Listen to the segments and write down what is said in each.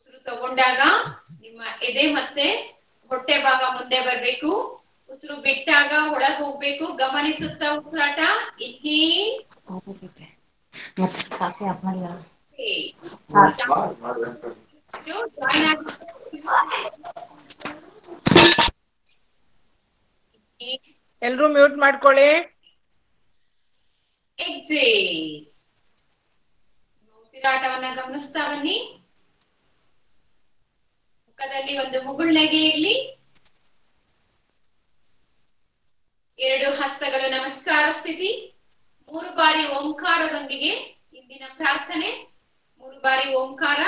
ಉಸಿರು ತಗೊಂಡಾಗ ನಿಮ್ಮ ಎದೆ ಮತ್ತೆ ಹೊಟ್ಟೆ ಭಾಗ ಮುಂದೆ ಬರ್ಬೇಕು ಉಸಿರು ಬಿಟ್ಟಾಗ ಒಳಗ್ ಹೋಗ್ಬೇಕು ಗಮನಿಸುತ್ತಾ ಉಸಿರಾಟ ಇನ್ಹೇಲ್ ಮತ್ತೆ ಕಾಫಿ ಆಫ್ ಮಾಡಿಲ್ಲ ಜಾಯಿನ್ ಆಗಿ ಎಲ್ರೂ ಮ್ಯೂಟ್ ಮಾಡ್ಕೊಳ್ಳಿ ಎಕ್ಸೇಲ್ ಉಸಿರಾಟವನ್ನ ಗಮನಿಸ್ತಾ ಬನ್ನಿ ಮುಖದಲ್ಲಿ ಒಂದು ಮುಗುಳ್ನಗೆ ಇರ್ಲಿ ಎರಡು ಹಸ್ತಗಳು ನಮಸ್ಕಾರ ಸ್ಥಿತಿ ಮೂರು ಬಾರಿ ಓಂಕಾರದೊಂದಿಗೆ ಇಂದಿನ ಪ್ರಾರ್ಥನೆ ಮೂರು ಬಾರಿ ಓಂಕಾರ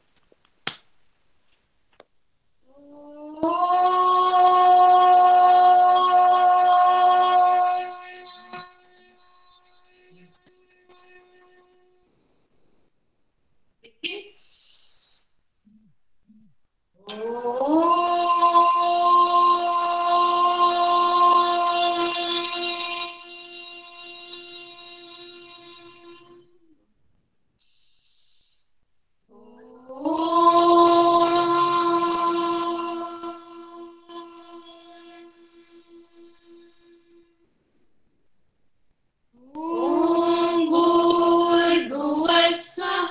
ॐ भूर्भुवः स्वः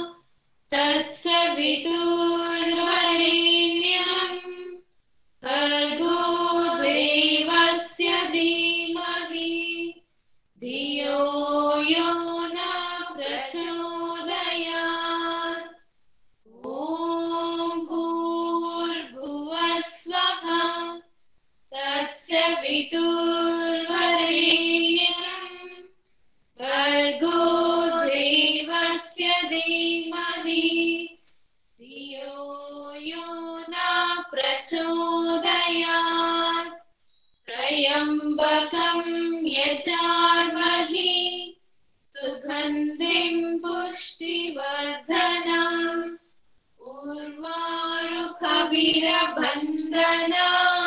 तत्सवितुर्वरेण्यम् भर्गो देवस्य धीमहि धियो यो न प्रचोदयात् ॐ भूर्भुवः स्वः तत्सवितुर्वरेण्यम् भर्गो देवस्य धीमहि धियो यो न प्रचोदयात् त्र्यम्बकं यजामहि सुगन्धिं पुष्टिवर्धनम् उर्वारुकविरबन्धना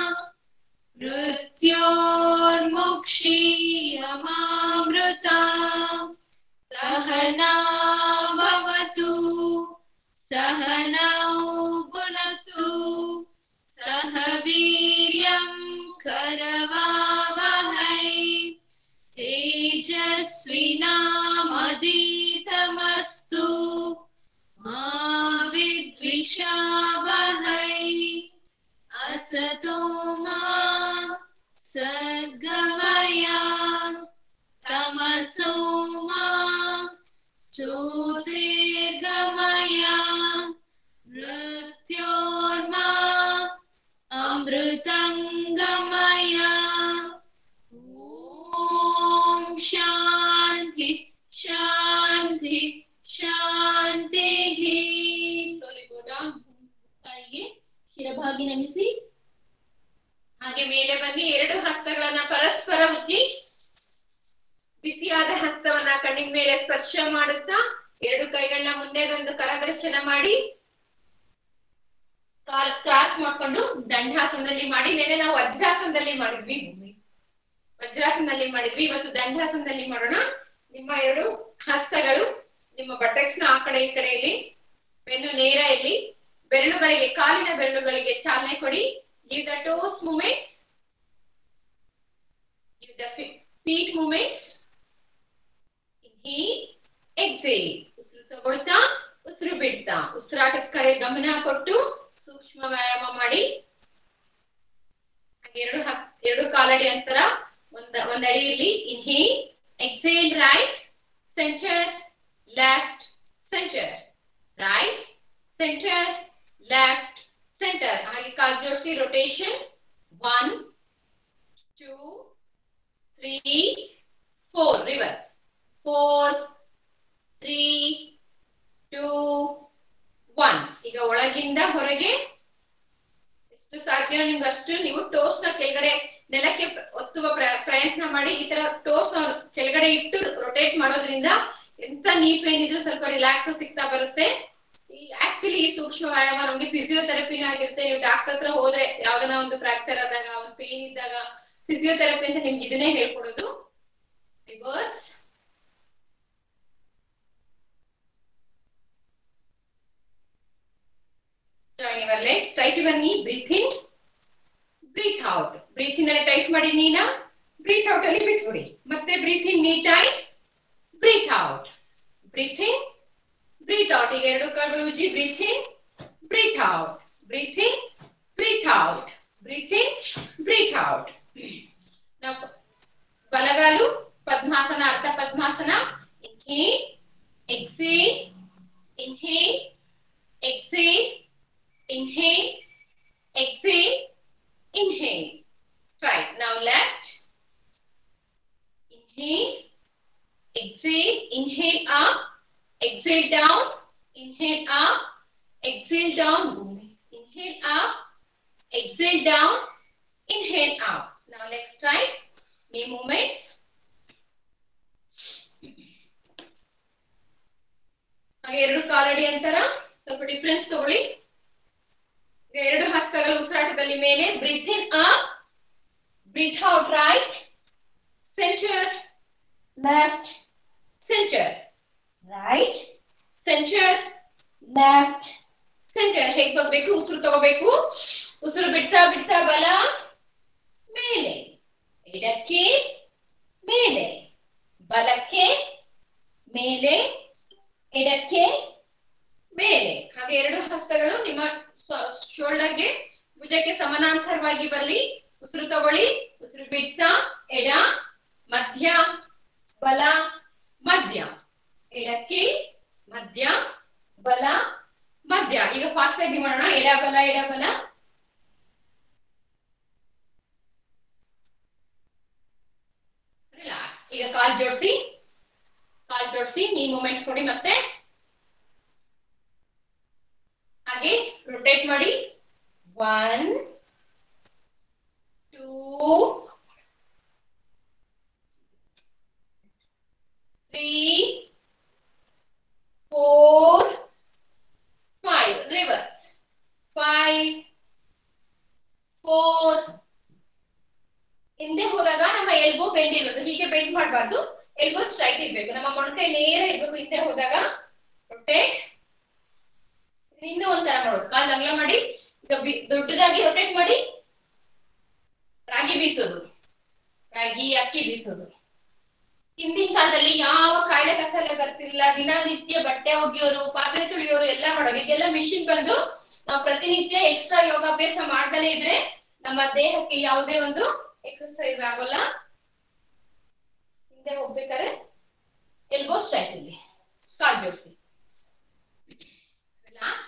मृत्योर्मुक्षीयमामृता सहनावतु सहनौ गुणतु सह वीर्यं करवावहै तेजस्विनामदीतमस्तु मा विद्विषावहै असतो मा सद्गमय तमसो मा ज्योतिर्गमय मृत्योर्मा अमृतङ्गमय ॐ शान्ति ಶಾಂತಿ ಶಾಂತಿಃ ಸೊಲಿಬೋದ ತಾಯಿಗೆ ಶಿರಭಾಗಿ ನಮಿಸಿ ಹಾಗೆ ಮೇಲೆ ಬನ್ನಿ ಎರಡು ಹಸ್ತಗಳನ್ನ ಪರಸ್ಪರ ಉಜ್ಜಿ ಬಿಸಿಯಾದ ಹಸ್ತವನ್ನ ಕಣ್ಣಿನ ಮೇಲೆ ಸ್ಪರ್ಶ ಮಾಡುತ್ತಾ ಎರಡು ಕೈಗಳನ್ನ ಮುಂದೆ ಒಂದು ಕರದರ್ಶನ ಮಾಡಿ ಕಾಲ್ ಕ್ರಾಸ್ ಮಾಡ್ಕೊಂಡು ದಂಡಾಸನದಲ್ಲಿ ಮಾಡಿ ನೆನೆ ನಾವು ವಜ್ರಾಸನದಲ್ಲಿ ಮಾಡಿದ್ವಿ ವಜ್ರಾಸನದಲ್ಲಿ ಮಾಡಿದ್ವಿ ಇವತ್ತು ದಂಡಾಸನದಲ್ಲಿ ಮಾಡೋಣ ನಿಮ್ಮ ಎರಡು ಹಸ್ತಗಳು ನಿಮ್ಮ ಬಟೆಕ್ಸ್ ನ ಆ ಕಡೆ ಈ ಕಡೆ ಇಲ್ಲಿ ಬೆನ್ನು ನೇರ ಇಲ್ಲಿ ಬೆರಳುಗಳಿಗೆ ಕಾಲಿನ ಬೆರಳುಗಳಿಗೆ ಚಾಲನೆ ಕೊಡಿ give the toes movements give the fe- feet movements inhale exhale ಉಸಿರು ತಗೊಳ್ತಾ ಉಸಿರು ಬಿಡ್ತಾ ಉಸಿರಾಟದ ಕಡೆ ಗಮನ ಕೊಟ್ಟು ಸೂಕ್ಷ್ಮ ವ್ಯಾಯಾಮ ಮಾಡಿ ಹಾಗೆ ಎರಡು ಹಸ್ ಎರಡು ಕಾಲಡಿ ಅಂತರ ಒಂದ ಒಂದ್ ಅಡಿ ಇರ್ಲಿ inhale exhale right centre left centre right centre left centre ಹಾಗೆ ಕಾಲ್ ಜೋಡಿಸಿ rotation one two three four reverse four three two one ಈಗ ಒಳಗಿಂದ ಹೊರಗೆ ಎಷ್ಟು ಸಾಧ್ಯ ನಿಮ್ಗೆ ಅಷ್ಟು ನೀವು ಟೋಸ್ ನ ಕೆಳಗಡೆ ನೆಲಕ್ಕೆ ಪ್ರ- ಒತ್ತುವ ಪ್ರ- ಪ್ರಯತ್ನ ಮಾಡಿ ಈ ತರ ಟೋಸ್ ನ ಕೆಳಗಡೆ ಇಟ್ಟು ರೊಟೇಟ್ ಮಾಡೋದ್ರಿಂದ ಎಂತ ನೀ ಪೇನ್ ಇದ್ರೂ ಸ್ವಲ್ಪ ರಿಲ್ಯಾಕ್ಸ್ ಸಿಗ್ತಾ ಬರುತ್ತೆ ಆಕ್ಚುಲಿ ಈ ಸೂಕ್ಷ್ಮ ವ್ಯಾಯಾಮ ನಮ್ಗೆ ಫಿಸಿಯೋಥೆರಪಿನ ಆಗಿರುತ್ತೆ ನೀವು ಡಾಕ್ಟರ್ ಹತ್ರ ಹೋದ್ರೆ ಯಾವ್ದನ ಒಂದು ಫ್ರಾಕ್ಚರ್ ಆದಾಗ ಒಂದು ಪೇನ್ ಇದ್ದಾಗ ಫಿಸಿಯೋಥೆರಪಿ ಅಂತ ನಿಮ್ಗೆ ಇದನ್ನೇ ಹೇಳ್ಕೊಡೋದು ರಿವರ್ಸ್ ಹಾಗಾದ್ರೆ ಸ್ಟ್ರೈಟ್ ಬನ್ನಿ breathe in breathe out breathe in ಅಲ್ಲಿ ಟೈಪ್ ಮಾಡಿ ನೀನಾ ಬ್ರೀತ್ ಔಟ್ ಅಲ್ಲಿ ಬಿಟ್ಬಿಡಿ ಮತ್ತೆ ಬ್ರೀತ್ ಇನ್ ನೀಟಾಗಿ breathe out breathe in breathe out ಈಗ ಎರಡು ಕಾಲುಗಳು ಉಜ್ಜಿ breathe in breathe out breathe in breathe out breathe in breathe out ನಾವು ಬಲಗಾಲು Padmasana Ardha Padmasana inhale exhale inhale exhale inhale exhale inhale straight now left inhale exhale inhale up exhale down inhale up exhale down inhale up exhale down inhale up now next right knee movements ಹಾಗೆ ಎರಡು ಕಾಲಡಿ ಅಂತರ ಸ್ವಲ್ಪ difference ತಗೊಳ್ಳಿ ಈಗ ಎರಡು ಹಸ್ತಗಳು ಉಸಿರಾಟದಲ್ಲಿ ಮೇಲೆ breathe in up breathe out right centre left centre right centre left centre ಹೇಗ್ ಹೋಗ್ಬೇಕು ಉಸಿರು ತಗೋಬೇಕು ಉಸಿರು ಬಿಡ್ತಾ ಬಿಡ್ತಾ ಬಲ ಮೇಲೆ ಎಡಕ್ಕೆ ಮೇಲೆ ಬಲಕ್ಕೆ ಮೇಲೆ ಎಡಕ್ಕೆ ಮೇಲೆ ಹಾಗೆ ಎರಡು ಹಸ್ತಗಳು ನಿಮ್ಮ ಶೋಲ್ಡರ್ಗೆ ಭುಜಕ್ಕೆ ಸಮಾನಾಂತರವಾಗಿ ಬರಲಿ ಉಸಿರು ತಗೊಳ್ಳಿ ಉಸಿರು ಬಿಡ್ತಾ ಎಡ ಮಧ್ಯ ಬಲ ಮಧ್ಯ ಎಡಕ್ಕೆ ಮಧ್ಯ ಬಲ ಮಧ್ಯ ಈಗ ಫಾಸ್ಟ್ ಆಗಿ ಮಾಡೋಣ ಎಡ ಬಲ ಎಡ ಬಲ ರಿಲ್ಯಾಕ್ಸ್ ಈಗ ಕಾಲ್ ಜೋಡಿಸಿ ಕಾಲ್ ಜೋಡಿಸಿ ನೀ ಮೂಮೆಂಟ್ಸ್ ಕೊಡಿ ಮತ್ತೆ ಹಾಗೆ ರೊಟೇಟ್ ಮಾಡಿ one two three four five reverse five four ಹಿಂದೆ ಹೋದಾಗ ನಮ್ಮ ಎಲ್ಬೋ ಬೆಂಡ್ ಇರೋದು ಹೀಗೆ ಬೆಂಡ್ ಮಾಡಬಾರ್ದು ಎಲ್ಬೋ ಸ್ಟ್ರೈಟ್ ಇರ್ಬೇಕು ನಮ್ಮ ಮೊಣಕೈ ನೇರ ಇರ್ಬೇಕು ಹಿಂದೆ ಹೋದಾಗ ರೊಟೇಟ್ ಇನ್ನೂ ಒಂಥರ ಮಾಡೋದು ಕಾಲ್ ಅಗಲ ಮಾಡಿ ಈಗ ಬಿ- ದೊಡ್ಡದಾಗಿ ರೊಟೇಟ್ ಮಾಡಿ ರಾಗಿ ಬೀಸೋದು ರಾಗಿ ಅಕ್ಕಿ ಬೀಸೋದು ಹಿಂದಿನ ಕಾಲದಲ್ಲಿ ಯಾವ ಕಾಯಿಲೆ ಕಸ ಎಲ್ಲ ಬರ್ತಿರ್ಲಿಲ್ಲ ದಿನನಿತ್ಯ ಬಟ್ಟೆ ಒಗೆಯೋರು ಪಾತ್ರೆ ತುಳಿಯೋರು ಎಲ್ಲ ಮಾಡೋರು ಈಗೆಲ್ಲ ಮಿಷಿನ್ ಬಂದು ನಾವು ಪ್ರತಿನಿತ್ಯ ಎಕ್ಸ್ಟ್ರಾ ಯೋಗಾಭ್ಯಾಸ ಮಾಡ್ತಾನೆ ಇದ್ರೆ ನಮ್ಮ ದೇಹಕ್ಕೆ ಯಾವುದೇ ಒಂದು ಎಕ್ಸರ್ಸೈಸ್ ಆಗೋಲ್ಲ ಹಿಂದೆ ಹೋಗ್ಬೇಕಾದ್ರೆ ಎಲ್ಬೋ ಸ್ಟ್ರೈಟ್ ಇಲ್ಲಿ ಕಾಲ್ ಜೋಡಿಸಿ ರಿಲ್ಯಾಕ್ಸ್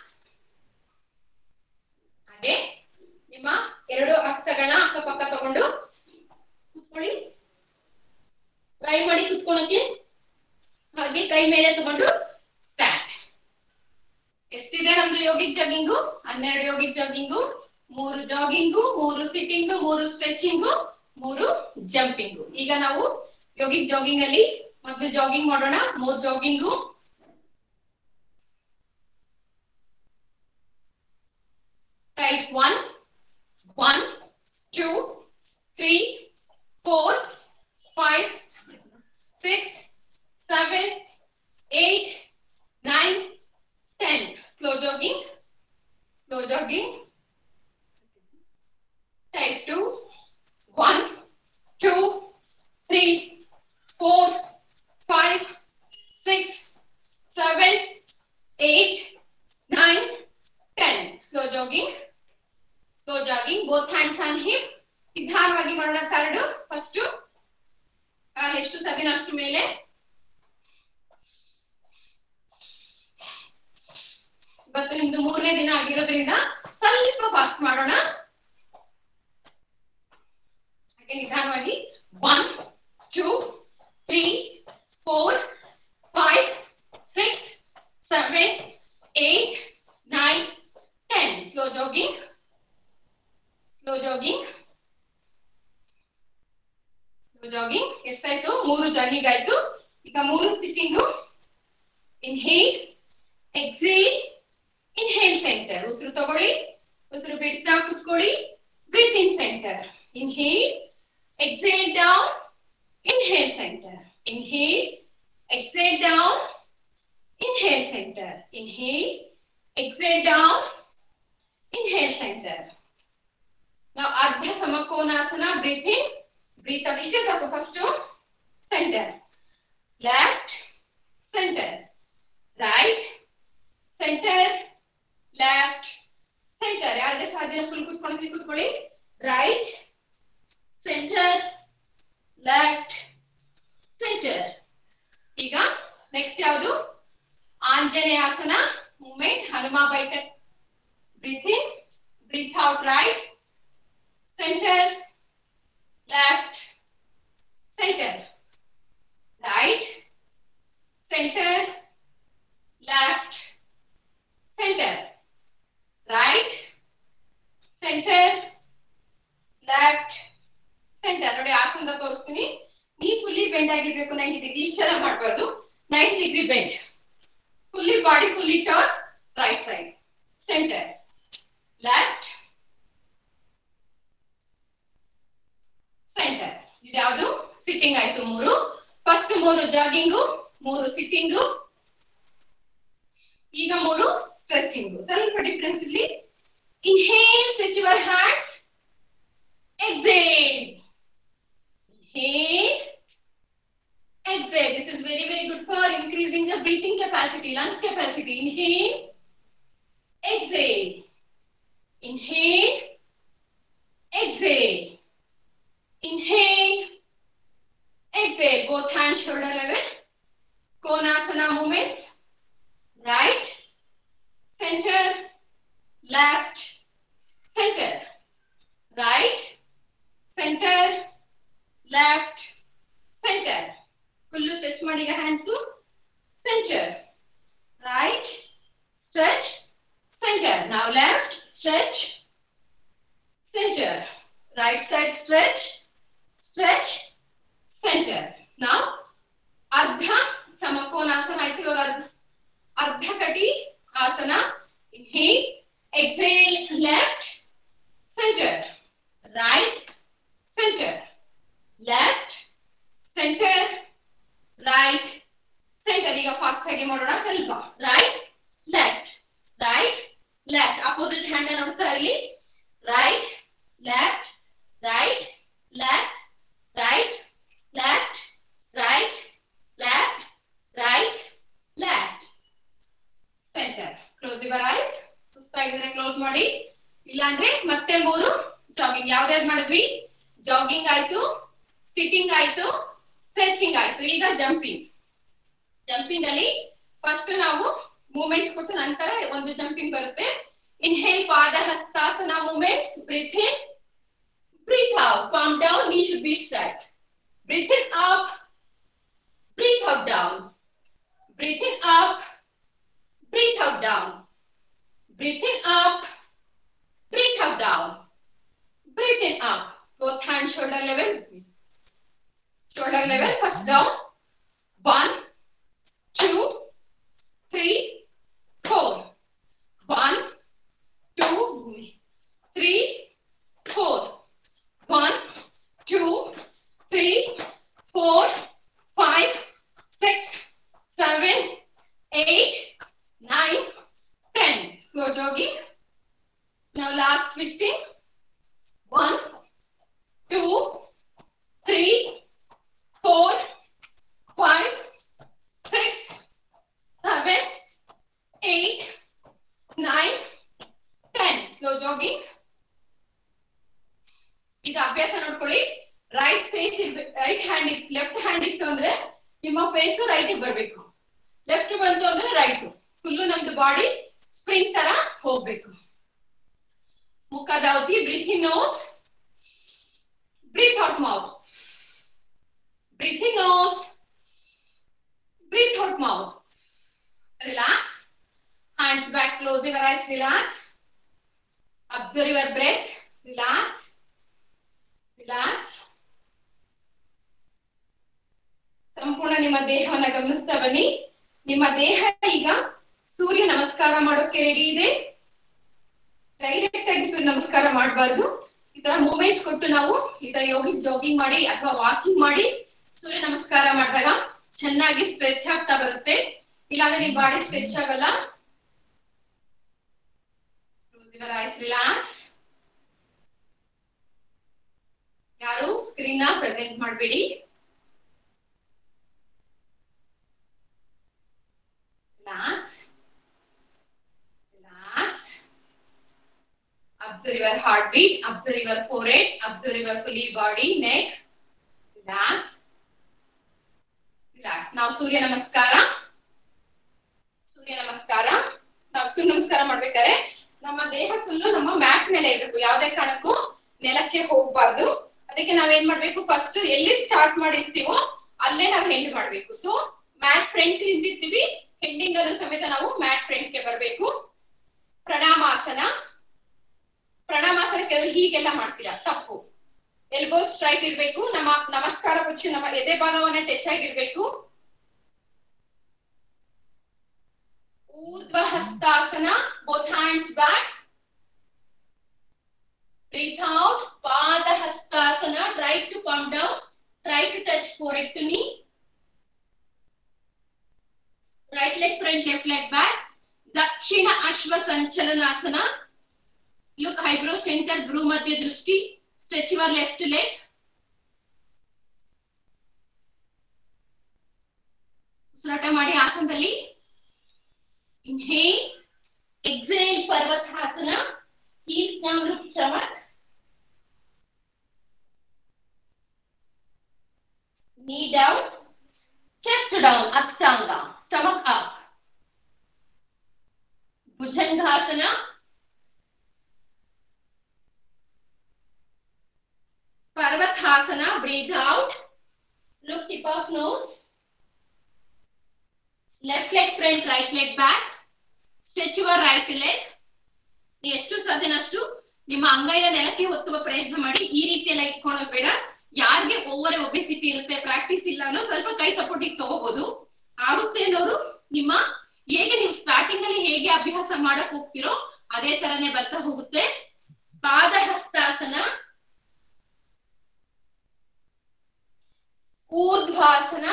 ಹಾಗೆ ನಿಮ್ಮ ಎರಡು ಹಸ್ತಗಳ ಅಕ್ಕಪಕ್ಕ ತಗೊಂಡು ಕುತ್ಕೊಳ್ಳಿ ಟ್ರೈ ಮಾಡಿ ಕುತ್ಕೊಳ್ಳೋಕೆ ಹಾಗೆ ಕೈ ಮೇಲೆ ತಗೊಂಡು ಸ್ಟ್ಯಾಂಡ್ ಎಷ್ಟಿದೆ ನಮ್ದು ಯೋಗಿಕ್ ಜಾಗಿಂಗು ಹನ್ನೆರಡು ಯೋಗಿಕ್ ಜಾಗಿಂಗು ಮೂರು ಜಾಗಿಂಗು ಮೂರು ಸಿಟ್ಟಿಂಗು ಮೂರು ಸ್ಟ್ರೆಚಿಂಗು ಮೂರು ಜಂಪಿಂಗು ಈಗ ನಾವು ಯೋಗಿಕ್ ಜಾಗಿಂಗ್ ಅಲ್ಲಿ ಮೊದಲು ಜಾಗಿಂಗ್ ಮಾಡೋಣ ಮೂರು jogging type one one two three four five six seven eight nine ten slow jogging slow jogging type two one two three four five six seven eight nine ten slow jogging slow jogging both hands on hip ನಿಧಾನವಾಗಿ ಮಾಡೋಣ third first ಕಾಲು ಎಷ್ಟು ಸಾಧ್ಯನೋ ಅಷ್ಟು ಮೇಲೆ ಇವತ್ತು ನಿಮ್ದು ಮೂರನೇ ದಿನ ಆಗಿರೋದ್ರಿಂದ ಸ್ವಲ್ಪ ಫಾಸ್ಟ್ ಮಾಡೋಣ ಹಾಗೆ ನಿಧಾನವಾಗಿ one two three four five six seven eight nine ten slow jogging slow jogging slow jogging ಎಷ್ಟಾಯ್ತು ಮೂರು ಜಾಗಿಂಗ್ ಆಯ್ತು ಈಗ ಮೂರು sitting inhale exhale inhale centre ಉಸಿರು ತಗೊಳ್ಳಿ ಉಸಿರು ಬಿಡ್ತಾ ಕುತ್ಕೊಳ್ಳಿ breathing centre inhale exhale down inhale centre inhale exhale down inhale centre inhale exhale down centre left centre ಯಾರಿಗೆ ಸಾಧ್ಯ ಫುಲ್ ಕೂತ್ಕೊಳ್ಳಿ ಕೂತ್ಕೊಳ್ಳಿ ರೈಟ್ ಸೆಂಟರ್ ಲೆಫ್ಟ್ ಸೆಂಟರ್ ಈಗ ನೆಕ್ಸ್ಟ್ ಯಾವುದು Anjaneyasana movement Hanuma ಬೈಟಕ್ breathe in breathe out right centre left centre right centre left centre right centre left centre ನೋಡಿ ಆಸನದ ತೋರಿಸ್ತೀನಿ knee fully bend ಆಗಿರ್ಬೇಕು ನೈಂಟಿ ಡಿಗ್ರಿ ಇಷ್ಟೆಲ್ಲ ಮಾಡಬಾರ್ದು ninety degree bend fully body fully turn right side centre left centre ಇದ್ಯಾವುದು sitting ಆಯ್ತು ಮೂರು first ಮೂರು ಜಾಗಿಂಗು ಮೂರು ಸಿಟ್ಟಿಂಗು ಈಗ ಮೂರು ಸ್ಟ್ರೆಚಿಂಗು ಸ್ವಲ್ಪ ಡಿಫ್ರೆನ್ಸ್ ಇಲ್ಲಿ inhale stretch your hands exhale inhale exhale this is very very good for increasing the breathing capacity lungs capacity inhale exhale inhale exhale inhale exhale both hands shoulder level konasana movements right center left center right center left center full stretch ಮಾಡಿ ಈಗ hands center right stretch center now left stretch center right side stretch stretch center now ಅರ್ಧ ಸಮಕೋನಾಸನ ಆಯ್ತು ಇವಾಗ ಅರ್ಧ ಅರ್ಧ ಕಟಿ ಆಸನ inhale exhale left center right center left center right center ಈಗ fast ಆಗಿ ಮಾಡೋಣ ಸ್ವಲ್ಪ right left right left opposite hand ನೋಡ್ತಾ ಇರಲಿ right left right left right left right left right left centre close your eyes ಸುಸ್ತಾಗಿದ್ರೆ close ಮಾಡಿ ಇಲ್ಲಾಂದ್ರೆ ಮತ್ತೆ ಮೂರು ಜಾಗಿಂಗ್ ಯಾವ್ದಾವ್ದು ಮಾಡಿದ್ವಿ ಜಾಗಿಂಗ್ ಆಯ್ತು ಸಿಟ್ಟಿಂಗ್ ಆಯ್ತು ಸ್ಟ್ರೆಚಿಂಗ್ ಆಯ್ತು ಈಗ ಜಂಪಿಂಗ್ ಜಂಪಿಂಗ್ ಅಲ್ಲಿ ಫಸ್ಟ್ ನಾವು ಮೂಮೆಂಟ್ಸ್ ಕೊಟ್ಟು ನಂತರ ಒಂದು ಜಂಪಿಂಗ್ ಬರುತ್ತೆ inhale Pada Hastasana movements breathe in breathe out palm down knee should be straight breathe in up breathe out down breathe in up breathe out down breathe in up breathe out down breathe in up both hands shoulder level shoulder level first down one two three four one two three four one two three four five six seven eight nine ten slow jogging Now last twisting. One, two, three, four, five, six, seven, eight, nine, ten. Slow jogging. ಇದು ಅಭ್ಯಾಸ ನೋಡ್ಕೊಳ್ಳಿ right face right hand ಇತ್ತು left hand ಇತ್ತು ಅಂದ್ರೆ ನಿಮ್ಮ face right ಬರ್ಬೇಕು left ಬಂತು ಅಂದ್ರೆ ರೈಟ್ ಫುಲ್ಲು ನಮ್ದು ಬಾಡಿ ಸ್ಪ್ರಿಂಗ್ ತರ ಹೋಗ್ಬೇಕು Mukadauti, breathe in nose. Breathe out mouth. Breathe in nose. Breathe out mouth. Relax. Hands back, close your eyes, relax. Observe your breath. Relax. Relax. ಸಂಪೂರ್ಣ ನಿಮ್ಮ ದೇಹವನ್ನ ಗಮನಿಸ್ತಾ ಬನ್ನಿ ನಿಮ್ಮ ದೇಹ ಈಗ ಸೂರ್ಯ ನಮಸ್ಕಾರ ಮಾಡೋಕೆ ರೆಡಿ ಇದೆ ಡೈರೆಕ್ಟ್ ಆಗಿ ಸೂರ್ಯ ನಮಸ್ಕಾರ ಮಾಡಬಾರ್ದು ಈ ತರ ಮೂಮೆಂಟ್ಸ್ ಕೊಟ್ಟು ನಾವು ಈ ತರ ಯೋಗಿಕ್ ಜಾಗಿಂಗ್ ಮಾಡಿ ಅಥವಾ ವಾಕಿಂಗ್ ಮಾಡಿ ಸೂರ್ಯ ನಮಸ್ಕಾರ ಮಾಡಿದಾಗ ಚೆನ್ನಾಗಿ ಸ್ಟ್ರೆಚ್ ಆಗ್ತಾ ಬರುತ್ತೆ ಇಲ್ಲಾಂದ್ರೆ ನಿಮ್ ಬಾಡಿ ಸ್ಟ್ರೆಚ್ ಆಗಲ್ಲ ರಿಲ್ಯಾಕ್ಸ್ ಯಾರು ಸ್ಕ್ರೀನ್ ನ ಪ್ರೆಸೆಂಟ್ ಮಾಡಬೇಡಿ relax Observe your heartbeat. Observe your forehead. Observe your fully body, neck. Relax. Relax. Now Surya Namaskar Surya ನಮಸ್ಕಾರ ನಾವು ಸೂರ್ಯ ನಮಸ್ಕಾರ ಮಾಡ್ಬೇಕಾದ್ರೆ ನಮ್ಮ ದೇಹ ಫುಲ್ಲು ನಮ್ಮ ಮ್ಯಾಟ್ ಮೇಲೆ ಇರ್ಬೇಕು ಯಾವ್ದೇ ಕಾರಣಕ್ಕೂ ನೆಲಕ್ಕೆ ಹೋಗ್ಬಾರ್ದು ಅದಕ್ಕೆ ನಾವೇನ್ ಮಾಡ್ಬೇಕು ಫಸ್ಟ್ ಎಲ್ಲಿ ಸ್ಟಾರ್ಟ್ ಮಾಡಿರ್ತೀವೋ ಅಲ್ಲೇ ನಾವು ಹೆಂಡ್ ಮಾಡ್ಬೇಕು ಸೊ ಮ್ಯಾಟ್ ಫ್ರಂಟ್ ನಿಂತಿರ್ತೀವಿ ಹೆಂಡಿಂಗ್ ಅನ್ನು ಸಮೇತ ನಾವು ಮ್ಯಾಟ್ ಫ್ರಂಟ್ ಗೆ ಬರ್ಬೇಕು ಪ್ರಣಾಮಾಸನ ಪ್ರಣಾಮಾಸನ ಕೆಲವು ಹೀಗೆಲ್ಲ ಮಾಡ್ತೀರಾ ತಪ್ಪು ಎಲ್ಬೋ ಸ್ಟ್ರೈಟ್ ಇರ್ಬೇಕು ನಮ್ಮ ನಮಸ್ಕಾರ ಮುಚ್ಚು ನಮ್ಮ ಎದೆ ಭಾಗವನ್ನ ಟಚ್ ಆಗಿರ್ಬೇಕು Urdhva Hastasana both hands back Breathe out. Pada Hastasana. Try to come down. Try to touch forehead to knee. Right leg front, left leg back. Dakshina Ashva Sanchalanasana. Look, eyebrow center, bru madhya drushti. Stretch your left leg. ಉಸಿರಾಟ ಮಾಡಿ ಆಸನದಲ್ಲಿ inhale exhale Parvatasana heels down look stomach knee down chest down ashtanga stomach up bhujangasana parvathasana breathe out look tip of nose left leg front right leg back stretch your right leg ಎಷ್ಟು ಸಾಧ್ಯನಷ್ಟು ನಿಮ್ಮ ಅಂಗೈನ ನೆಲಕ್ಕೆ ಹೊತ್ತುವ ಪ್ರಯತ್ನ ಮಾಡಿ ಈ ರೀತಿ ಎಲ್ಲ ಇಟ್ಕೊಳೋದ್ ಬೇಡ ಯಾರಿಗೆ ಓವರ್ ಒಬೆಸಿಟಿ ಇರುತ್ತೆ ಪ್ರಾಕ್ಟೀಸ್ ಇಲ್ಲ ಅನ್ನೋ ಸ್ವಲ್ಪ ಕೈ ಸಪೋರ್ಟ್ ತಗೋಬಹುದು ಆಗುತ್ತೆ ಅನ್ನೋರು ನಿಮ್ಮ ಹೇಗೆ ನೀವು ಸ್ಟಾರ್ಟಿಂಗ್ ಅಲ್ಲಿ ಹೇಗೆ ಅಭ್ಯಾಸ ಮಾಡಕ್ ಹೋಗ್ತಿರೋ ಅದೇ ತರನೇ ಬರ್ತಾ ಹೋಗುತ್ತೆ ಪಾದ ಹಸ್ತಾಸನ ಊರ್ಧ್ವಾಸನ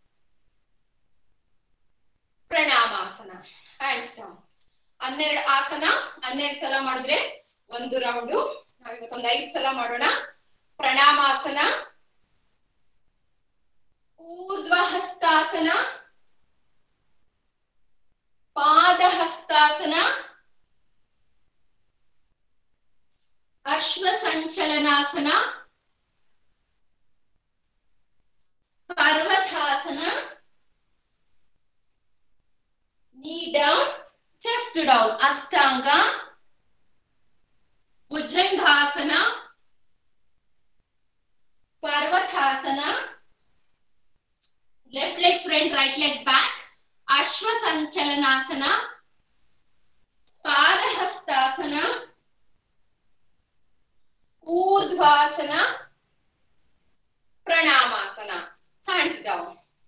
ಪ್ರಣಾಮಾಸನ ಹ್ಯಾಂಡ್ಸ್ ಡೌನ್ ಹನ್ನೆರಡು ಆಸನ ಹನ್ನೆರಡು ಸಲ ಮಾಡಿದ್ರೆ ಒಂದು ರೌಂಡು ನಾವಿವತ್ತೊಂದು ಐದು ಸಲ ಮಾಡೋಣ ಪ್ರಣಾಮಾಸನ ಊರ್ಧ್ವ ಹಸ್ತಾಸನ ಪಾದ ಹಸ್ತಾಸನ ಅಶ್ವ ಸಂಚಲನಾಸನ ಪರ್ವತಾಸನ knee down chest down ashtanga bhujangasana parvathasana left leg front right leg back ashwa sanchalanasana padahastasana urdhvasana pranamasana hands down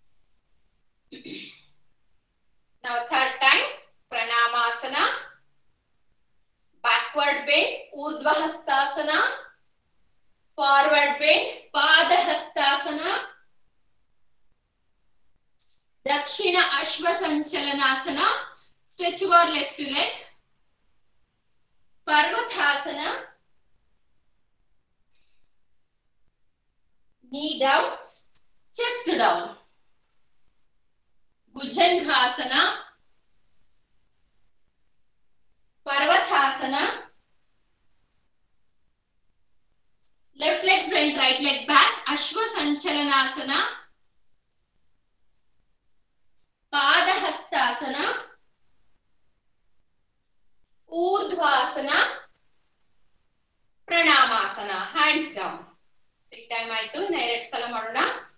now third time Pranamasana, backward bend, Urdhva Hastasana, forward bend, Pada Hastasana, Dakshina Ashva Sanchalanasana, stretch your left leg, Parvathasana, knee down, chest down, Bhujangasana, Parvathasana. Left leg front, right leg back. Ashwa Sanchalanasana. Padahastasana. Urdhvasana. Pranamasana. Hands down. Three time ಆಯ್ತು ಇನ್ನ ಎರಡು ಸಲ ಮಾಡೋಣ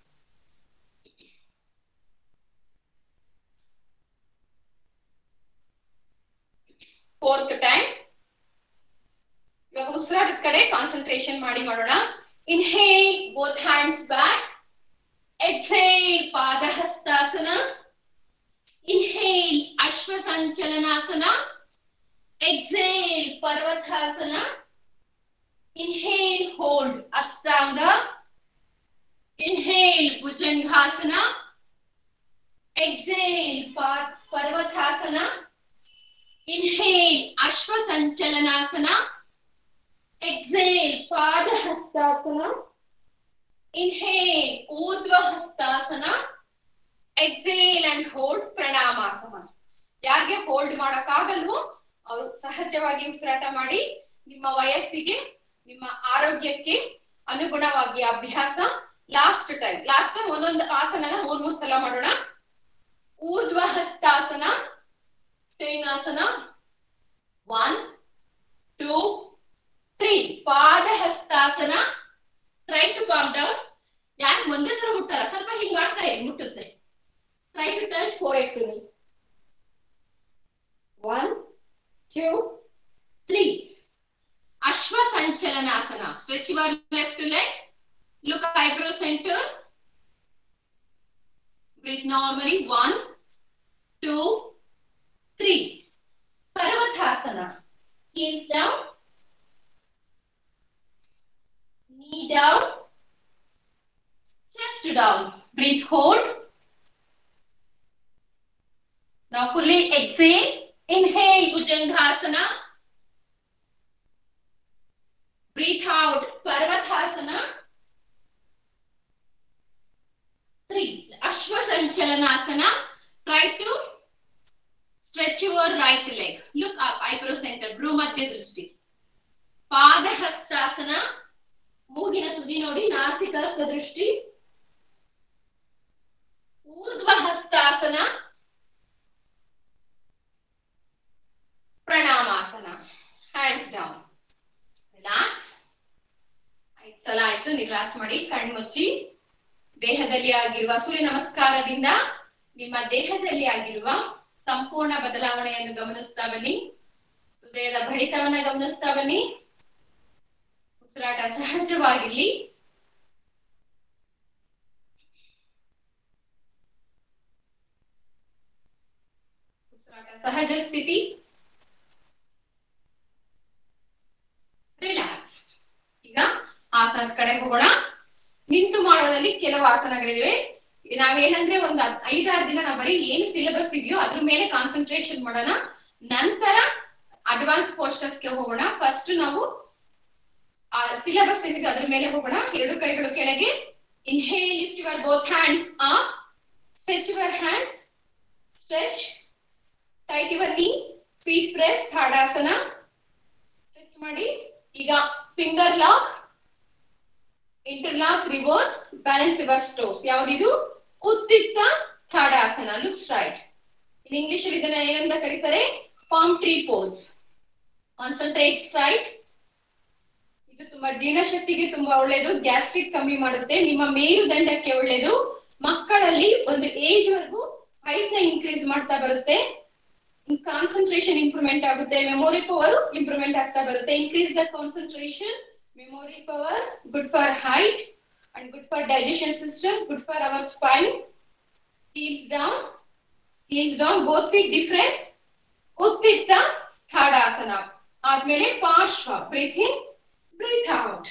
fourth time ಇವಾಗ ಉಸಿರಾಟದ ಕಡೆ concentration ಮಾಡಿ ಮಾಡೋಣ inhale both hands back exhale Pada Hastasana inhale Ashwa Sanchalanasana exhale Parvatasana inhale hold Ashtanga inhale Bhujangasana exhale Parvatasana Inhale, Ashwa Sanchalanasana. Exhale, Pada Hastasana. Inhale, Urdhva Hastasana. Exhale and hold Pranamasana. ಯಾರಿಗೆ ಹೋಲ್ಡ್ ಮಾಡಕ್ಕಾಗಲ್ವೋ ಅವರು ಸಹಜವಾಗಿ ಉಸಿರಾಟ ಮಾಡಿ ನಿಮ್ಮ ವಯಸ್ಸಿಗೆ ನಿಮ್ಮ ಆರೋಗ್ಯಕ್ಕೆ ಅನುಗುಣವಾಗಿ ಅಭ್ಯಾಸ ಲಾಸ್ಟ್ ಟೈಮ್ ಲಾಸ್ಟ್ ಟೈಮ್ ಒಂದೊಂದು ಆಸನನ ಮೂರ್ ಮೂರ್ ಸಲ ಮಾಡೋಣ ಊರ್ಧ್ವ ಹಸ್ತಾಸನ ಸ್ಟೇನಾಸನ ಒನ್ ಟೂ ತ್ರೀ ಪಾದ ಹಸ್ತಾಸನ ಟ್ರೈ ಟು ಕಾಮ್ ಡೌನ್ ಯಾಕೆ ಒಂದೇ ಸಲ ಮುಟ್ಟಲ್ಲ ಸ್ವಲ್ಪ ಹಿಂಗ್ ಮಾಡ್ತಾ ಇರಿ ಮುಟ್ಟುತ್ತೆ try to touch four eight two one two three ಅಶ್ವ ಸಂಚಲನಾಸನ stretch your left to leg look eyebrow center breathe normally one two three parvathasana heels down knee down chest down breathe hold now fully exhale inhale bhujangasana breathe out parvathasana three ashwa sanchalanasana try to stretch your right leg look up eyebrow center ಭ್ರೂಮಧ್ಯ ದೃಷ್ಟಿ ಪಾದ ಹಸ್ತಾಸನ ಮೂಗಿನ ತುದಿ ನೋಡಿ ನಾಸಿಕ ದೃಷ್ಟಿ ಊರ್ಧ್ವ ಹಸ್ತಾಸನ ಪ್ರಣಾಮಾಸನ ಹ್ಯಾಂಡ್ಸ್ ಡೌನ್ ರಿಲ್ಯಾಕ್ಸ್ ಐದು ಸಲ ಆಯ್ತು ರಿಲ್ಯಾಕ್ಸ್ ಮಾಡಿ ಕಣ್ಣು ಮುಚ್ಚಿ ದೇಹದಲ್ಲಿ ಆಗಿರುವ ಸೂರ್ಯ ನಮಸ್ಕಾರದಿಂದ ನಿಮ್ಮ ದೇಹದಲ್ಲಿ ಆಗಿರುವ ಸಂಪೂರ್ಣ ಬದಲಾವಣೆಯನ್ನು ಗಮನಿಸ್ತಾ ಬನ್ನಿ ಹೃದಯದ ಬಡಿತವನ್ನ ಗಮನಿಸ್ತಾ ಬನ್ನಿ ಉಸಿರಾಟ ಸಹಜವಾಗಿರ್ಲಿ ಉಸಿರಾಟ ಸಹಜ ಸ್ಥಿತಿ ರಿಲ್ಯಾಕ್ಸ್ ಈಗ ಆಸನದ ಕಡೆ ಹೋಗೋಣ ನಿಂತು ಮಾಡೋದ್ರಲ್ಲಿ ಕೆಲವು ಆಸನಗಳಿವೆ ನಾವೇನಂದ್ರೆ ಒಂದು ಹತ್- ಐದಾರು ದಿನ ನಾವು ಬರೀ ಏನು ಸಿಲೆಬಸ್ ಇದೆಯೋ ಅದ್ರ ಮೇಲೆ ಕಾನ್ಸಂಟ್ರೇಷನ್ ಮಾಡೋಣ ನಂತರ ಅಡ್ವಾನ್ಸ್ ಪೋಸ್ಟರ್ಸ್ ಗೆ ಹೋಗೋಣ ಫಸ್ಟ್ ನಾವು ಆ ಸಿಲೆಬಸ್ ಏನಿದೆ ಅದ್ರ ಮೇಲೆ ಹೋಗೋಣ ಎರಡು ಕೈಗಳು ಕೆಳಗೆ inhale lift your both hands up stretch your hands stretch tight your knee feet press ತಾಡಾಸನ ಸ್ಟ್ರೆಚ್ ಮಾಡಿ ಈಗ finger lock interlock reverse balance reverse toes ಯಾವ್ದಿದು ಉತ್ತಿತ್ತ ತಾಡಾಸನ ಲುಕ್ಸ್ ರೈಟ್ ಇನ್ ಇಂಗ್ಲಿಷ್ ಇದನ್ನ ಏನಂತ ಕರೀತಾರೆ palm tree pose concentrate straight ಇದು ತುಂಬಾ ಜೀರ್ಣಶಕ್ತಿಗೆ ತುಂಬಾ ಒಳ್ಳೇದು ಗ್ಯಾಸ್ಟ್ರಿಕ್ ಕಮ್ಮಿ ಮಾಡುತ್ತೆ ನಿಮ್ಮ ಮೇರುದಂಡಕ್ಕೆ ಒಳ್ಳೇದು ಮಕ್ಕಳಲ್ಲಿ ಒಂದು ಏಜ್ ವರೆಗೂ ಹೈಟ್ ನ ಇನ್ಕ್ರೀಸ್ ಮಾಡ್ತಾ ಬರುತ್ತೆ ಕಾನ್ಸಂಟ್ರೇಷನ್ ಇಂಪ್ರೂವ್ಮೆಂಟ್ ಆಗುತ್ತೆ ಮೆಮೊರಿ ಪವರ್ ಇಂಪ್ರೂವ್ಮೆಂಟ್ ಆಗ್ತಾ ಬರುತ್ತೆ increase the concentration memory power, good for height and good for digestion system, good for our spine. Heels down, heels down, both feet difference. Uttitta Thadasana. ಆದ್ಮೇಲೆ ಪಾರ್ಶ್ವ breathe in, breathe out.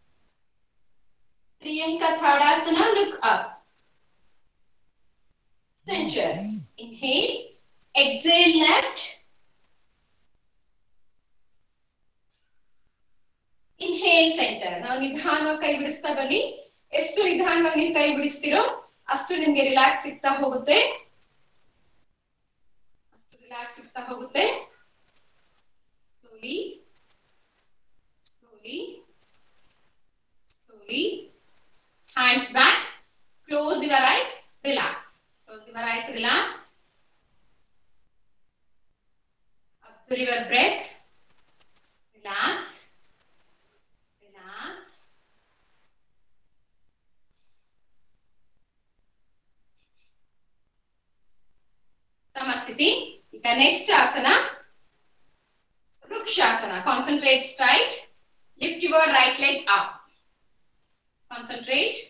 Priyanka Thadasana, look up. Center. Inhale, exhale left. Inhale center ನಾವು ನಿಧಾನವಾಗಿ ಕೈ ಬಿಡಿಸ್ತಾ ಬನ್ನಿ ಎಷ್ಟು ನಿಧಾನವಾಗಿ ನೀವು ಕೈ ಬಿಡಿಸ್ತೀರೋ ಅಷ್ಟು ನಿಮ್ಗೆ ರಿಲ್ಯಾಕ್ಸ್ ಸಿಗ್ತಾ ಹೋಗುತ್ತೆ ಅಷ್ಟು ರಿಲ್ಯಾಕ್ಸ್ ಸಿಗ್ತಾ ಹೋಗುತ್ತೆ slowly slowly slowly hands back close your eyes relax close your eyes relax observe your breath relax Relax. ಸಮಸ್ಥಿತಿ ಈಗ ನೆಕ್ಸ್ಟ್ ಆಸನ ವೃಕ್ಷಾಸನ concentrate straight lift your right leg up concentrate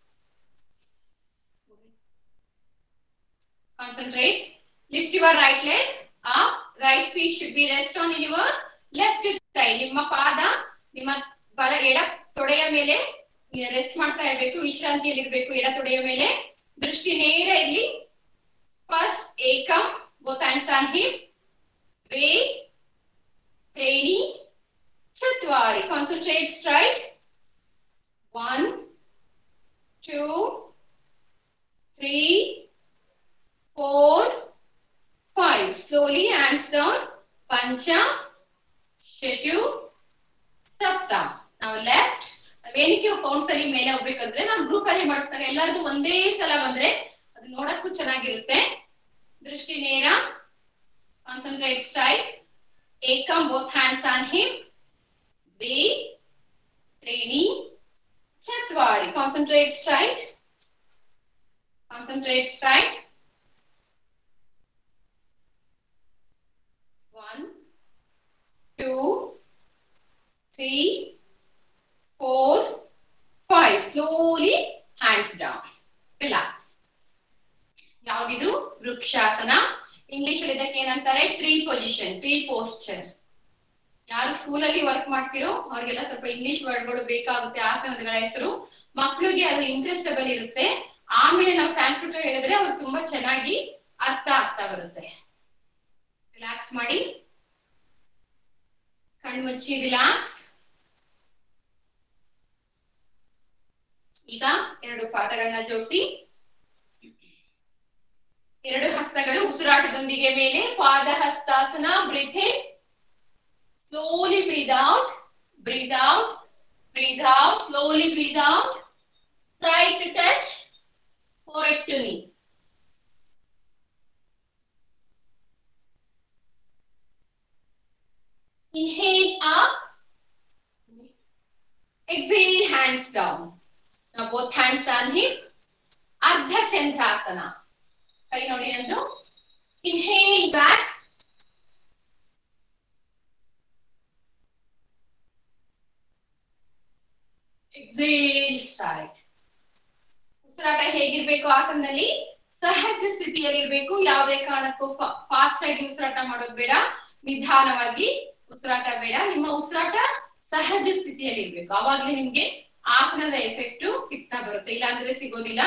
concentrate lift your right leg up right feet should be rest on in your left ಕೈ ನಿಮ್ಮ ಪಾದ ನಿಮ್ಮ ಬಲ ಎಡ ತೊಡೆಯ ಮೇಲೆ ರೆಸ್ಟ್ ಮಾಡ್ತಾ ಇರ್ಬೇಕು ವಿಶ್ರಾಂತಿಯಲ್ಲಿ ಇರ್ಬೇಕು ಎಡ ತೊಡೆಯ ಮೇಲೆ ದೃಷ್ಟಿ ನೇರ ಇರ್ಲಿ ಫಸ್ಟ್ ಏಕಂ both hands on hip द्वे त्रीणि चत्वारि concentrate straight one two three four five slowly hands down pancha shatu ಸಪ್ತ ನಾವು ಲೆಫ್ಟ್ ಏನಕ್ಕೆ ಕೌಂಟ್ಸ್ ಅಲ್ಲಿ ಮೇಲೆ ಹೋಗ್ಬೇಕಂದ್ರೆ ನಾವು ಗ್ರೂಪ್ ಅಲ್ಲಿ ಮಾಡಿಸಿದಾಗ ಎಲ್ಲರಿಗೂ ಒಂದೇ ಸಲ ಬಂದ್ರೆ ಅದು ನೋಡಕ್ಕೂ ಚೆನ್ನಾಗಿರುತ್ತೆ ದೃಷ್ಟಿ ನೇರ ಕಾನ್ಸಂಟ್ರೇಟ್ ಸ್ಟ್ರೈಟ್ ಏಕಂ ಬೋತ್ ಹ್ಯಾಂಡ್ಸ್ ಆನ್ ಹಿಮ್ ಬಿ ತ್ರೀಣಿ ಚತ್ವಾರಿ concentrate straight concentrate straight one two three four, five. Slowly hands down. Relax. ಯಾವ್ದಿದು ವೃಕ್ಷಾಸನ ಇಂಗ್ಲಿಷ್ ಅಲ್ಲಿ ಇದಕ್ಕೆ ಏನಂತಾರೆ ಟ್ರೀ ಪೊಸಿಷನ್ ಟ್ರೀ ಪೋಸ್ಚರ್ ಯಾರು ಸ್ಕೂಲ್ ಅಲ್ಲಿ ವರ್ಕ್ ಮಾಡ್ತಿರೋ ಅವ್ರಿಗೆಲ್ಲ ಸ್ವಲ್ಪ ಇಂಗ್ಲಿಷ್ ವರ್ಡ್ಗಳು ಬೇಕಾಗುತ್ತೆ ಆಸನಗಳ ಹೆಸರು ಮಕ್ಳಿಗೆ ಅದು ಇಂಟ್ರೆಸ್ಟಬಲ್ ಇರುತ್ತೆ ಆಮೇಲೆ ನಾವು ಸಂಸ್ಕೃತ ಹೇಳಿದ್ರೆ ಅವ್ರು ತುಂಬಾ ಚೆನ್ನಾಗಿ ಅರ್ಥ ಆಗ್ತಾ ಬರುತ್ತೆ ರಿಲ್ಯಾಕ್ಸ್ ಮಾಡಿ ಕಣ್ಮುಚ್ಚಿ ರಿಲ್ಯಾಕ್ಸ್ ಈಗ ಎರಡು ಪಾದಗಳನ್ನ ಜೋಡಿಸಿ ಎರಡು ಹಸ್ತಗಳು ಉಸಿರಾಟದೊಂದಿಗೆ ಮೇಲೆ ಪಾದ ಹಸ್ತಾಸನ breathe in slowly breathe out breathe out breathe out slowly breathe out try to touch forehead to knee inhale up exhale hands down Now both hands on hip. Ardha Chandrasana. ಕೈ ನೋಡಿ ಎಂದು ಇನ್ಹೇಲ್ ಬ್ಯಾಕ್ ಎಕ್ಸೇಲ್ ಸ್ಟಾರ್ಟ್ ಉಸಿರಾಟ ಹೇಗಿರ್ಬೇಕು ಆಸನದಲ್ಲಿ ಸಹಜ ಸ್ಥಿತಿಯಲ್ಲಿ ಇರ್ಬೇಕು ಯಾವುದೇ ಕಾರಣಕ್ಕೂ ಫಾಸ್ಟ್ ಆಗಿ ಉಸಿರಾಟ ಮಾಡೋದು ಬೇಡ ನಿಧಾನವಾಗಿ ಉಸಿರಾಟ ಬೇಡ ನಿಮ್ಮ ಉಸಿರಾಟ ಸಹಜ ಸ್ಥಿತಿಯಲ್ಲಿ ಇರ್ಬೇಕು ಅವಾಗ್ಲೇ ನಿಮ್ಗೆ ಆಸನದ ಎಫೆಕ್ಟ್ ಸಿಗ್ತಾ ಬರುತ್ತೆ ಇಲ್ಲಾಂದ್ರೆ ಸಿಗೋದಿಲ್ಲ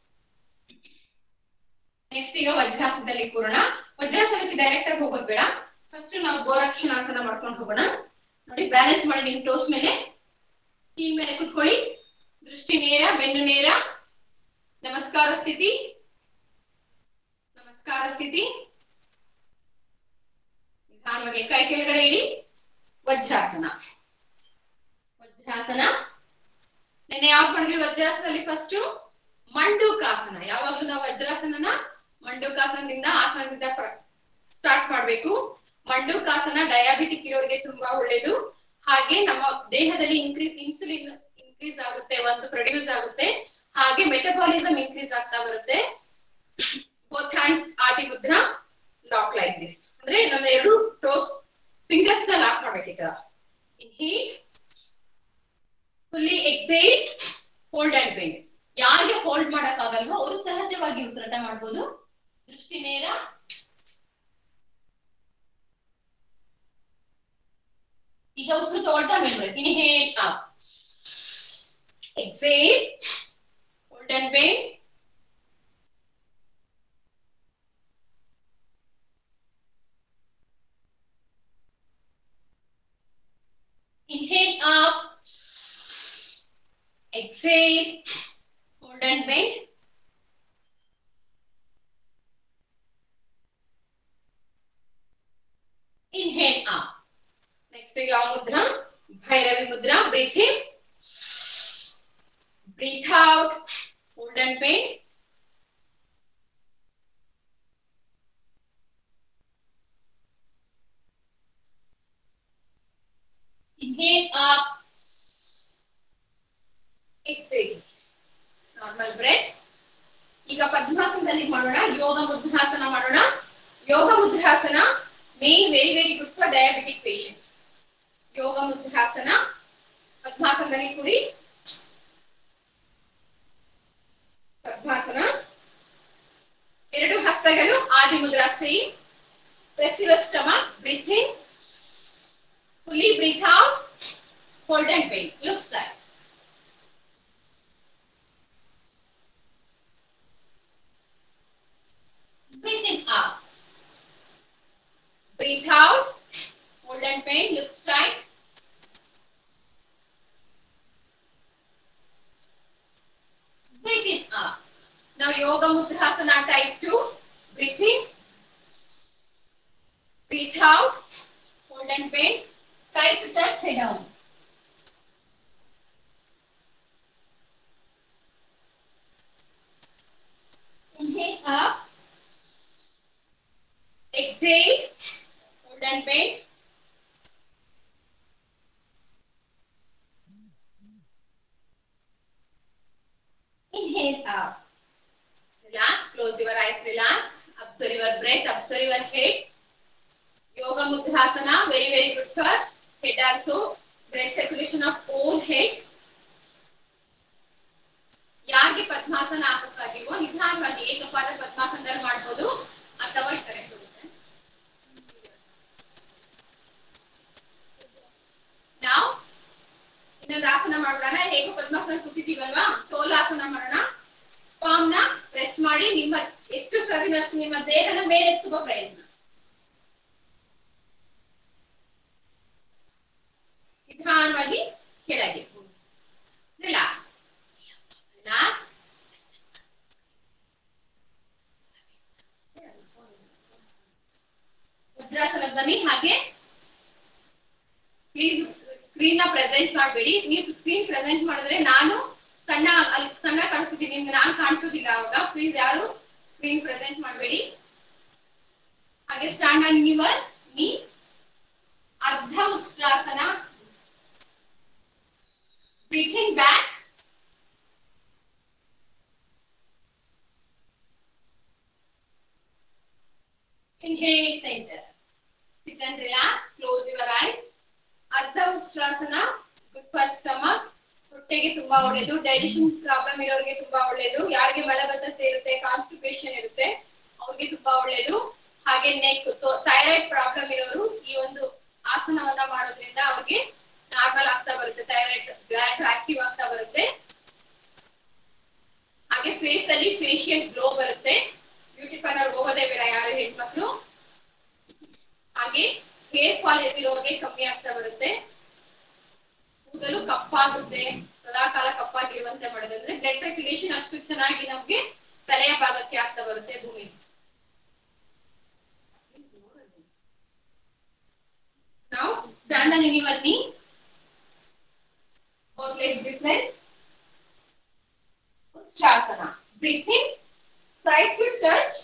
ನೆಕ್ಸ್ಟ್ ಈಗ ವಜ್ರಾಸನದಲ್ಲಿ ಕೂರೋಣ ವಜ್ರಾಸನಕ್ಕೆ ಡೈರೆಕ್ಟ್ ಆಗಿ ಹೋಗೋದ್ ಬೇಡ ಫಸ್ಟ್ ನಾವು ಗೋರಕ್ಷಣಾಸನ ಮಾಡ್ಕೊಂಡು ಹೋಗೋಣ ನೋಡಿ ಬ್ಯಾಲೆನ್ಸ್ ಮಾಡಿ ನಿಮ್ ಟೋಸ್ ಮೇಲೆ ಟೀಮ್ ಮೇಲೆ ಕುತ್ಕೊಳ್ಳಿ ದೃಷ್ಟಿ ನೇರ ಬೆನ್ನು ನೇರ ನಮಸ್ಕಾರ ಸ್ಥಿತಿ ನಮಸ್ಕಾರ ಸ್ಥಿತಿ ನಿಧಾನವಾಗಿ ಕೈ ಕೆಳಗಡೆ ಇಡಿ ವಜ್ರಾಸನ ವಜ್ರಾಸನ ನೆನ್ನೆ ಯಾವಾಗ ಬಂದ್ವಿ ವಜ್ರಾಸನದಲ್ಲಿ ಫಸ್ಟ್ ಮಂಡೂಕಾಸನ ಯಾವಾಗ್ಲೂ ನಾವು ವಜ್ರಾಸನನ ಮಂಡೂಕಾಸನದಿಂದ ಆಸನದಿಂದ ಸ್ಟಾರ್ಟ್ ಮಾಡ್ಬೇಕು ಮಂಡೂಕಾಸನ ಡಯಾಬಿಟಿಕ್ ಇರೋರಿಗೆ ತುಂಬಾ ಒಳ್ಳೇದು ಹಾಗೆ ನಮ್ಮ ದೇಹದಲ್ಲಿ ಇನ್ಕ್ರೀಸ್ ಇನ್ಸುಲಿನ್ ಇನ್ಕ್ರೀಸ್ ಆಗುತ್ತೆ ಒಂದು ಪ್ರೊಡ್ಯೂಸ್ ಆಗುತ್ತೆ ಹಾಗೆ ಮೆಟಬಾಲಿಸಮ್ ಇನ್ಕ್ರೀಸ್ ಆಗ್ತಾ ಬರುತ್ತೆ ಬೋತ್ ಹ್ಯಾಂಡ್ಸ್ ಆದಿ ಮುದ್ರಾ ಲಾಕ್ ಲೈಕ್ ದಿಸ್ ಅಂದ್ರೆ ನಮ್ಮ ಎರಡು ಟೋಸ್ ಫಿಂಗರ್ಸ್ ನ ಲಾಕ್ ಮಾಡ್ಬೇಕು ಈ ತರ inhale fully exhale hold and bend ಯಾರಿಗೆ ಹೋಲ್ಡ್ ಮಾಡಕ್ ಆಗಲ್ವೋ ಅವರು ಸಹಜವಾಗಿ ಉಸಿರಾಟ ಮಾಡ್ಬೋದು ದೃಷ್ಟಿ ನೇರ ಈಗ ಉಸಿರು ತಗೊಳ್ತಾ ಮೇಲ್ಬರ್ತೀವಿ inhale up exhale hold and bend Inhale up. Exhale. Hold and bend. Inhale up. Next to your mudra, Bhairavi mudra. Breathe in. Breathe out. Hold and bend. Inhale up. Exhale. Normal breath. ಈಗ ಪದ್ಮಾಸನದಲ್ಲಿ ಮಾಡೋಣ ಯೋಗ ಮುದ್ರಾಸನ ಮಾಡೋಣ ಯೋಗ ಮುದ್ರಾಸನ ಮೇ very very good for diabetic patient ಯೋಗ ಮುದ್ರಾಸನ ಪದ್ಮಾಸನದಲ್ಲಿ ಕೂಡಿ ಪದ್ಮಾಸನ ಎರಡು ಹಸ್ತಗಳು ಆದಿ ಮುದ್ರಾ ಸೇಮ್ ಪ್ರೆಸಿವ stomach breathing Fully breathe out. Hold and wait. Looks like. Breathe in up. Breathe out. Hold and wait. Looks like. Breathe in up. Now Yoga Mudrasana type 2. Breathe in. Breathe out. Hold and bend. Try to touch head down. Inhale up. Exhale. Hold and bend. Inhale up. Relax. Close your eyes. Relax. Observe your breath. Observe your head. Yoga Mudrasana. Very, very good for head also. Blood circulation of whole head. ಯಾರಿಗೆ ಪದ್ಮಾಸನ ಆಗಬೇಕಾಗಿಲ್ವೋ ನಿಧಾನವಾಗಿ ಏಕಪಾದ ಪದ್ಮಾಸನದಲ್ಲಿ ಮಾಡ್ಬೋದು ಅಥವಾ correct ಹೋಗುತ್ತೆ ನಾವು ಇನ್ನೊಂದು ಆಸನ ಮಾಡೋಣ ಹೇಗೆ ಪದ್ಮಾಸನ ಕೂತಿದ್ದೀವಲ್ವಾ ತೋಲಾಸನ ಮಾಡೋಣ ಪಾಮ್ ನ ಪ್ರೆಸ್ ಮಾಡಿ ನಿಮ್ಮ ಎಷ್ಟು ಸರಿನಷ್ಟು ನಿಮ್ಮ ದೇಹನ ಮೇಲೆತ್ತುವ ಪ್ರಯತ್ನ ನಿಧಾನವಾಗಿ ಕೆಳಗೆ ರಿಲ್ಯಾಕ್ಸ್ ರಿಲ್ಯಾಕ್ಸ್ ಮುದ್ರಾಸನ ಬನ್ನಿ ಹಾಗೆ ಪ್ಲೀಸ್ ಸ್ಕ್ರೀನ್ ನ ಪ್ರೆಸೆಂಟ್ ಮಾಡಬೇಡಿ ನೀವು ಸ್ಕ್ರೀನ್ ಪ್ರೆಸೆಂಟ್ ಮಾಡಿದ್ರೆ ನಾನು ಸಣ್ಣ ಅಲ್ಲಿ ಸಣ್ಣ ಕಾಣಿಸ್ತೀನಿ ನಿಮ್ಗೆ ನಾನು ಕಾಣಿಸೋದಿಲ್ಲ ಅವಾಗ ಪ್ಲೀಸ್ ಯಾರು ಸ್ಕ್ರೀನ್ ಪ್ರೆಸೆಂಟ್ ಮಾಡಬೇಡಿ ಹಾಗೆ ಸ್ಟ್ಯಾಂಡ್ ಆನ್ ಯುವರ್ ನೀ ಅರ್ಧ ustrasana breathing back inhale center sit and relax close your eyes ಅರ್ಧ ಉಷ್ಟ್ರಾಸನ ಗುಡ್ ಫಾರ್ ಸ್ಟಮಕ್ ಹೊಟ್ಟೆಗೆ ತುಂಬಾ ಒಳ್ಳೇದು ಡೈಜೆಷನ್ ಪ್ರಾಬ್ಲಮ್ ಇರೋರಿಗೆ ತುಂಬಾ ಒಳ್ಳೇದು ಯಾರಿಗೆ ಮಲಬದ್ಧತೆ ಇರುತ್ತೆ ಕಾನ್ಸ್ಟಿಪೇಷನ್ ಇರುತ್ತೆ ಅವ್ರಿಗೆ ತುಂಬಾ ಒಳ್ಳೇದು ಹಾಗೆ ನೆಕ್ ಥೈರಾಯ್ಡ್ ಪ್ರಾಬ್ಲಮ್ ಇರೋರು ಈ ಒಂದು ಆಸನವನ್ನ ಮಾಡೋದ್ರಿಂದ ಅವ್ರಿಗೆ ನಾರ್ಮಲ್ ಆಗ್ತಾ ಬರುತ್ತೆ ಥೈರಾಯ್ಡ್ ಗ್ಲ್ಯಾಂಡ್ ಆಕ್ಟಿವ್ ಆಗ್ತಾ ಬರುತ್ತೆ ಹಾಗೆ ಫೇಸ್ ಅಲ್ಲಿ ಫೇಶಿಯಲ್ ಗ್ಲೋ ಬರುತ್ತೆ ಬ್ಯೂಟಿ ಪಾರ್ಲರ್ ಹೋಗೋದೇ ಬೇಡ ಯಾರು ಹೆಣ್ಮಕ್ಳು ಹಾಗೆ ಹೇರ್ ಫಾಲ್ ಇರೋರಿಗೆ ಕಮ್ಮಿ ಆಗ್ತಾ ಬರುತ್ತೆ ಕೂದಲು ಕಪ್ಪಾಗುತ್ತೆ ಸದಾ ಕಾಲ ಕಪ್ಪಾಗಿರುವಂತೆ ಮಾಡೋದು ಅಂದ್ರೆ ಬ್ಲಡ್ ಸರ್ಕ್ಯುಲೇಷನ್ ಅಷ್ಟು ಚೆನ್ನಾಗಿ ನಮ್ಗೆ ತಲೆಯ ಭಾಗಕ್ಕೆ ಆಗ್ತಾ ಬರುತ್ತೆ ಭೂಮಿ ನಾವು stand on your knee both legs different. Ustrasana. Breathe in. Try to touch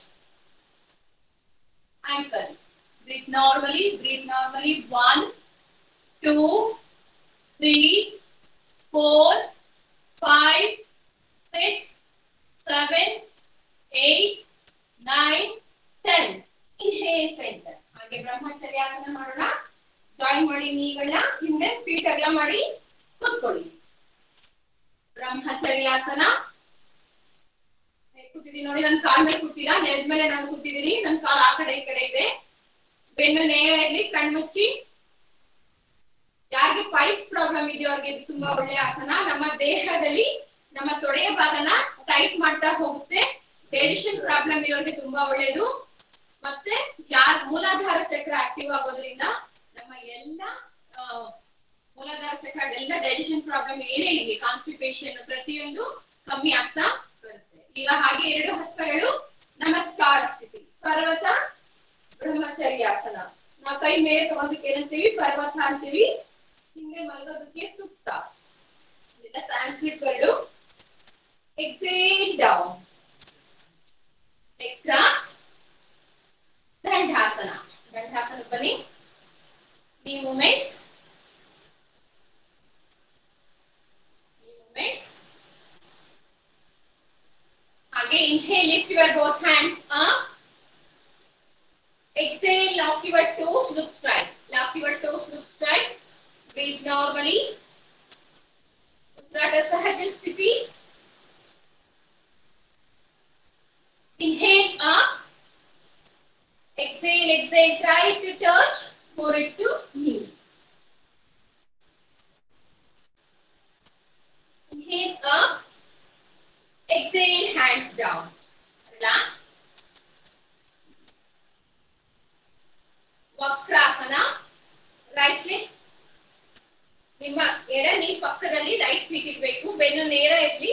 ankle. Breathe normally. Breathe normally. One, two, three, four, five, six, seven, eight, nine, ten. Inhale center. ಹಾಗೆ ಬ್ರಹ್ಮಚರ್ಯಾಸನ ಮಾಡೋಣ ಜಾಯಿನ್ ಮಾಡಿ ನೀಗಳನ್ನ ಹಿಂದೆ feet ಅಗಲ ಮಾಡಿ ಕೂತ್ಕೊಳ್ಳಿ ಬ್ರಹ್ಮಚರ್ಯಾಸನ ಕೂತಿದ್ದೀನಿ ನೋಡಿ ನನ್ನ ಕಾಲ್ ಮೇಲೆ ಕೂತಿಲ್ಲ ನೆಲದ ಮೇಲೆ ನಾನು ಕೂತಿದ್ದೀನಿ ನನ್ನ ಕಾಲ್ ಆ ಕಡೆ ಈ ಕಡೆ ಇದೆ ಬೆನ್ನು ನೇರ ಇರ್ಲಿ ಕಣ್ಮುಚ್ಚಿ ಯಾರಿಗೆ ಪೈಪ್ ಪ್ರಾಬ್ಲಮ್ ಇದೆಯೋ ಅವ್ರಿಗೆ ಇದು ತುಂಬಾ ಒಳ್ಳೆ ಆಸನ ನಮ್ಮ ದೇಹದಲ್ಲಿ ನಮ್ಮ ತೊಡೆಯ ಭಾಗನ ಟೈಟ್ ಮಾಡ್ತಾ ಹೋಗುತ್ತೆ ಡೈಜೆಷನ್ ಪ್ರಾಬ್ಲಮ್ ಇರೋರಿಗೆ ತುಂಬಾ ಒಳ್ಳೇದು ಮತ್ತೆ ಯಾರ ಮೂಲಾಧಾರ ಚಕ್ರ ಆಕ್ಟಿವ್ ಆಗೋದ್ರಿಂದ ನಮ್ಮ ಎಲ್ಲ ಆ, ಮೂಲಾಧಾರ ಚಕ್ರ ಎಲ್ಲ ಡೈಜೆಷನ್ ಪ್ರಾಬ್ಲಮ್ ಏನೇ ಇದೆ ಕಾನ್ಸ್ಟಿಪೇಷನ್ ಪ್ರತಿಯೊಂದು ಕಮ್ಮಿ ಆಗ್ತಾ ಬರುತ್ತೆ ಈಗ ಹಾಗೆ ಎರಡು ಹಸ್ತಗಳು ನಮಸ್ಕಾರ ಸ್ಥಿತಿ ಪರ್ವತ ಬ್ರಹ್ಮಚರ್ಯಾಸನ ನಾವು ಕೈ ಮೇಲೆ ತಗೋದಕ್ಕೆ ಏನಂತೀವಿ ಪರ್ವತ ಅಂತೀವಿ ಹಿಂದೆ ಮಲಗೋದಕ್ಕೆ ಸುತ್ತ ಇದೆಲ್ಲ ಸಾಂಸ್ಕ್ರಿಟ್ ವರ್ಡು ಎಕ್ಸೇಲ್ ಡೌನ್ ಕ್ರಾಸ್ ದಂಡಾಸನ ದಂಡಾಸನ ಬನ್ನಿ knee movements knee movements again inhale lift your both hands up exhale lock your toes look straight lock your toes look straight breathe normally utrata sahaja sthiti inhale up exhale exhale try to touch forehead to knee. Inhale up. Exhale, hands down. Relax. ವಕ್ರಾಸನ right leg ನಿಮ್ಮ ಎಡ ನೀ ಪಕ್ಕದಲ್ಲಿ right feet ಇರಬೇಕು ಬೆನ್ನು ನೇರ ಇರಲಿ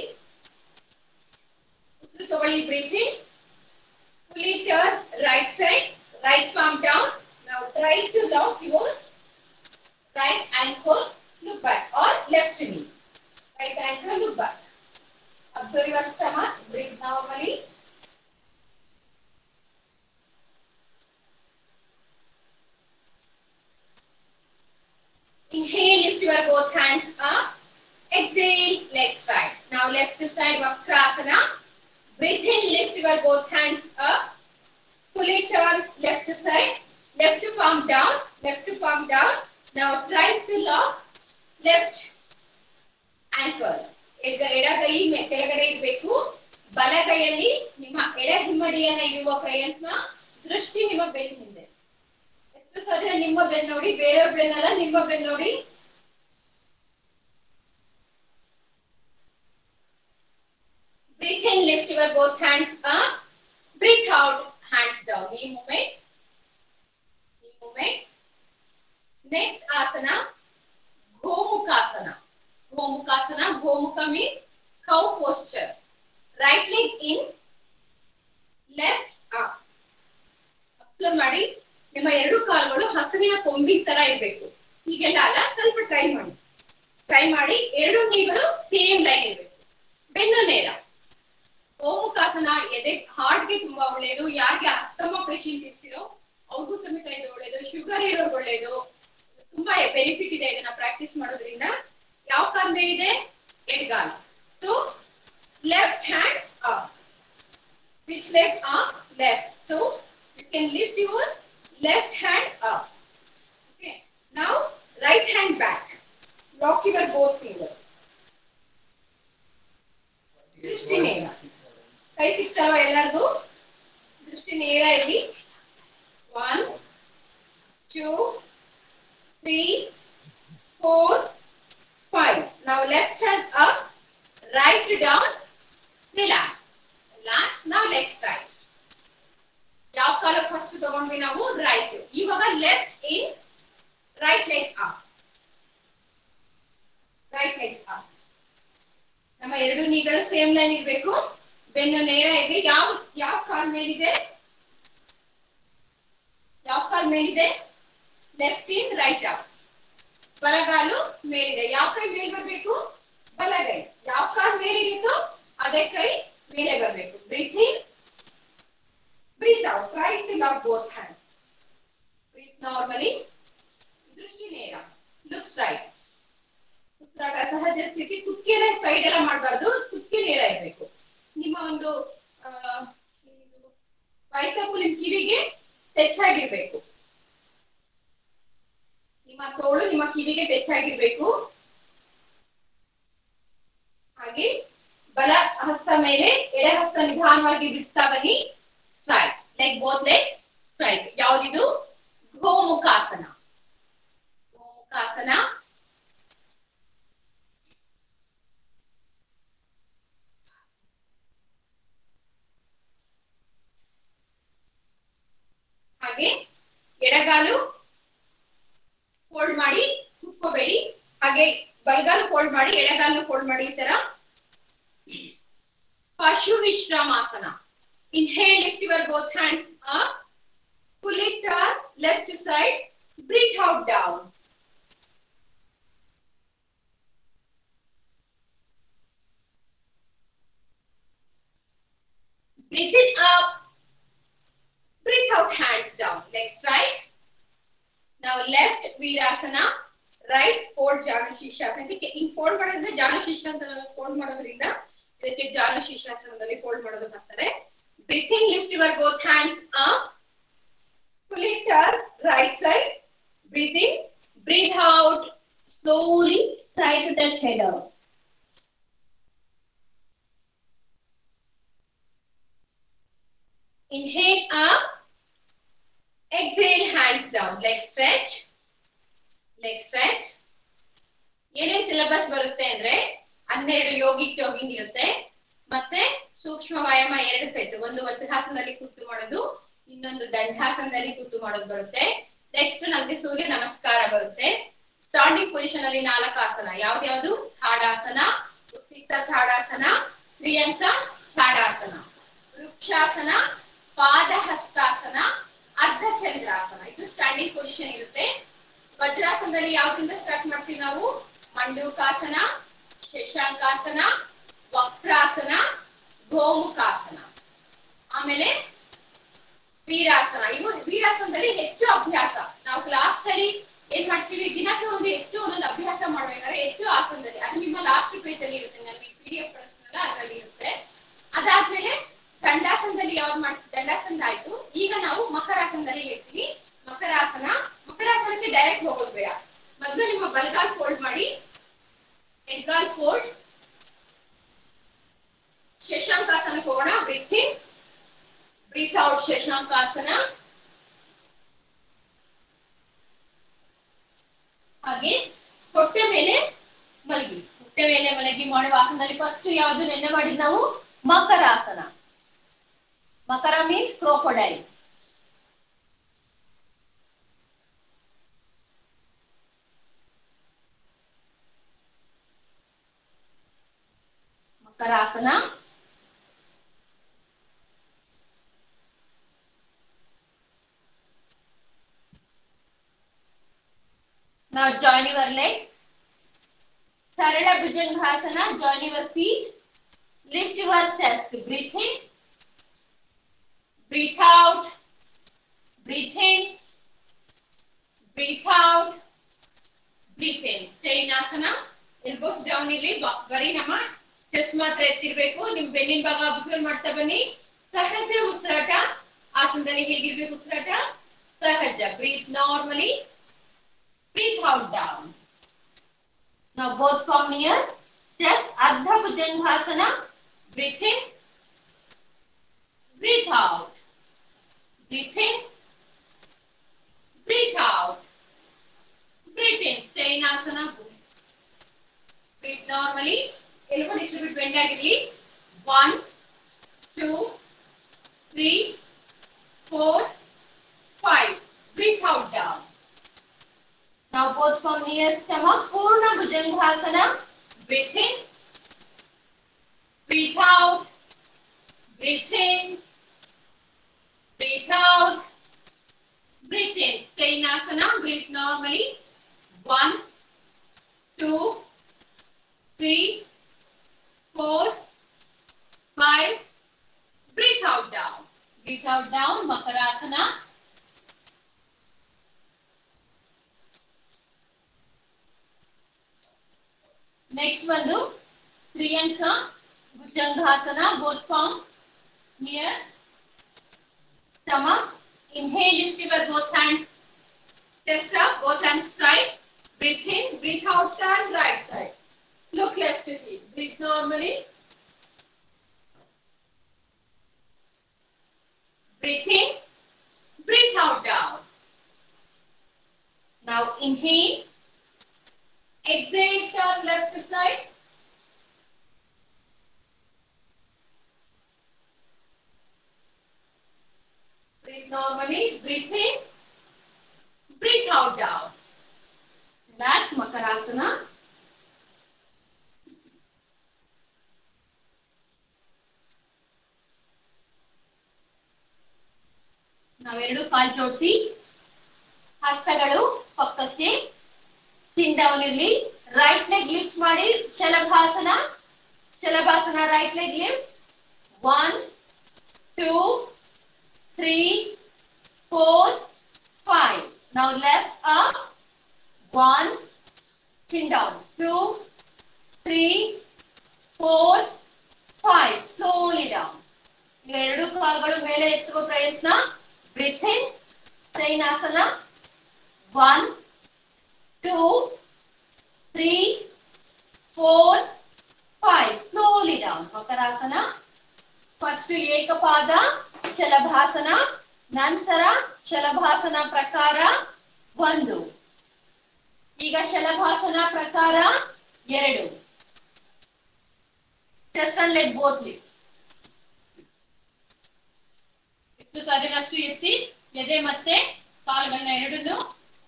ಉಸಿರು ತಗೊಳ್ಳಿ breathing fully turn right side, right palm down. Now try to lock your right ankle, look back, or left knee. Right ankle, look back. Observe your stomach, breathe normally. Inhale, lift your both hands up. Exhale, legs right. Now left side Vakrasana. Breathe in, lift your both hands up. Fully turn left side. Left palm down, left palm down. Now try to lock left ankle. ಎಡ ಎಡ ಕೈ ಮೆ- ಕೆಳಗಡೆ ಇರಬೇಕು ಬಲ ಕೈಯಲ್ಲಿ ನಿಮ್ಮ ಎಡ ಹಿಮ್ಮಡಿಯನ್ನ ಇಡುವ ಪ್ರಯತ್ನ ದೃಷ್ಟಿ ನಿಮ್ಮ ಬೆನ್ನ ಹಿಂದೆ ಎಷ್ಟು ಸರಿ ನಿಮ್ಮ ಬೆನ್ನು ನೋಡಿ ಬೇರೆಯವ್ರ ಬೆನ್ನಲ್ಲ ನಿಮ್ಮ ಬೆನ್ನು ನೋಡಿ Breathe in, lift your both hands up. Breathe out, hands down. Knee movements. Knee movements. Next asana, Gomukasana. Gomukasana. Gomukha means cow posture. Right leg in, left up. Observe ಮಾಡಿ ನಿಮ್ಮ ಎರಡು ಕಾಲುಗಳು ಹಸುವಿನ ಕೊಂಬಿನ ತರ ಇರ್ಬೇಕು ಹೀಗೆಲ್ಲ ಅಲ್ಲ ಸ್ವಲ್ಪ ಟ್ರೈ ಮಾಡಿ ಟ್ರೈ ಮಾಡಿ ಎರಡು ನೀಗಳು ಸೇಮ್ ಲೈನ್ ಇರ್ಬೇಕು ಬೆನ್ನು ನೇರ ಗೋಮುಖಾಸನ ಎದೆ ಹಾರ್ಟ್ಗೆ ತುಂಬಾ ಒಳ್ಳೆಯದು ಯಾರಿಗೆ ಅಸ್ತಮ ಪೇಷಂಟ್ ಇರ್ತಿರೋ ಅವ್ರಿಗೂ ಸಮೇತ ಇದು ಒಳ್ಳೆಯದು ಶುಗರ್ ಇರೋರು ಒಳ್ಳೆಯದು ತುಂಬಾ ಬೆನಿಫಿಟ್ ಇದೆ ಇದನ್ನ ಪ್ರಾಕ್ಟೀಸ್ ಮಾಡೋದ್ರಿಂದ ಯಾವ ಕಾಲ್ ಮೇಲಿದೆ ಎಡ್ಗಾಲ್ so left hand up which leg up left so you can lift your left hand up okay now right hand back lock your both fingers ದೃಷ್ಟಿ ನೇರ ಕೈ ಸಿಗ್ತಲ್ವ ಎಲ್ಲರಿಗೂ ದೃಷ್ಟಿ ನೇರ ಇಲ್ಲಿ one two three four five ನಾವು left hand up right down relax relax ನಾವು legs right ಯಾವ ಕಾಲಕ್ಕೆ ಫಸ್ಟ್ ತಗೊಂಡ್ವಿ ನಾವು ರೈಟ್ ಇವಾಗ left in right leg up right leg up ನಮ್ಮ ಎರಡು ನೀಗಳು ಸೇಮ್ ಲೈನ್ ಇರ್ಬೇಕು ಬೆನ್ನು ನೇರ ಇದೆ ಯಾವ ಯಾವ ಕಾಲ್ ಮೇಲಿದೆ ಯಾವ ಕಾಲ್ ಮೇಲಿದೆ ಲೆಫ್ಟ್ ಇನ್ ರೈಟ್ ಅಪ್ ಬಲಗಾಲು ಮೇಲಿದೆ ಯಾವ ಕೈ ಮೇಲ್ ಬರ್ಬೇಕು ಬಲಗೈ ಯಾವ ಕಾಲ್ ಮೇಲಿರುತ್ತೋ ಅದೇ ಕೈ ಮೇಲೆ ಬರಬೇಕು breathe in breathe out try to lock both hands breathe normally ದೃಷ್ಟಿ ನೇರ ಲುಕ್ಸ್ ರೈಟ್ ಉಸಿರಾಟ ಸಹಜ ಸ್ಥಿತಿ ಕುಕ್ಕಿನ ಸೈಡ್ ಎಲ್ಲ ಮಾಡಬಾರ್ದು ಕುಕ್ಕಿ ನೇರ ಇರಬೇಕು ನಿಮ್ಮ ಒಂದು ಬೈಸಪ್ಪು ನಿಮ್ ಕಿವಿಗೆ ಟಚ್ ಆಗಿರ್ಬೇಕು ನಿಮ್ಮ ತೋಳು ನಿಮ್ಮ ಕಿವಿಗೆ ಟಚ್ ಆಗಿರ್ಬೇಕು ಹಾಗೆ ಬಲ ಹಸ್ತ ಮೇಲೆ ಎಡ ಹಸ್ತ ನಿಧಾನವಾಗಿ ಬಿಡಿಸ್ತಾ ಬನ್ನಿ straight like both leg straight ಯಾವ್ದಿದು ಗೋಮುಖಾಸನ ಗೋಮುಖಾಸನ ಹಾಗೆ ಎಡಗಾಲು ಫೋಲ್ಡ್ ಮಾಡಿ ಕುತ್ಕೋಬೇಡಿ ಹಾಗೆ ಬಲಗಾಲು ಫೋಲ್ಡ್ ಮಾಡಿ ಎಡಗಾಲು ಫೋಲ್ಡ್ ಮಾಡಿ ಈ ತರ ಪಶು ವಿಶ್ರಾಮಾಸನ inhale lift your both hands up pull it turn left side breathe out down breathe in up breathe out hands down legs right now left virasana right fold ಜಾನು ಶೀರ್ಷಾಸನ ಇದಕ್ಕೆ ಹಿಂಗ್ ಫೋಲ್ಡ್ ಮಾಡಿದ್ರೆ ಜಾನು ಶೀರ್ಷಾಸನ ಫೋಲ್ಡ್ ಮಾಡೋದ್ರಿಂದ ಇದಕ್ಕೆ ಜಾನು ಶೀರ್ಷಾಸನದಲ್ಲಿ ಫೋಲ್ಡ್ ಮಾಡೋದು ಬರ್ತಾರೆ breathing lift your both hands up fully turn right side breathe in breathe out slowly try to touch head out inhale up exhale hands down leg stretch leg stretch ಏನೇನ್ syllabus ಬರುತ್ತೆ ಅಂದ್ರೆ ಹನ್ನೆರಡು ಯೋಗಿಕ್ jogging ಇರುತ್ತೆ ಮತ್ತೆ ಸೂಕ್ಷ್ಮ ವ್ಯಾಯಾಮ ಎರಡು set ಒಂದು ವಜ್ರಾಸನದಲ್ಲಿ ಕೂತು ಮಾಡೋದು ಇನ್ನೊಂದು ದಂಡಾಸನದಲ್ಲಿ ಕೂತು ಮಾಡೋದು ಬರುತ್ತೆ ನೆಕ್ಸ್ಟ್ ನಮ್ಗೆ ಸೂರ್ಯ ನಮಸ್ಕಾರ ಬರುತ್ತೆ ಸ್ಟಾಂಡಿಂಗ್ ಪೊಸಿಷನ್ ಅಲ್ಲಿ ನಾಲ್ಕು ಆಸನ ಯಾವ್ದ್ಯಾವ್ದು ಥಾಡಾಸನ ಉತ್ಸಿತ ಥಾಡಾಸನ ಪ್ರಿಯಂಕ ಥಾಡಾಸನ ವೃಕ್ಷಾಸನ ಪಾದ ಹಸ್ತಾಸನ ಅರ್ಧ ಚಂದ್ರಾಸನ ಇದು ಸ್ಟ್ಯಾಂಡಿಂಗ್ ಪೊಸಿಷನ್ ಇರುತ್ತೆ ವಜ್ರಾಸನದಲ್ಲಿ ಯಾವ್ದಿಂದ ಸ್ಟಾರ್ಟ್ ಮಾಡ್ತೀವಿ ನಾವು ಮಂಡೂಕಾಸನ ಶಶಾಂಕಾಸನ ವಕ್ರಾಸನ ಗೋಮುಖಾಸನ ಆಮೇಲೆ ವೀರಾಸನ ಇವು ವೀರಾಸನದಲ್ಲಿ ಹೆಚ್ಚು ಅಭ್ಯಾಸ ನಾವು ಕ್ಲಾಸ್ ನಲ್ಲಿ ಏನ್ ಮಾಡ್ತೀವಿ ದಿನಕ್ಕೆ ಒಂದು ಹೆಚ್ಚು ಒಂದು ಪೇಜ್ ಅಲ್ಲಿ ಇರುತ್ತೆ ನನಗೆ ಪಿ ಡಿ ಎಫ್ ಕಳಿಸ್ತಾರಲ್ಲ ಅದರಲ್ಲಿ ಇರುತ್ತೆ ಅದಾದ್ಮೇಲೆ ದಂಡಾಸನದಲ್ಲಿ ಯಾವ್ದು ಮಾಡ್ತೀವಿ ದಂಡಾಸನ ಆಯ್ತು ಈಗ ನಾವು ಮಕರಾಸನದಲ್ಲಿ ಹೇಳ್ತೀವಿ ಮಕರಾಸನ ಮಕರಾಸನಕ್ಕೆ ಡೈರೆಕ್ಟ್ ಹೋಗೋದು ಬೇಡ ಮೊದಲು ನಿಮ್ಮ ಬಲಗಾಲ್ ಫೋಲ್ಡ್ ಮಾಡಿ ಎಡ್ಗಾಲ್ ಫೋಲ್ಡ್ ಶಶಾಂಕಾಸನಕ್ಕೆ ಹೋಗೋಣ ಬ್ರೀತ್ ಇನ್ ಬ್ರೀತ್ ಔಟ್ ಶಶಾಂಕಾಸನ ಹಾಗೆ ಹೊಟ್ಟೆ ಮೇಲೆ ಮಲಗಿ ಹೊಟ್ಟೆ ಮೇಲೆ ಮಲಗಿ ಮಾಡುವ ಆಸನದಲ್ಲಿ ಫಸ್ಟ್ ಯಾವುದು ನೆನ್ನೆ ಮಾಡಿದ್ ನಾವು ಮಕರಾಸನ ಮಕರ ಮೀನ್ಸ್ ಕ್ರೋಕೊಡೈಲ್ ಮಕರಾಸನ Now join your legs. Sarala Bhujangasana, join your feet. Lift your chest. Breathe in. Breathe out. Breathe in. Breathe out. Breathe in. Stay in asana. Elbows down ಇಲ್ಲಿ ಬ- ಬರೀ ನಮ್ಮ ಚೆಸ್ಟ್ ಮಾತ್ರ ಎತ್ತಿರ್ಬೇಕು ನಿಮ್ ಬೆನ್ನಿನ ಭಾಗ ಅಬ್ಸರ್ವ್ ಮಾಡ್ತಾ ಬನ್ನಿ ಸಹಜ ಉಸಿರಾಟ ಆಸನದಲ್ಲಿ ಹೇಗಿರ್ಬೇಕು ಉಸಿರಾಟ ಸಹಜ breathe normally breathe out down. Now both come near. Chest Ardha Bhujangasana. Breathe in. Breathe out. Breathe in. Breathe out. Breathe in. Stay in asana. Breathe normally. Elbow little bit bend ಆಗಿರ್ಲಿ. One, two, three, four, five. Breathe out down. Now both from near stomach, Purna Bhujangasana. Breathe in. Breathe out. Breathe in. Breathe out. Breathe in. Stay in asana. Breathe normally. One, two, three, four, five. Breathe out down. Breathe out down. Makarasana. Next one do Triyanka Bhujangasana, both from near stomach. Inhale, lift your both hands, chest up, both hands straight. Breathe in, breathe out, turn right side. Look left to me. Breathe normally. Breathe in, breathe out down. Now inhale. Exhale, turn left to side. Breathe normally. Breathe in. Breathe out down. Relax Makarasana. ನಾವೆರಡು ಕಾಲ್ ಜೋಡಿಸಿ ಹಸ್ತಗಳು ಪಕ್ಕಕ್ಕೆ chin down ಇರ್ಲಿ right leg lift ಮಾಡಿ ಶಲಭಾಸನ ಶಲಭಾಸನ right leg lift one two three four five ನಾವು left up one chin down two three four five slowly down ಈಗ ಎರಡು ಕಾಲುಗಳು ಮೇಲೆ ಎತ್ತುವ ಪ್ರಯತ್ನ ಬ್ರಿಥ್ ಇನ್ ಸ್ಟೈನ್ ಆಸನ one two three four five slowly down ಮಕರಾಸನ ಫಸ್ಟ್ ಏಕಪಾದ ಶಲಭಾಸನ ನಂತರ ಶಲಭಾಸನ ಪ್ರಕಾರ ಒಂದು ಈಗ ಶಲಭಾಸನ ಪ್ರಕಾರ ಎರಡು ಚೆಸ್ಟ್ ಅಂಡ್ ಲೆಗ್ ಬೋತ್ಲಿ ಎಷ್ಟು ಸಾಧ್ಯನಷ್ಟು ಎತ್ತಿ ಎದೆ ಮತ್ತೆ ಕಾಲುಗಳನ್ನ ಎರಡನ್ನು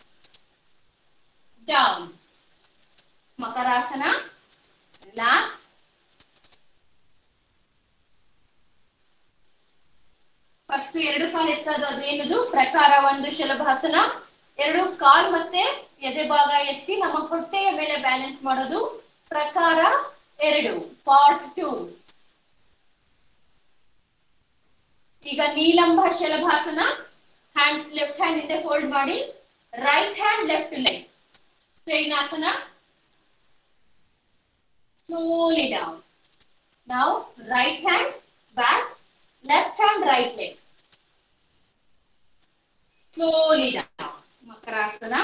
ಡೌನ್ ಮಕರಾಸನ ಲ್ಯಾಪ್ ಫಸ್ಟ್ ಎರಡು ಕಾಲು ಎತ್ತೋದು ಅದೇನದು ಪ್ರಕಾರ ಒಂದು ಶಲಭಾಸನ ಎರಡು ಕಾಲ್ ಮತ್ತೆ ಎದೆ ಭಾಗ ಎತ್ತಿ ನಮ್ಮ ಹೊಟ್ಟೆಯ ಮೇಲೆ ಬ್ಯಾಲೆನ್ಸ್ ಮಾಡೋದು ಪ್ರಕಾರ ಎರಡು ಪಾರ್ಟ್ ಟೂ ಈಗ ನೀಲಂಬ ಶಲಭಾಸನ ಹ್ಯಾಂಡ್ಸ್ ಲೆಫ್ಟ್ ಹ್ಯಾಂಡ್ ಇಂದ ಫೋಲ್ಡ್ ಮಾಡಿ ರೈಟ್ ಹ್ಯಾಂಡ್ ಲೆಫ್ಟ್ ಲೆಗ್ ಸ್ಟೈನಾಸನ slowly down. Now, right hand back, left hand right leg. Slowly down. Makarasana.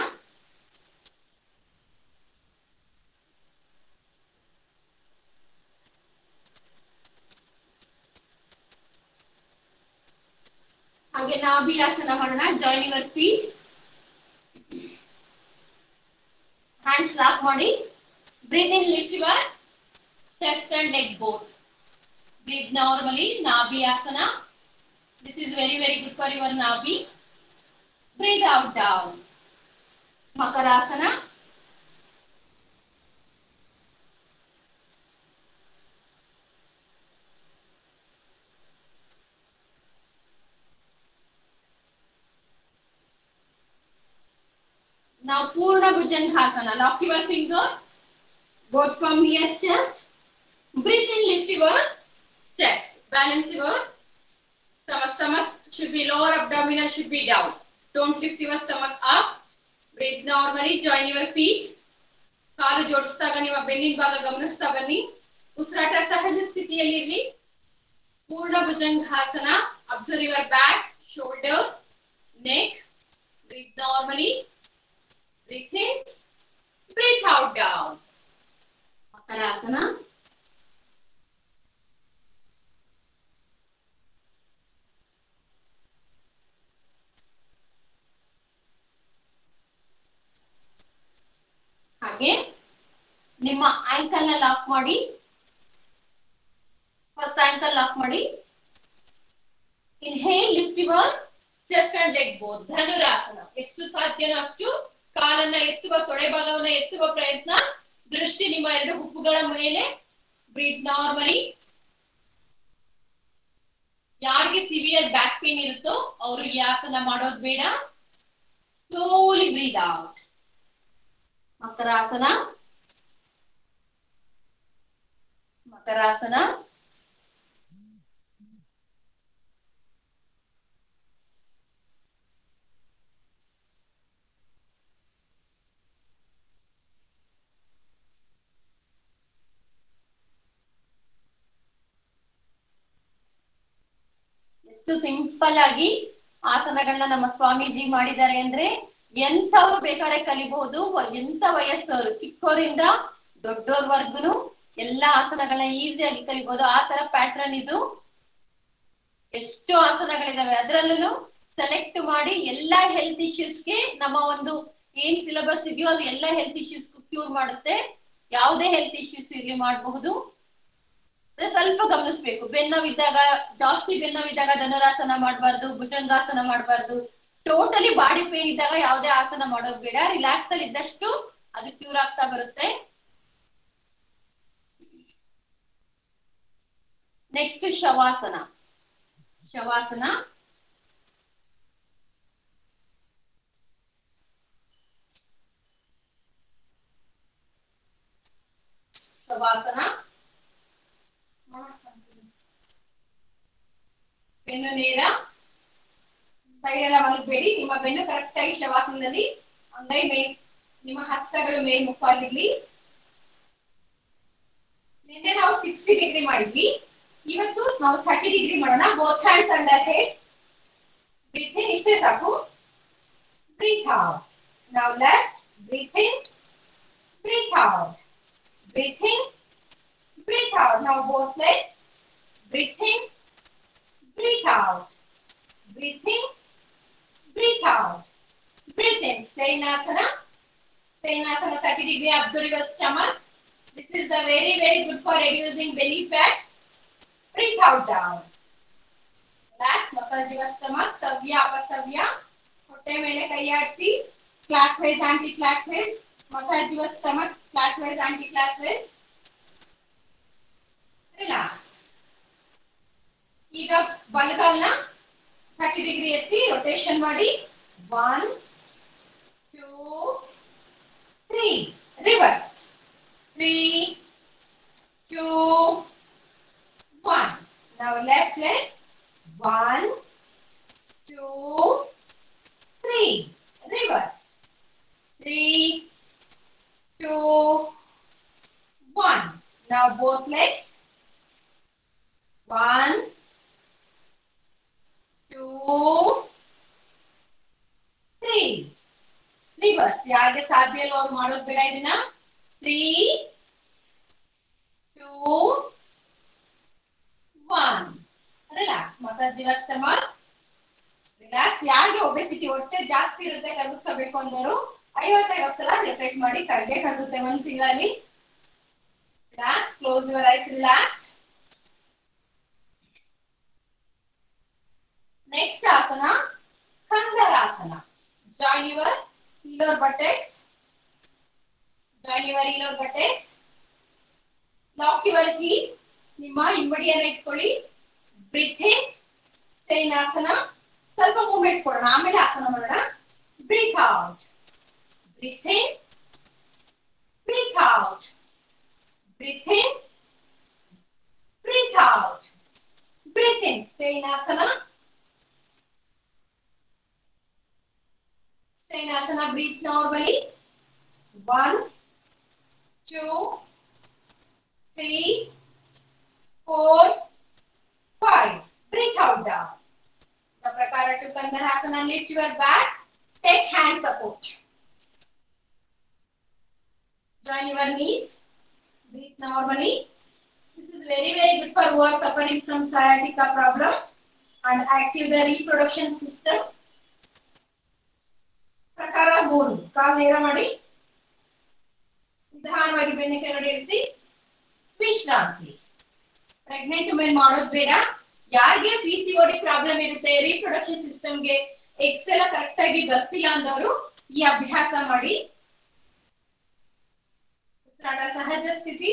ಹಾಗೆ ನಾಭಿಯಾಸನ ಮಾಡೋಣ join your feet hands lock ಮಾಡಿ breathe in lift your chest and leg both breathe normally ನಾಭಿಯಾಸನ this is very very good for your ನಾಭಿ breathe out down ಮಕರಾಸನ Now Purna Bhujangasana. Lock your finger. Both from near chest. Breathe in, lift your chest. Balance your stomach. Stomach should be lower, abdominal should be down. Don't lift your stomach up. Breathe normally. Join your feet. ಕಾಲು ಜೋಡಿಸಿದಾಗ ನಿಮ್ಮ ಬೆನ್ನಿನ ಭಾಗ ಗಮನಿಸ್ತಾ ಬನ್ನಿ ಉಸಿರಾಟ ಸಹಜ ಸ್ಥಿತಿಯಲ್ಲಿರ್ಲಿ ಪೂರ್ಣ ಭುಜಂಗಾಸನ observe your back shoulder neck breathe normally Breathe in, breathe out down. Makarasana. ಹಾಗೆ ನಿಮ್ಮ ಆಂಕಲ್ ನ ಲಾಕ್ ಮಾಡಿ ಫಸ್ಟ್ ಆಂಕಲ್ ಲಾಕ್ ಮಾಡಿ inhale lift your chest and leg both ಧನುರಾಸನ ಎಷ್ಟು ಸಾಧ್ಯನೋ ಅಷ್ಟು ಕಾಲನ್ನ ಎತ್ತುವ ತೊಡೆ ಭಾಗವನ್ನ ಎತ್ತುವ ಪ್ರಯತ್ನ ದೃಷ್ಟಿ ನಿಮ್ಮ ಎರಡು ಹುಬ್ಬುಗಳ ಮೇಲೆ ಬ್ರೀತ್ ನಾರ್ಮಲಿ ಯಾರಿಗೆ ಸಿವಿಯರ್ ಬ್ಯಾಕ್ ಪೇನ್ ಇರುತ್ತೋ ಅವರು ಈ ಆಸನ ಮಾಡೋದು ಬೇಡ ಸ್ಲೋಲಿ ಬ್ರೀತ್ ಔಟ್ ಮಕರಾಸನ ಮಕರಾಸನ ಎಷ್ಟು ಸಿಂಪಲ್ ಆಗಿ ಆಸನಗಳನ್ನ ನಮ್ಮ ಸ್ವಾಮೀಜಿ ಮಾಡಿದ್ದಾರೆ ಅಂದ್ರೆ ಎಂಥವ್ರು ಬೇಕಾದ್ರೆ ಕಲಿಬಹುದು ಎಂತ ವಯಸ್ಸವರು ಚಿಕ್ಕವರಿಂದ ದೊಡ್ಡೋರ್ವರ್ಗುನು ಎಲ್ಲಾ ಆಸನಗಳನ್ನ ಈಸಿಯಾಗಿ ಕಲಿಬಹುದು ಆ ತರ ಪ್ಯಾಟ್ರನ್ ಇದು ಎಷ್ಟು ಆಸನಗಳಿದಾವೆ ಅದ್ರಲ್ಲೂ ಸೆಲೆಕ್ಟ್ ಮಾಡಿ ಎಲ್ಲಾ ಹೆಲ್ತ್ ಇಶ್ಯೂಸ್ಗೆ ನಮ್ಮ ಒಂದು ಏನ್ ಸಿಲೆಬಸ್ ಇದೆಯೋ ಅದು ಎಲ್ಲಾ ಹೆಲ್ತ್ ಇಶ್ಯೂಸ್ ಕ್ಯೂರ್ ಮಾಡುತ್ತೆ ಯಾವುದೇ ಹೆಲ್ತ್ ಇಶ್ಯೂಸ್ ಇರ್ಲಿ ಮಾಡಬಹುದು ಅಂದ್ರೆ ಸ್ವಲ್ಪ ಗಮನಿಸ್ಬೇಕು ಬೆನ್ನವಿದ್ದಾಗ ಜಾಸ್ತಿ ಬೆನ್ನವಿದ್ದಾಗ ಧನುರಾಸನ ಮಾಡಬಾರ್ದು ಭುಜಂಗಾಸನ ಮಾಡಬಾರ್ದು ಟೋಟಲಿ ಬಾಡಿ ಪೇನ್ ಇದ್ದಾಗ ಯಾವುದೇ ಆಸನ ಮಾಡೋದು ಬೇಡ ರಿಲ್ಯಾಕ್ಸ್ ಅಲ್ಲಿ ಇದ್ದಷ್ಟು ಅದು ಕ್ಯೂರ್ ಆಗ್ತಾ ಬರುತ್ತೆ ನೆಕ್ಸ್ಟ್ ಶವಾಸನ ಶವಾಸನ ಶವಾಸನ ಬೆನ್ನು ನೇರ ಸೈಡ್ ಎಲ್ಲ ಮಲಗಬೇಡಿ ನಿಮ್ಮ ಬೆನ್ನು ಕರೆಕ್ಟ್ ಆಗಿ ಶವಾಸನದಲ್ಲಿ ಅಂಗೈ ಮೇಲ್ ನಿಮ್ಮ ಹಸ್ತಗಳು ಮೇಲ್ಮುಖವಾಗಿರ್ಲಿ ನಿನ್ನೆ ನಾವು ಸಿಕ್ಸ್ಟಿ ಡಿಗ್ರಿ ಮಾಡಿದ್ವಿ ಇವತ್ತು ನಾವು ಥರ್ಟಿ ಡಿಗ್ರಿ ಮಾಡೋಣ both hands under head breathe in ಇಷ್ಟೇ ಸಾಕು ಬ್ರೀತ್ ಔಟ್ ನಾವು left breathe in breathe out breathe in breathe out ನಾವು both legs breathe in breathe out. Breathe in, breathe out. Breathe in. Stay in asana. Stay in asana 30 degree. Observe your stomach. This is the very, very good for reducing belly fat. Breathe out down. Relax. Massage your stomach. Savya, apasavya. ಹೊಟ್ಟೆ ಮೇಲೆ ಕೈ ಆಡಿಸಿ clockwise anticlockwise massage your stomach clockwise anticlockwise relax ಈಗ ಬಲಗಾಲ್ನ thirty degree ಎತ್ತಿ rotation ಮಾಡಿ one two three reverse three two one ನಾವು left leg one two three reverse three two one Now both legs. One, two, three. Reverse. ಯಾರಿಗೆ ಸಾಧ್ಯ ಇಲ್ಲ ಅವ್ರು ಮಾಡೋದು ಬೇಡ ಇದನ್ನ ತ್ರೀ ಟೂ ಒನ್ ರಿಲ್ಯಾಕ್ಸ್ ಮತ್ತೆ ದಿವಸ ರಿಲ್ಯಾಕ್ಸ್ ಯಾರಿಗೆ ಒಬೆಸಿಟಿ ಹೊಟ್ಟೆ ಜಾಸ್ತಿ ಇರುತ್ತೆ ಕರಗಿಸ್ಕೋಬೇಕು ಅಂದವರು ಐವತ್ತೈವತ್ತು ಸಲ ರಿಪೀಟ್ ಮಾಡಿ ಕರ್ಗೆ ಕರಗುತ್ತೆ ಒಂದ್ ತಿಂಗಳಲ್ಲಿ relax close your eyes relax next ಆಸನ ಕಂದರಾಸನ ಜಾಯಿನ್ ಯುವರ್ ಇಲೋರ್ ಬಟೆಕ್ಸ್ ಜಾಯಿನ್ ಯುವರ್ ಇಲೋರ್ ಬಟೆಕ್ಸ್ ಲಾಕ್ ಯುವರ್ ಕೀ ನಿಮ್ಮ ಹಿಂಬಡಿಯನ್ನ ಇಟ್ಕೊಳ್ಳಿ ಬ್ರೀಥಿಂಗ್ ಸ್ಟೇನ್ ಆಸನ ಸ್ವಲ್ಪ ಮೂವ್ಮೆಂಟ್ಸ್ ಕೊಡೋಣ ಆಮೇಲೆ ಆಸನ ಮಾಡೋಣ breathe out breathing breathe out breathing breathe out breathing ಸ್ಟೇನ್ ಆಸನ ಸ್ಟೇನ್ ಆಸನ breathe normally one two three four, five. Breathe out down. The prakara to Kandharasana, lift your back, take hand support. Join your knees, breathe normally. This is very, very good for who are suffering from sciatica problem and active the reproduction system. ಪ್ರಕಾರ ಮೂರು ಕಾಲು ನೇರ ಮಾಡಿ ನಿಧಾನವಾಗಿ ಬೆನ್ನು ಕೆಳಗಡೆ ಇರಿಸಿ ವಿಶ್ರಾಂತಿ pregnant women ಮಾಡೋದ್ ಬೇಡ ಯಾರಿಗೆ ಪಿ ಸಿ ಓಡಿ ಪ್ರಾಬ್ಲಮ್ ಇರುತ್ತೆ ರೀಪ್ರೊಡಕ್ಷನ್ ಸಿಸ್ಟಮ್ಗೆ ಎಕ್ಸ್ ಎಲ್ಲ ಕರೆಕ್ಟ್ ಆಗಿ ಬರ್ತಿಲ್ಲ ಅಂದವರು ಈ ಅಭ್ಯಾಸ ಮಾಡಿ ಉಸಿರಾಟ ಸಹಜ ಸ್ಥಿತಿ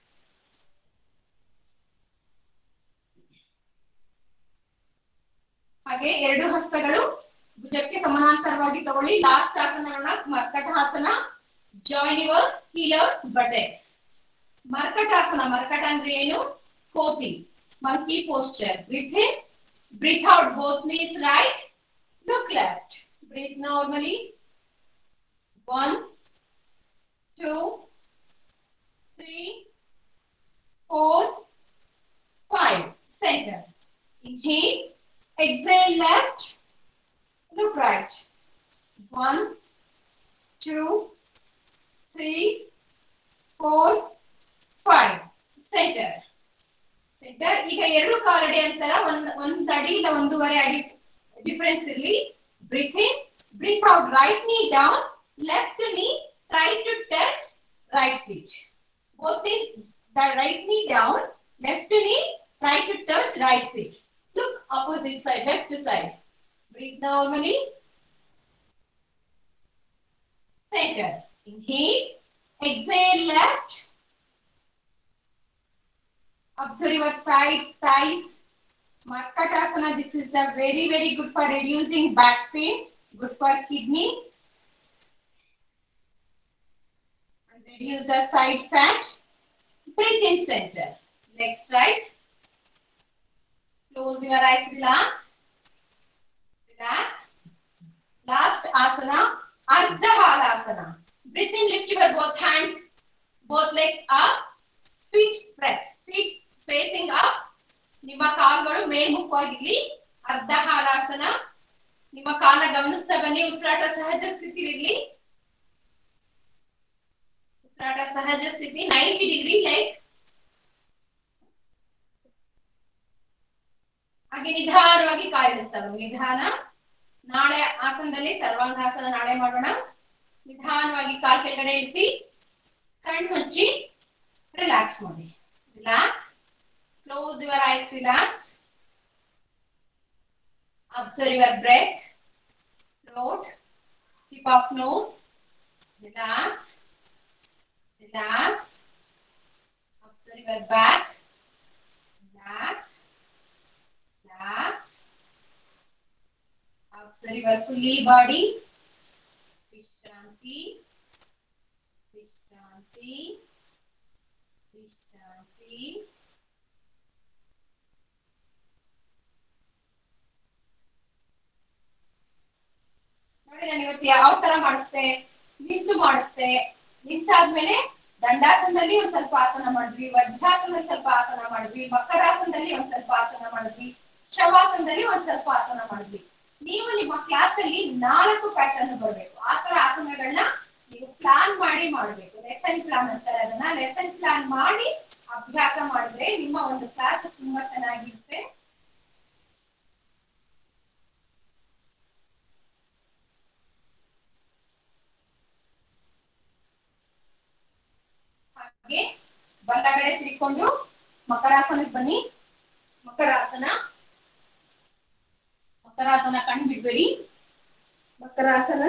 ಹಾಗೆ ಎರಡು ಹಸ್ತಗಳು ಭುಜಕ್ಕೆ ಸಮಾನಾಂತರವಾಗಿ ತಗೊಳ್ಳಿ ಲಾಸ್ಟ್ ಆಸನ ಮರ್ಕಟಾಸನ ಜಾಯಿನ್ ಯುವರ್ ಹೀಲರ್ ಬಟೆಕ್ಸ್ ಮರ್ಕಟಾಸನ ಮರ್ಕಟ ಅಂದ್ರೆ ಏನು ಕೋತಿ monkey posture breathe in breathe out both knees right look left breathe normally one two three four five center inhale exhale left look right one two three four five center center ಈಗ ಎರಡು ಕಾಲಡಿ ಅಂತರ ಒಂದ್ ಒಂದ್ ಅಡಿ ಇಲ್ಲ ಒಂದೂವರೆ ಅಡಿ difference ಇರ್ಲಿ breathe in breathe out right knee down left knee try to touch right feet both is the right knee down left knee try to touch right feet look opposite side left side breathe normally center inhale exhale left Observe your sides, thighs. Markatasana, this is the very, very good for reducing back pain, good for kidney. And reduce the side fat. Breathe in center. Next right. Close your eyes, relax. Relax. Last asana, Ardha Halasana. Breathe in, lift your both hands, both legs up. Feet press. Feet facing up ನಿಮ್ಮ ಕಾಲುಗಳು ಮೇಲ್ಮುಖವಾಗಿರ್ಲಿ ಅರ್ಧ ಹಾಲಾಸನ ನಿಮ್ಮ ಕಾಲ ಗಮನಿಸ್ತಾ ಬನ್ನಿ ಉಸಿರಾಟ ಸಹಜ ಸ್ಥಿತಿ ಇರ್ಲಿ ಉಸಿರಾಟ ಸಹಜ ಸ್ಥಿತಿ ನೈಂಟಿ ಡಿಗ್ರಿ ಲೈಕ್ ಹಾಗೆ ನಿಧಾನವಾಗಿ ಕಾಲಿಸ್ತಾ ಬನ್ನಿ ನಿಧಾನ ನಾಳೆ ಆಸನದಲ್ಲಿ ಸರ್ವಾಂಗಾಸನ ನಾಳೆ ಮಾಡೋಣ ನಿಧಾನವಾಗಿ ಕಾಲ್ ಕೆಳಗಡೆ ಇರಿಸಿ ಕಣ್ಣು ಮುಚ್ಚಿ ರಿಲ್ಯಾಕ್ಸ್ ಮಾಡಿ relax Close your eyes, relax. Observe your breath, throat, tip of nose. Relax. Relax. Observe your back. Relax. Relax. Observe your fully body. Vishranti. Vishranti. Vishranti. ನೋಡಿ ನಾನು ಇವತ್ತು ಯಾವ ತರ ಮಾಡಿಸ್ದೆ ನಿಂತು ಮಾಡಿಸ್ದೆ ನಿಂತಾದ್ಮೇಲೆ ದಂಡಾಸನದಲ್ಲಿ ಒಂದ್ ಸ್ವಲ್ಪ ಆಸನ ಮಾಡಿದ್ವಿ ವಜ್ರಾಸನದಲ್ಲಿ ಸ್ವಲ್ಪ ಆಸನ ಮಾಡಿದ್ವಿ ಮಕರಾಸನದಲ್ಲಿ ಒಂದ್ ಸ್ವಲ್ಪ ಆಸನ ಮಾಡಿದ್ವಿ ಶವಾಸನದಲ್ಲಿ ಒಂದ್ ಸ್ವಲ್ಪ ಆಸನ ಮಾಡಿದ್ವಿ ನೀವು ನಿಮ್ಮ ಕ್ಲಾಸ್ ಅಲ್ಲಿ ನಾಲ್ಕು ಪ್ಯಾಟರ್ನ್ ಬರ್ಬೇಕು ಆ ತರ ಆಸನಗಳನ್ನ ನೀವು ಪ್ಲಾನ್ ಮಾಡಿ ಮಾಡ್ಬೇಕು ಲೆಸನ್ ಪ್ಲಾನ್ ಅಂತಾರೆ ಅದನ್ನ ಲೆಸನ್ ಪ್ಲಾನ್ ಮಾಡಿ ಅಭ್ಯಾಸ ಮಾಡಿದ್ರೆ ನಿಮ್ಮ ಒಂದು ಕ್ಲಾಸ್ ತುಂಬಾ ಚೆನ್ನಾಗಿರುತ್ತೆ ಹಾಗೆ ಬಲಗಡೆ ತಿಳ್ಕೊಂಡು ಮಕರಾಸನಕ್ಕೆ ಬನ್ನಿ ಮಕರಾಸನ ಮಕರಾಸನ ಕಣ್ ಬಿಡ್ಬೇಡಿ ಮಕರಾಸನ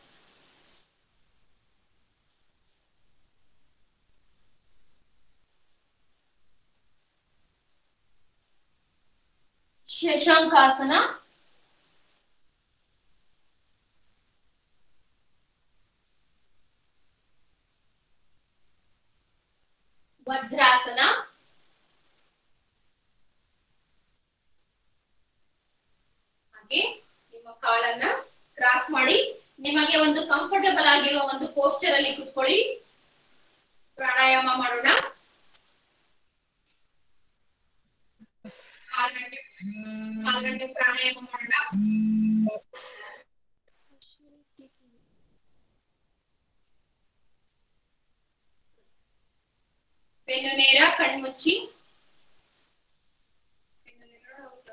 ಶಶಾಂಕಾಸನ ವಜ್ರಾಸನ ಹಾಗೆ ನಿಮ್ಮ ಕಾಲನ್ನ ಕ್ರಾಸ್ ಮಾಡಿ ನಿಮಗೆ ಒಂದು ಕಂಫರ್ಟಬಲ್ ಆಗಿರುವ ಒಂದು ಪೋಸ್ಟರ್ ಅಲ್ಲಿ ಕುತ್ಕೊಳ್ಳಿ ಪ್ರಾಣಾಯಾಮ ಮಾಡೋಣ ಕಾಲ್ ಗಂಟೆ ಕಾಲ್ ಗಂಟೆ ಪ್ರಾಣಾಯಾಮ ಮಾಡೋಣ ಬೆನ್ನು ನೇರ ಕಣ್ಮುಚ್ಚಿ ಬೆನ್ನು ನೇರ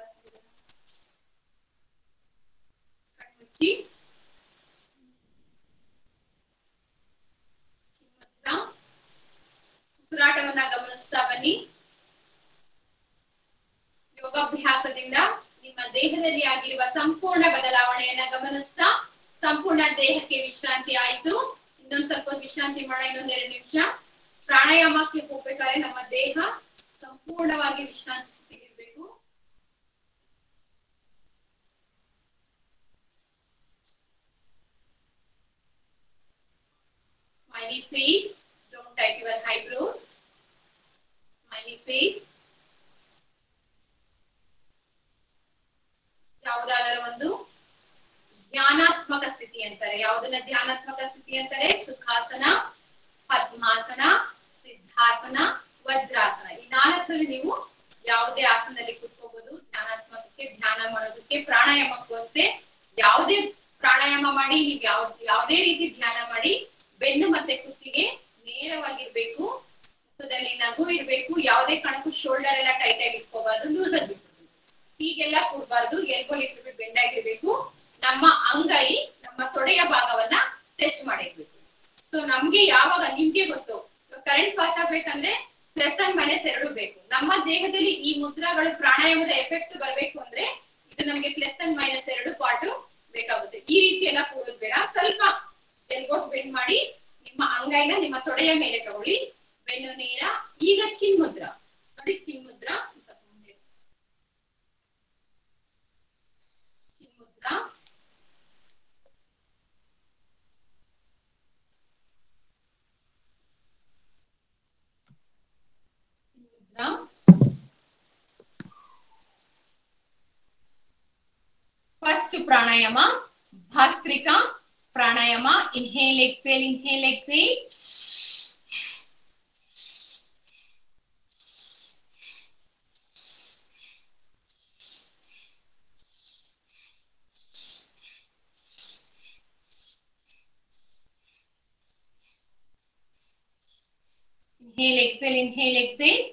ಕಣ್ಮುಚ್ಚಿ ಚಿಮ್ಮಸ್ತಾ ಉಸಿರಾಟವನ್ನ ಗಮನಿಸ್ತಾ ಬನ್ನಿ ಯೋಗಾಭ್ಯಾಸದಿಂದ ನಿಮ್ಮ ದೇಹದಲ್ಲಿ ಆಗಿರುವ ಸಂಪೂರ್ಣ ಬದಲಾವಣೆಯನ್ನ ಗಮನಿಸ್ತಾ ಸಂಪೂರ್ಣ ದೇಹಕ್ಕೆ ವಿಶ್ರಾಂತಿ ಆಯ್ತು ಇನ್ನೊಂದ್ ಸ್ವಲ್ಪ ಹೊತ್ತು ವಿಶ್ರಾಂತಿ ಮಾಡೋಣ ಇನ್ನೊಂದ್ ಎರಡು ನಿಮಿಷ ಪ್ರಾಣಾಯಾಮಕ್ಕೆ ಹೋಗ್ಬೇಕಾದ್ರೆ ನಮ್ಮ ದೇಹ ಸಂಪೂರ್ಣವಾಗಿ ವಿಶ್ರಾಂತಿ ಸ್ಥಿತಿಗಿರ್ಬೇಕು smiley face don't tight your eyebrows smiley face ಯಾವುದಾದರೂ ಒಂದು ಧ್ಯಾನಾತ್ಮಕ ಸ್ಥಿತಿ ಅಂತಾರೆ ಯಾವುದನ್ನ ಧ್ಯಾನಾತ್ಮಕ ಸ್ಥಿತಿ ಅಂತಾರೆ ಸುಖಾಸನ ಪದ್ಮಾಸನ ಸಿದ್ಧಾಸನ ವಜ್ರಾಸನ ಈ ನಾಲ್ಕರಲ್ಲಿ ನೀವು ಯಾವುದೇ ಆಸನದಲ್ಲಿ ಕುತ್ಕೋಬಹುದು ಧ್ಯಾನಾತ್ಮಕಕ್ಕೆ ಧ್ಯಾನ ಮಾಡೋದಕ್ಕೆ ಪ್ರಾಣಾಯಾಮಕ್ಕೂ ಅಷ್ಟೇ ಯಾವುದೇ ಪ್ರಾಣಾಯಾಮ ಮಾಡಿ ನೀವು ಯಾವ ಯಾವುದೇ ರೀತಿ ಧ್ಯಾನ ಮಾಡಿ ಬೆನ್ನು ಮತ್ತೆ ಕುತ್ತಿಗೆ ನೇರವಾಗಿರ್ಬೇಕು ಮುಖದಲ್ಲಿ ನಗು ಇರ್ಬೇಕು ಯಾವುದೇ ಕಾರಣಕ್ಕೂ ಶೋಲ್ಡರ್ ಎಲ್ಲ ಟೈಟ್ ಆಗಿ ಇಟ್ಕೋಬಾರ್ದು ಲೂಸ್ ಆಗಿ ಬಿಟ್ಬಿಡ್ಬೇಕು ಹೀಗೆಲ್ಲ ಕೂರ್ಬಾರ್ದು ಎಲ್ಬೋ ಇಟ್ಬಿಟ್ಟು ಬೆಂಡಾಗಿರ್ಬೇಕು ನಮ್ಮ ಅಂಗೈ ನಮ್ಮ ತೊಡೆಯ ಭಾಗವನ್ನ ಟಚ್ ಮಾಡಿರ್ಬೇಕು ಸೊ ನಮ್ಗೆ ಯಾವಾಗ ನಿಮ್ಗೆ ಗೊತ್ತು ಕರೆಂಟ್ ಪಾಸ್ ಆಗ್ಬೇಕಂದ್ರೆ ಪ್ಲಸ್ ಅಂಡ್ ಮೈನಸ್ ಎರಡು ಬೇಕು ನಮ್ಮ ದೇಹದಲ್ಲಿ ಈ ಮುದ್ರಾಗಳು ಪ್ರಾಣಾಯಾಮದ ಎಫೆಕ್ಟ್ ಬರ್ಬೇಕು ಅಂದ್ರೆ ಇದು ನಮ್ಗೆ ಪ್ಲಸ್ ಅಂಡ್ ಮೈನಸ್ ಎರಡು ಪಾರ್ಟ್ ಬೇಕಾಗುತ್ತೆ ಈ ರೀತಿ ಎಲ್ಲ ಕೂರೋದ್ ಬೇಡ ಸ್ವಲ್ಪ ಎಲ್ಬೋಸ್ ಬೆಂಡ್ ಮಾಡಿ ನಿಮ್ಮ ಅಂಗೈನ ನಿಮ್ಮ ತೊಡೆಯ ಮೇಲೆ ತಗೊಳ್ಳಿ ಬೆನ್ನು ನೇರ ಈಗ ಚಿನ್ಮುದ್ರ ನೋಡಿ ಚಿನ್ಮುದ್ರ ಚಿನ್ಮುದ್ರ ಚಿನ್ಮುದ್ರ ಫಸ್ಟ್ ಪ್ರಾಣಾಯಾಮ ಭಾಸ್ತ್ರಿಕಾ ಪ್ರಾಣಾಯಾಮ inhale exhale inhale exhale inhale exhale inhale exhale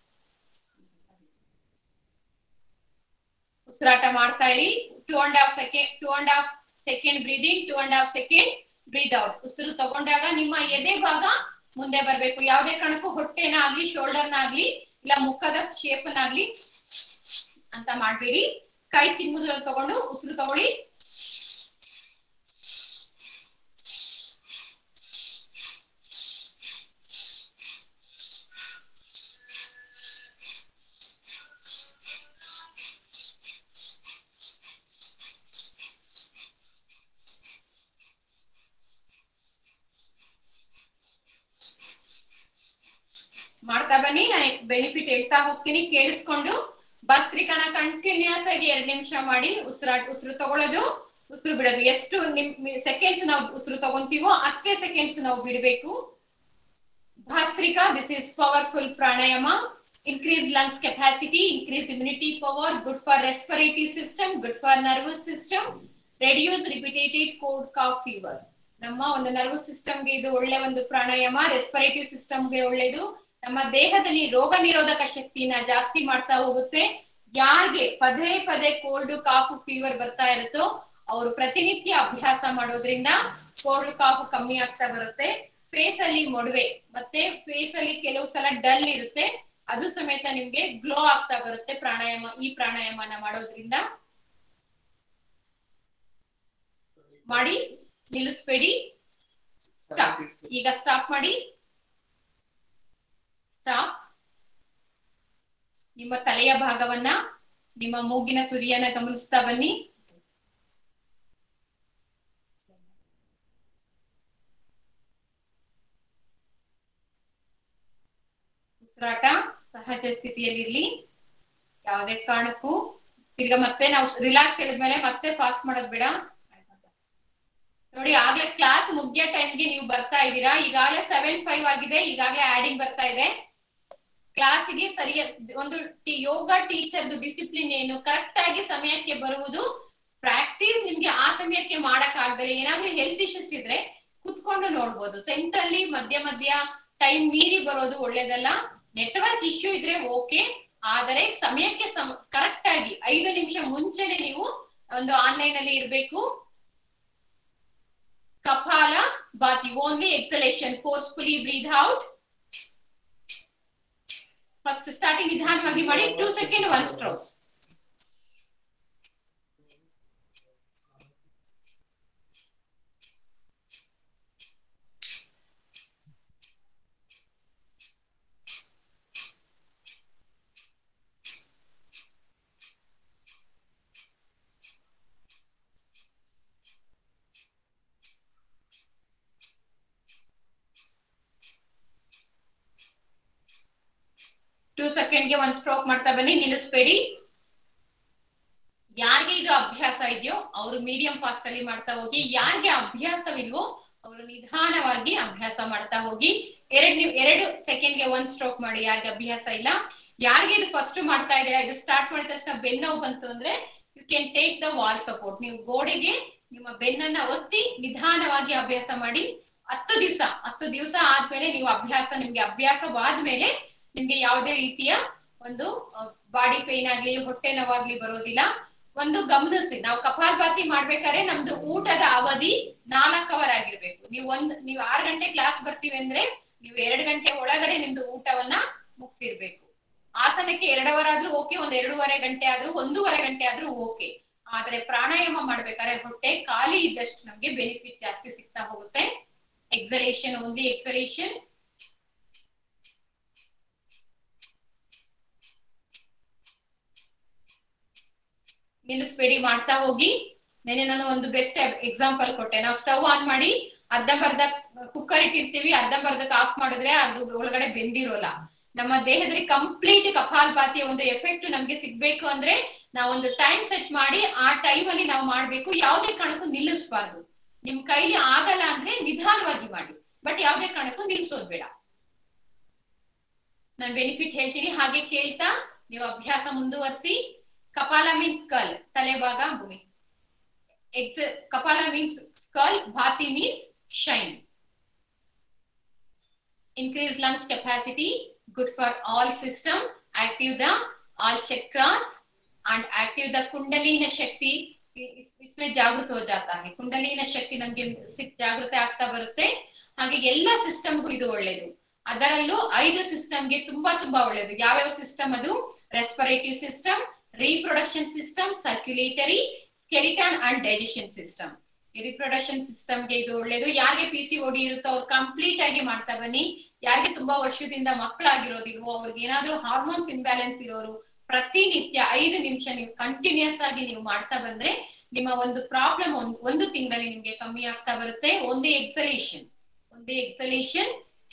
ಉಸಿರಾಟ ಮಾಡ್ತಾ ಇರಿ two and half second two and half second breathe in two and half second breathe out ಉಸಿರು ತಗೊಂಡಾಗ ನಿಮ್ಮ ಎದೆ ಭಾಗ ಮುಂದೆ ಬರ್ಬೇಕು ಯಾವುದೇ ಕಾರಣಕ್ಕೂ ಹೊಟ್ಟೆನ ಆಗ್ಲಿ ಶೋಲ್ಡರ್ನ ಆಗ್ಲಿ ಇಲ್ಲ ಮುಖದ ಶೇಪ್ ಆಗ್ಲಿ ಅಂತ ಮಾಡ್ಬೇಡಿ ಕೈ ಚಿನ್ಮುದ್ರ ತಗೊಂಡು ಉಸಿರು ತಗೊಳ್ಳಿ ಮಾಡ್ತಾ ಬನ್ನಿ ನಾನು ಬೆನಿಫಿಟ್ ಹೇಳ್ತಾ ಹೋಗ್ತೀನಿ ಕೇಳಿಸ್ಕೊಂಡು ಭಸ್ತ್ರಿಕನ ಕಂಟಿನ್ಯೂಸ್ ಆಗಿ ಎರಡ್ ನಿಮಿಷ ಮಾಡಿ ಉಸಿರಾಟ ಉಸಿರು ತಗೊಳ್ಳೋದು ಉಸಿರು ಬಿಡೋದು ಎಷ್ಟು ನಿಮ್ ಸೆಕೆಂಡ್ಸ್ ನಾವು ಉಸಿರು ತಗೊಂತೀವೋ ಅಷ್ಟೇ ಸೆಕೆಂಡ್ಸ್ ನಾವು ಬಿಡಬೇಕು Bhastrika, this is powerful pranayama. Increase lungs capacity, increase immunity power, good for respiratory system, good for nervous system, reduce repeated cold cough fever. ನಮ್ಮ ಒಂದು ನರ್ವಸ್ ಸಿಸ್ಟಮ್ಗೆ ಇದು ಒಳ್ಳೆ ಒಂದು ಪ್ರಾಣಾಯಾಮ ರೆಸ್ಪಿರೇಟಿವ್ ಸಿಸ್ಟಮ್ಗೆ ಒಳ್ಳೇದು ನಮ್ಮ ದೇಹದಲ್ಲಿ ರೋಗ ನಿರೋಧಕ ಶಕ್ತಿನ ಜಾಸ್ತಿ ಮಾಡ್ತಾ ಹೋಗುತ್ತೆ ಯಾರಿಗೆ ಪದೇ ಪದೇ ಕೋಲ್ಡ್ ಕಾಫು ಫೀವರ್ ಬರ್ತಾ ಇರುತ್ತೋ ಅವರು ಪ್ರತಿನಿತ್ಯ ಅಭ್ಯಾಸ ಮಾಡೋದ್ರಿಂದ ಕೋಲ್ಡ್ ಕಾಫ್ ಕಮ್ಮಿ ಆಗ್ತಾ ಬರುತ್ತೆ ಫೇಸ್ ಅಲ್ಲಿ ಮೊಡವೆ ಮತ್ತೆ ಫೇಸ್ ಅಲ್ಲಿ ಕೆಲವು ಸಲ ಡಲ್ ಇರುತ್ತೆ ಅದು ಸಮೇತ ನಿಮ್ಗೆ ಗ್ಲೋ ಆಗ್ತಾ ಬರುತ್ತೆ ಪ್ರಾಣಾಯಾಮ ಈ ಪ್ರಾಣಾಯಾಮನ ಮಾಡೋದ್ರಿಂದ ಮಾಡಿ ನಿಲ್ಲಿಸ್ಬೇಡಿ ಸ್ಟಾಪ್ ಈಗ ಸ್ಟಾಪ್ ಮಾಡಿ ಸ್ಟಾಪ್ ನಿಮ್ಮ ತಲೆಯ ಭಾಗವನ್ನ ನಿಮ್ಮ ಮೂಗಿನ ತುದಿಯನ್ನ ಗಮನಿಸ್ತಾ ಬನ್ನಿ ಉಸಿರಾಟ ಸಹಜ ಸ್ಥಿತಿಯಲ್ಲಿರ್ಲಿ ಯಾವುದೇ ಕಾರಣಕ್ಕೂ ತಿರ್ಗಾ ಮತ್ತೆ ನಾವು ರಿಲ್ಯಾಕ್ಸ್ ಹೇಳಿದ್ಮೇಲೆ ಮತ್ತೆ ಫಾಸ್ಟ್ ಮಾಡೋದ್ ಬೇಡ ನೋಡಿ ಆಗ್ಲೇ ಕ್ಲಾಸ್ ಮುಗಿಯೋ ಟೈಮ್ಗೆ ನೀವು ಬರ್ತಾ ಇದ್ದೀರಾ ಈಗಾಗಲೇ ಸೆವೆನ್ ಫೈವ್ ಆಗಿದೆ ಈಗಾಗಲೇ ಆಡಿಂಗ್ ಬರ್ತಾ ಇದೆ ಕ್ಲಾಸಿಗೆ ಸರಿಯ ಒಂದು ಟಿ- ಯೋಗ ಟೀಚರ್ದು ಡಿಸಿಪ್ಲಿನ್ ಏನು ಕರೆಕ್ಟ್ ಆಗಿ ಸಮಯಕ್ಕೆ ಬರುವುದು ಪ್ರಾಕ್ಟೀಸ್ ನಿಮ್ಗೆ ಆ ಸಮಯಕ್ಕೆ ಮಾಡಕ್ ಆಗದೆ ಏನಾದ್ರೂ ಹೆಲ್ತ್ ಇಶ್ಯೂಸ್ ಇದ್ರೆ ಕುತ್ಕೊಂಡು ನೋಡ್ಬೋದು ಸೆಂಟ್ರಲ್ಲಿ ಮಧ್ಯ ಮಧ್ಯ ಟೈಮ್ ಮೀರಿ ಬರೋದು ಒಳ್ಳೇದಲ್ಲ ನೆಟ್ವರ್ಕ್ ಇಶ್ಯೂ ಇದ್ರೆ ಓಕೆ ಆದರೆ ಸಮಯಕ್ಕೆ ಕರೆಕ್ಟ್ ಆಗಿ ಐದು ನಿಮಿಷ ಮುಂಚೆನೆ ನೀವು ಒಂದು ಆನ್ಲೈನ್ ಅಲ್ಲಿ ಇರ್ಬೇಕು ಕಪಾಲ ಬಾತಿ only exhalation forcefully breathe out first starting ನಿಧಾನವಾಗಿ ಮಾಡಿ two second one stroke two ಸೆಕೆಂಡ್ಗೆ ಒಂದ್ ಸ್ಟ್ರೋಕ್ ಮಾಡ್ತಾ ಬನ್ನಿ ನಿಲ್ಲಿಸ್ಬೇಡಿ ಯಾರಿಗೆ ಇದು ಅಭ್ಯಾಸ ಇದೆಯೋ ಅವರು ಮೀಡಿಯಂ ಫಾಸ್ಟ್ ಅಲ್ಲಿ ಮಾಡ್ತಾ ಹೋಗಿ ಯಾರಿಗೆ ಅಭ್ಯಾಸವಿಲ್ವೋ ಅವರು ನಿಧಾನವಾಗಿ ಅಭ್ಯಾಸ ಮಾಡ್ತಾ ಹೋಗಿ ಎರಡ್ ನಿಮ್ ಎರಡು ಸೆಕೆಂಡ್ಗೆ ಒಂದ್ ಸ್ಟ್ರೋಕ್ ಮಾಡಿ ಯಾರಿಗೆ ಅಭ್ಯಾಸ ಇಲ್ಲ ಯಾರಿಗೆ ಇದು ಫಸ್ಟ್ ಮಾಡ್ತಾ ಇದ್ದೀರಾ ಇದು ಸ್ಟಾರ್ಟ್ ಮಾಡಿದ ತಕ್ಷಣ ಬೆನ್ನೋವು ಬಂತು ಅಂದ್ರೆ you can take the wall support ನೀವು ಗೋಡೆಗೆ ನಿಮ್ಮ ಬೆನ್ನನ್ನ ಒತ್ತಿ ನಿಧಾನವಾಗಿ ಅಭ್ಯಾಸ ಮಾಡಿ ಹತ್ತು ದಿವಸ ಹತ್ತು ದಿವಸ ಆದ್ಮೇಲೆ ನೀವು ಅಭ್ಯಾಸ ನಿಮ್ಗೆ ಅಭ್ಯಾಸವಾದ್ಮೇಲೆ ನಿಮ್ಗೆ ಯಾವುದೇ ರೀತಿಯ ಒಂದು ಬಾಡಿ ಪೇನ್ ಆಗ್ಲಿ ಹೊಟ್ಟೆ ನೋವಾಗ್ಲಿ ಬರೋದಿಲ್ಲ ಒಂದು ಗಮನಿಸಿ ನಾವು ಕಪಾಲಭಾತಿ ಮಾಡ್ಬೇಕಾದ್ರೆ ನಮ್ದು ಊಟದ ಅವಧಿ ನಾಲ್ಕು ಅವರ್ ಆಗಿರ್ಬೇಕು ನೀವು ಒಂದ್ ನೀವು ಆರು ಗಂಟೆ ಕ್ಲಾಸ್ ಬರ್ತೀವಿ ಅಂದ್ರೆ ನೀವು ಎರಡು ಗಂಟೆ ಒಳಗಡೆ ನಿಮ್ದು ಊಟವನ್ನ ಮುಗಿಸಿರ್ಬೇಕು ಆಸನಕ್ಕೆ ಎರಡು ಅವರ್ ಆದ್ರೂ ಓಕೆ ಒಂದ್ ಎರಡೂವರೆ ಗಂಟೆ ಆದ್ರೂ ಒಂದೂವರೆ ಗಂಟೆ ಆದ್ರೂ ಓಕೆ ಆದ್ರೆ ಪ್ರಾಣಾಯಾಮ ಮಾಡ್ಬೇಕಾದ್ರೆ ಹೊಟ್ಟೆ ಖಾಲಿ ಇದ್ದಷ್ಟು ನಮ್ಗೆ ಬೆನಿಫಿಟ್ ಜಾಸ್ತಿ ಸಿಗ್ತಾ ಹೋಗುತ್ತೆ ಎಕ್ಸಲೇಷನ್ ಓನ್ಲಿ ಎಕ್ಸಲೇಷನ್ ನಿಲ್ಲಿಸ್ಬೇಡಿ ಮಾಡ್ತಾ ಹೋಗಿ ನೆನೆ ನಾನು ಒಂದು ಬೆಸ್ಟ್ ಎಕ್ಸಾಂಪಲ್ ಕೊಟ್ಟೆ ನಾವು ಸ್ಟವ್ ಆನ್ ಮಾಡಿ ಅರ್ಧಂಬರ್ಧ ಕುಕ್ಕರ್ ಇಟ್ಟಿರ್ತೀವಿ ಅರ್ಧಂಬರ್ಧಕ್ಕೆ ಆಫ್ ಮಾಡಿದ್ರೆ ಅದು ಒಳಗಡೆ ಬೆಂದಿರೋಲ್ಲ ನಮ್ಮ ದೇಹದಲ್ಲಿ ಕಂಪ್ಲೀಟ್ ಕಪಾಲಭಾತಿಯ ಒಂದು ಎಫೆಕ್ಟ್ ನಮ್ಗೆ ಸಿಗ್ಬೇಕು ಅಂದ್ರೆ ನಾವೊಂದು ಟೈಮ್ ಸೆಟ್ ಮಾಡಿ ಆ ಟೈಮ್ ಅಲ್ಲಿ ನಾವು ಮಾಡ್ಬೇಕು ಯಾವುದೇ ಕಾರಣಕ್ಕೂ ನಿಲ್ಲಿಸಬಾರ್ದು ನಿಮ್ ಕೈಲಿ ಆಗಲ್ಲ ಅಂದ್ರೆ ನಿಧಾನವಾಗಿ ಮಾಡಿ ಬಟ್ ಯಾವುದೇ ಕಾರಣಕ್ಕೂ ನಿಲ್ಸೋದ್ ಬೇಡ ನಾನು ಬೆನಿಫಿಟ್ ಹೇಳ್ತೀನಿ ಹಾಗೆ ಕೇಳ್ತಾ ನೀವು ಅಭ್ಯಾಸ ಮುಂದುವರಿಸಿ ಕಪಾಲ ಮೀನ್ಸ್ ಕಲ್ ತಲೆ ಭಾಗ ಭೂಮಿ ಎಕ್ಸ್ ಕಪಾಲ ಮೀನ್ಸ್ ಸ್ಕಲ್ ಭಾತಿ means shine increase lungs capacity good for all system active the all chakras and active the kundalini shakti इसमें ಜಾಗೃತ हो जाता है ಕುಂಡಲಿನ ಶಕ್ತಿ ನಮ್ಗೆ ಸಿಕ್ ಜಾಗೃತ ಆಗ್ತಾ ಬರುತ್ತೆ ಹಾಗೆ ಎಲ್ಲಾ ಸಿಸ್ಟಮ್ಗೂ ಇದು ಒಳ್ಳೇದು ಅದರಲ್ಲೂ ಐದು ಸಿಸ್ಟಮ್ಗೆ ತುಂಬಾ ತುಂಬಾ ಒಳ್ಳೇದು ಯಾವ್ಯಾವ ಸಿಸ್ಟಮ್ ಅದು respirative system reproduction system circulatory skeleton and digestion system reproduction ಸಿಸ್ಟಮ್ಗೆ ಇದು ಒಳ್ಳೇದು ಯಾರಿಗೆ ಪಿ ಸಿ ಓಡಿ ಇರುತ್ತೋ ಅವ್ರು ಕಂಪ್ಲೀಟ್ ಆಗಿ ಮಾಡ್ತಾ ಬನ್ನಿ ಯಾರಿಗೆ ತುಂಬಾ ವರ್ಷದಿಂದ ಮಕ್ಕಳಾಗಿರೋದಿಲ್ವೋ ಅವ್ರಿಗೆ ಏನಾದ್ರೂ ಹಾರ್ಮೋನ್ಸ್ ಇಂಬ್ಯಾಲೆನ್ಸ್ ಇರೋರು ಪ್ರತಿನಿತ್ಯ ಐದು ನಿಮಿಷ ನೀವು ಕಂಟಿನ್ಯೂಸ್ ಆಗಿ ನೀವು ಮಾಡ್ತಾ ಬಂದ್ರೆ ನಿಮ್ಮ ಒಂದು ಪ್ರಾಬ್ಲಮ್ ಒಂದು ತಿಂಗಳಲ್ಲಿ ನಿಮ್ಗೆ ಕಮ್ಮಿ ಆಗ್ತಾ ಬರುತ್ತೆ ಒಂದೇ ಎಕ್ಸಲೇಷನ್ ಒಂದೇ ಎಕ್ಸಲೇಷನ್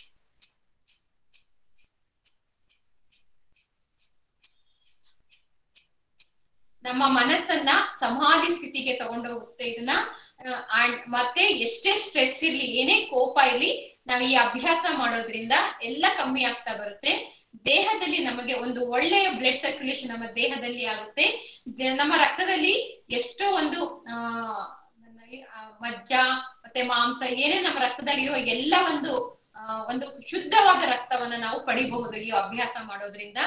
ನಮ್ಮ ಮನಸ್ಸನ್ನ ಸಮಾಧಿ ಸ್ಥಿತಿಗೆ ತಗೊಂಡು ಹೋಗುತ್ತೆ ಇದನ್ನ ಅಂಡ್ ಮತ್ತೆ ಎಷ್ಟೇ ಸ್ಟ್ರೆಸ್ ಇರ್ಲಿ ಏನೇ ಕೋಪ ಇರ್ಲಿ ನಾವು ಈ ಅಭ್ಯಾಸ ಮಾಡೋದ್ರಿಂದ ಎಲ್ಲ ಕಮ್ಮಿ ಆಗ್ತಾ ಬರುತ್ತೆ ದೇಹದಲ್ಲಿ ನಮಗೆ ಒಂದು ಒಳ್ಳೆಯ ಬ್ಲಡ್ ಸರ್ಕ್ಯುಲೇಷನ್ ನಮ್ಮ ದೇಹದಲ್ಲಿ ಆಗುತ್ತೆ ದ- ನಮ್ಮ ರಕ್ತದಲ್ಲಿ ಎಷ್ಟೋ ಒಂದು ಆ ಆ, ಮಜ್ಜ ಮತ್ತೆ ಮಾಂಸ ಏನೇ ನಮ್ಮ ರಕ್ತದಲ್ಲಿ ಇರುವ ಎಲ್ಲ ಒಂದು ಆ, ಒಂದು ಶುದ್ಧವಾದ ರಕ್ತವನ್ನ ನಾವು ಪಡಿಬಹುದು ಈ ಅಭ್ಯಾಸ ಮಾಡೋದ್ರಿಂದ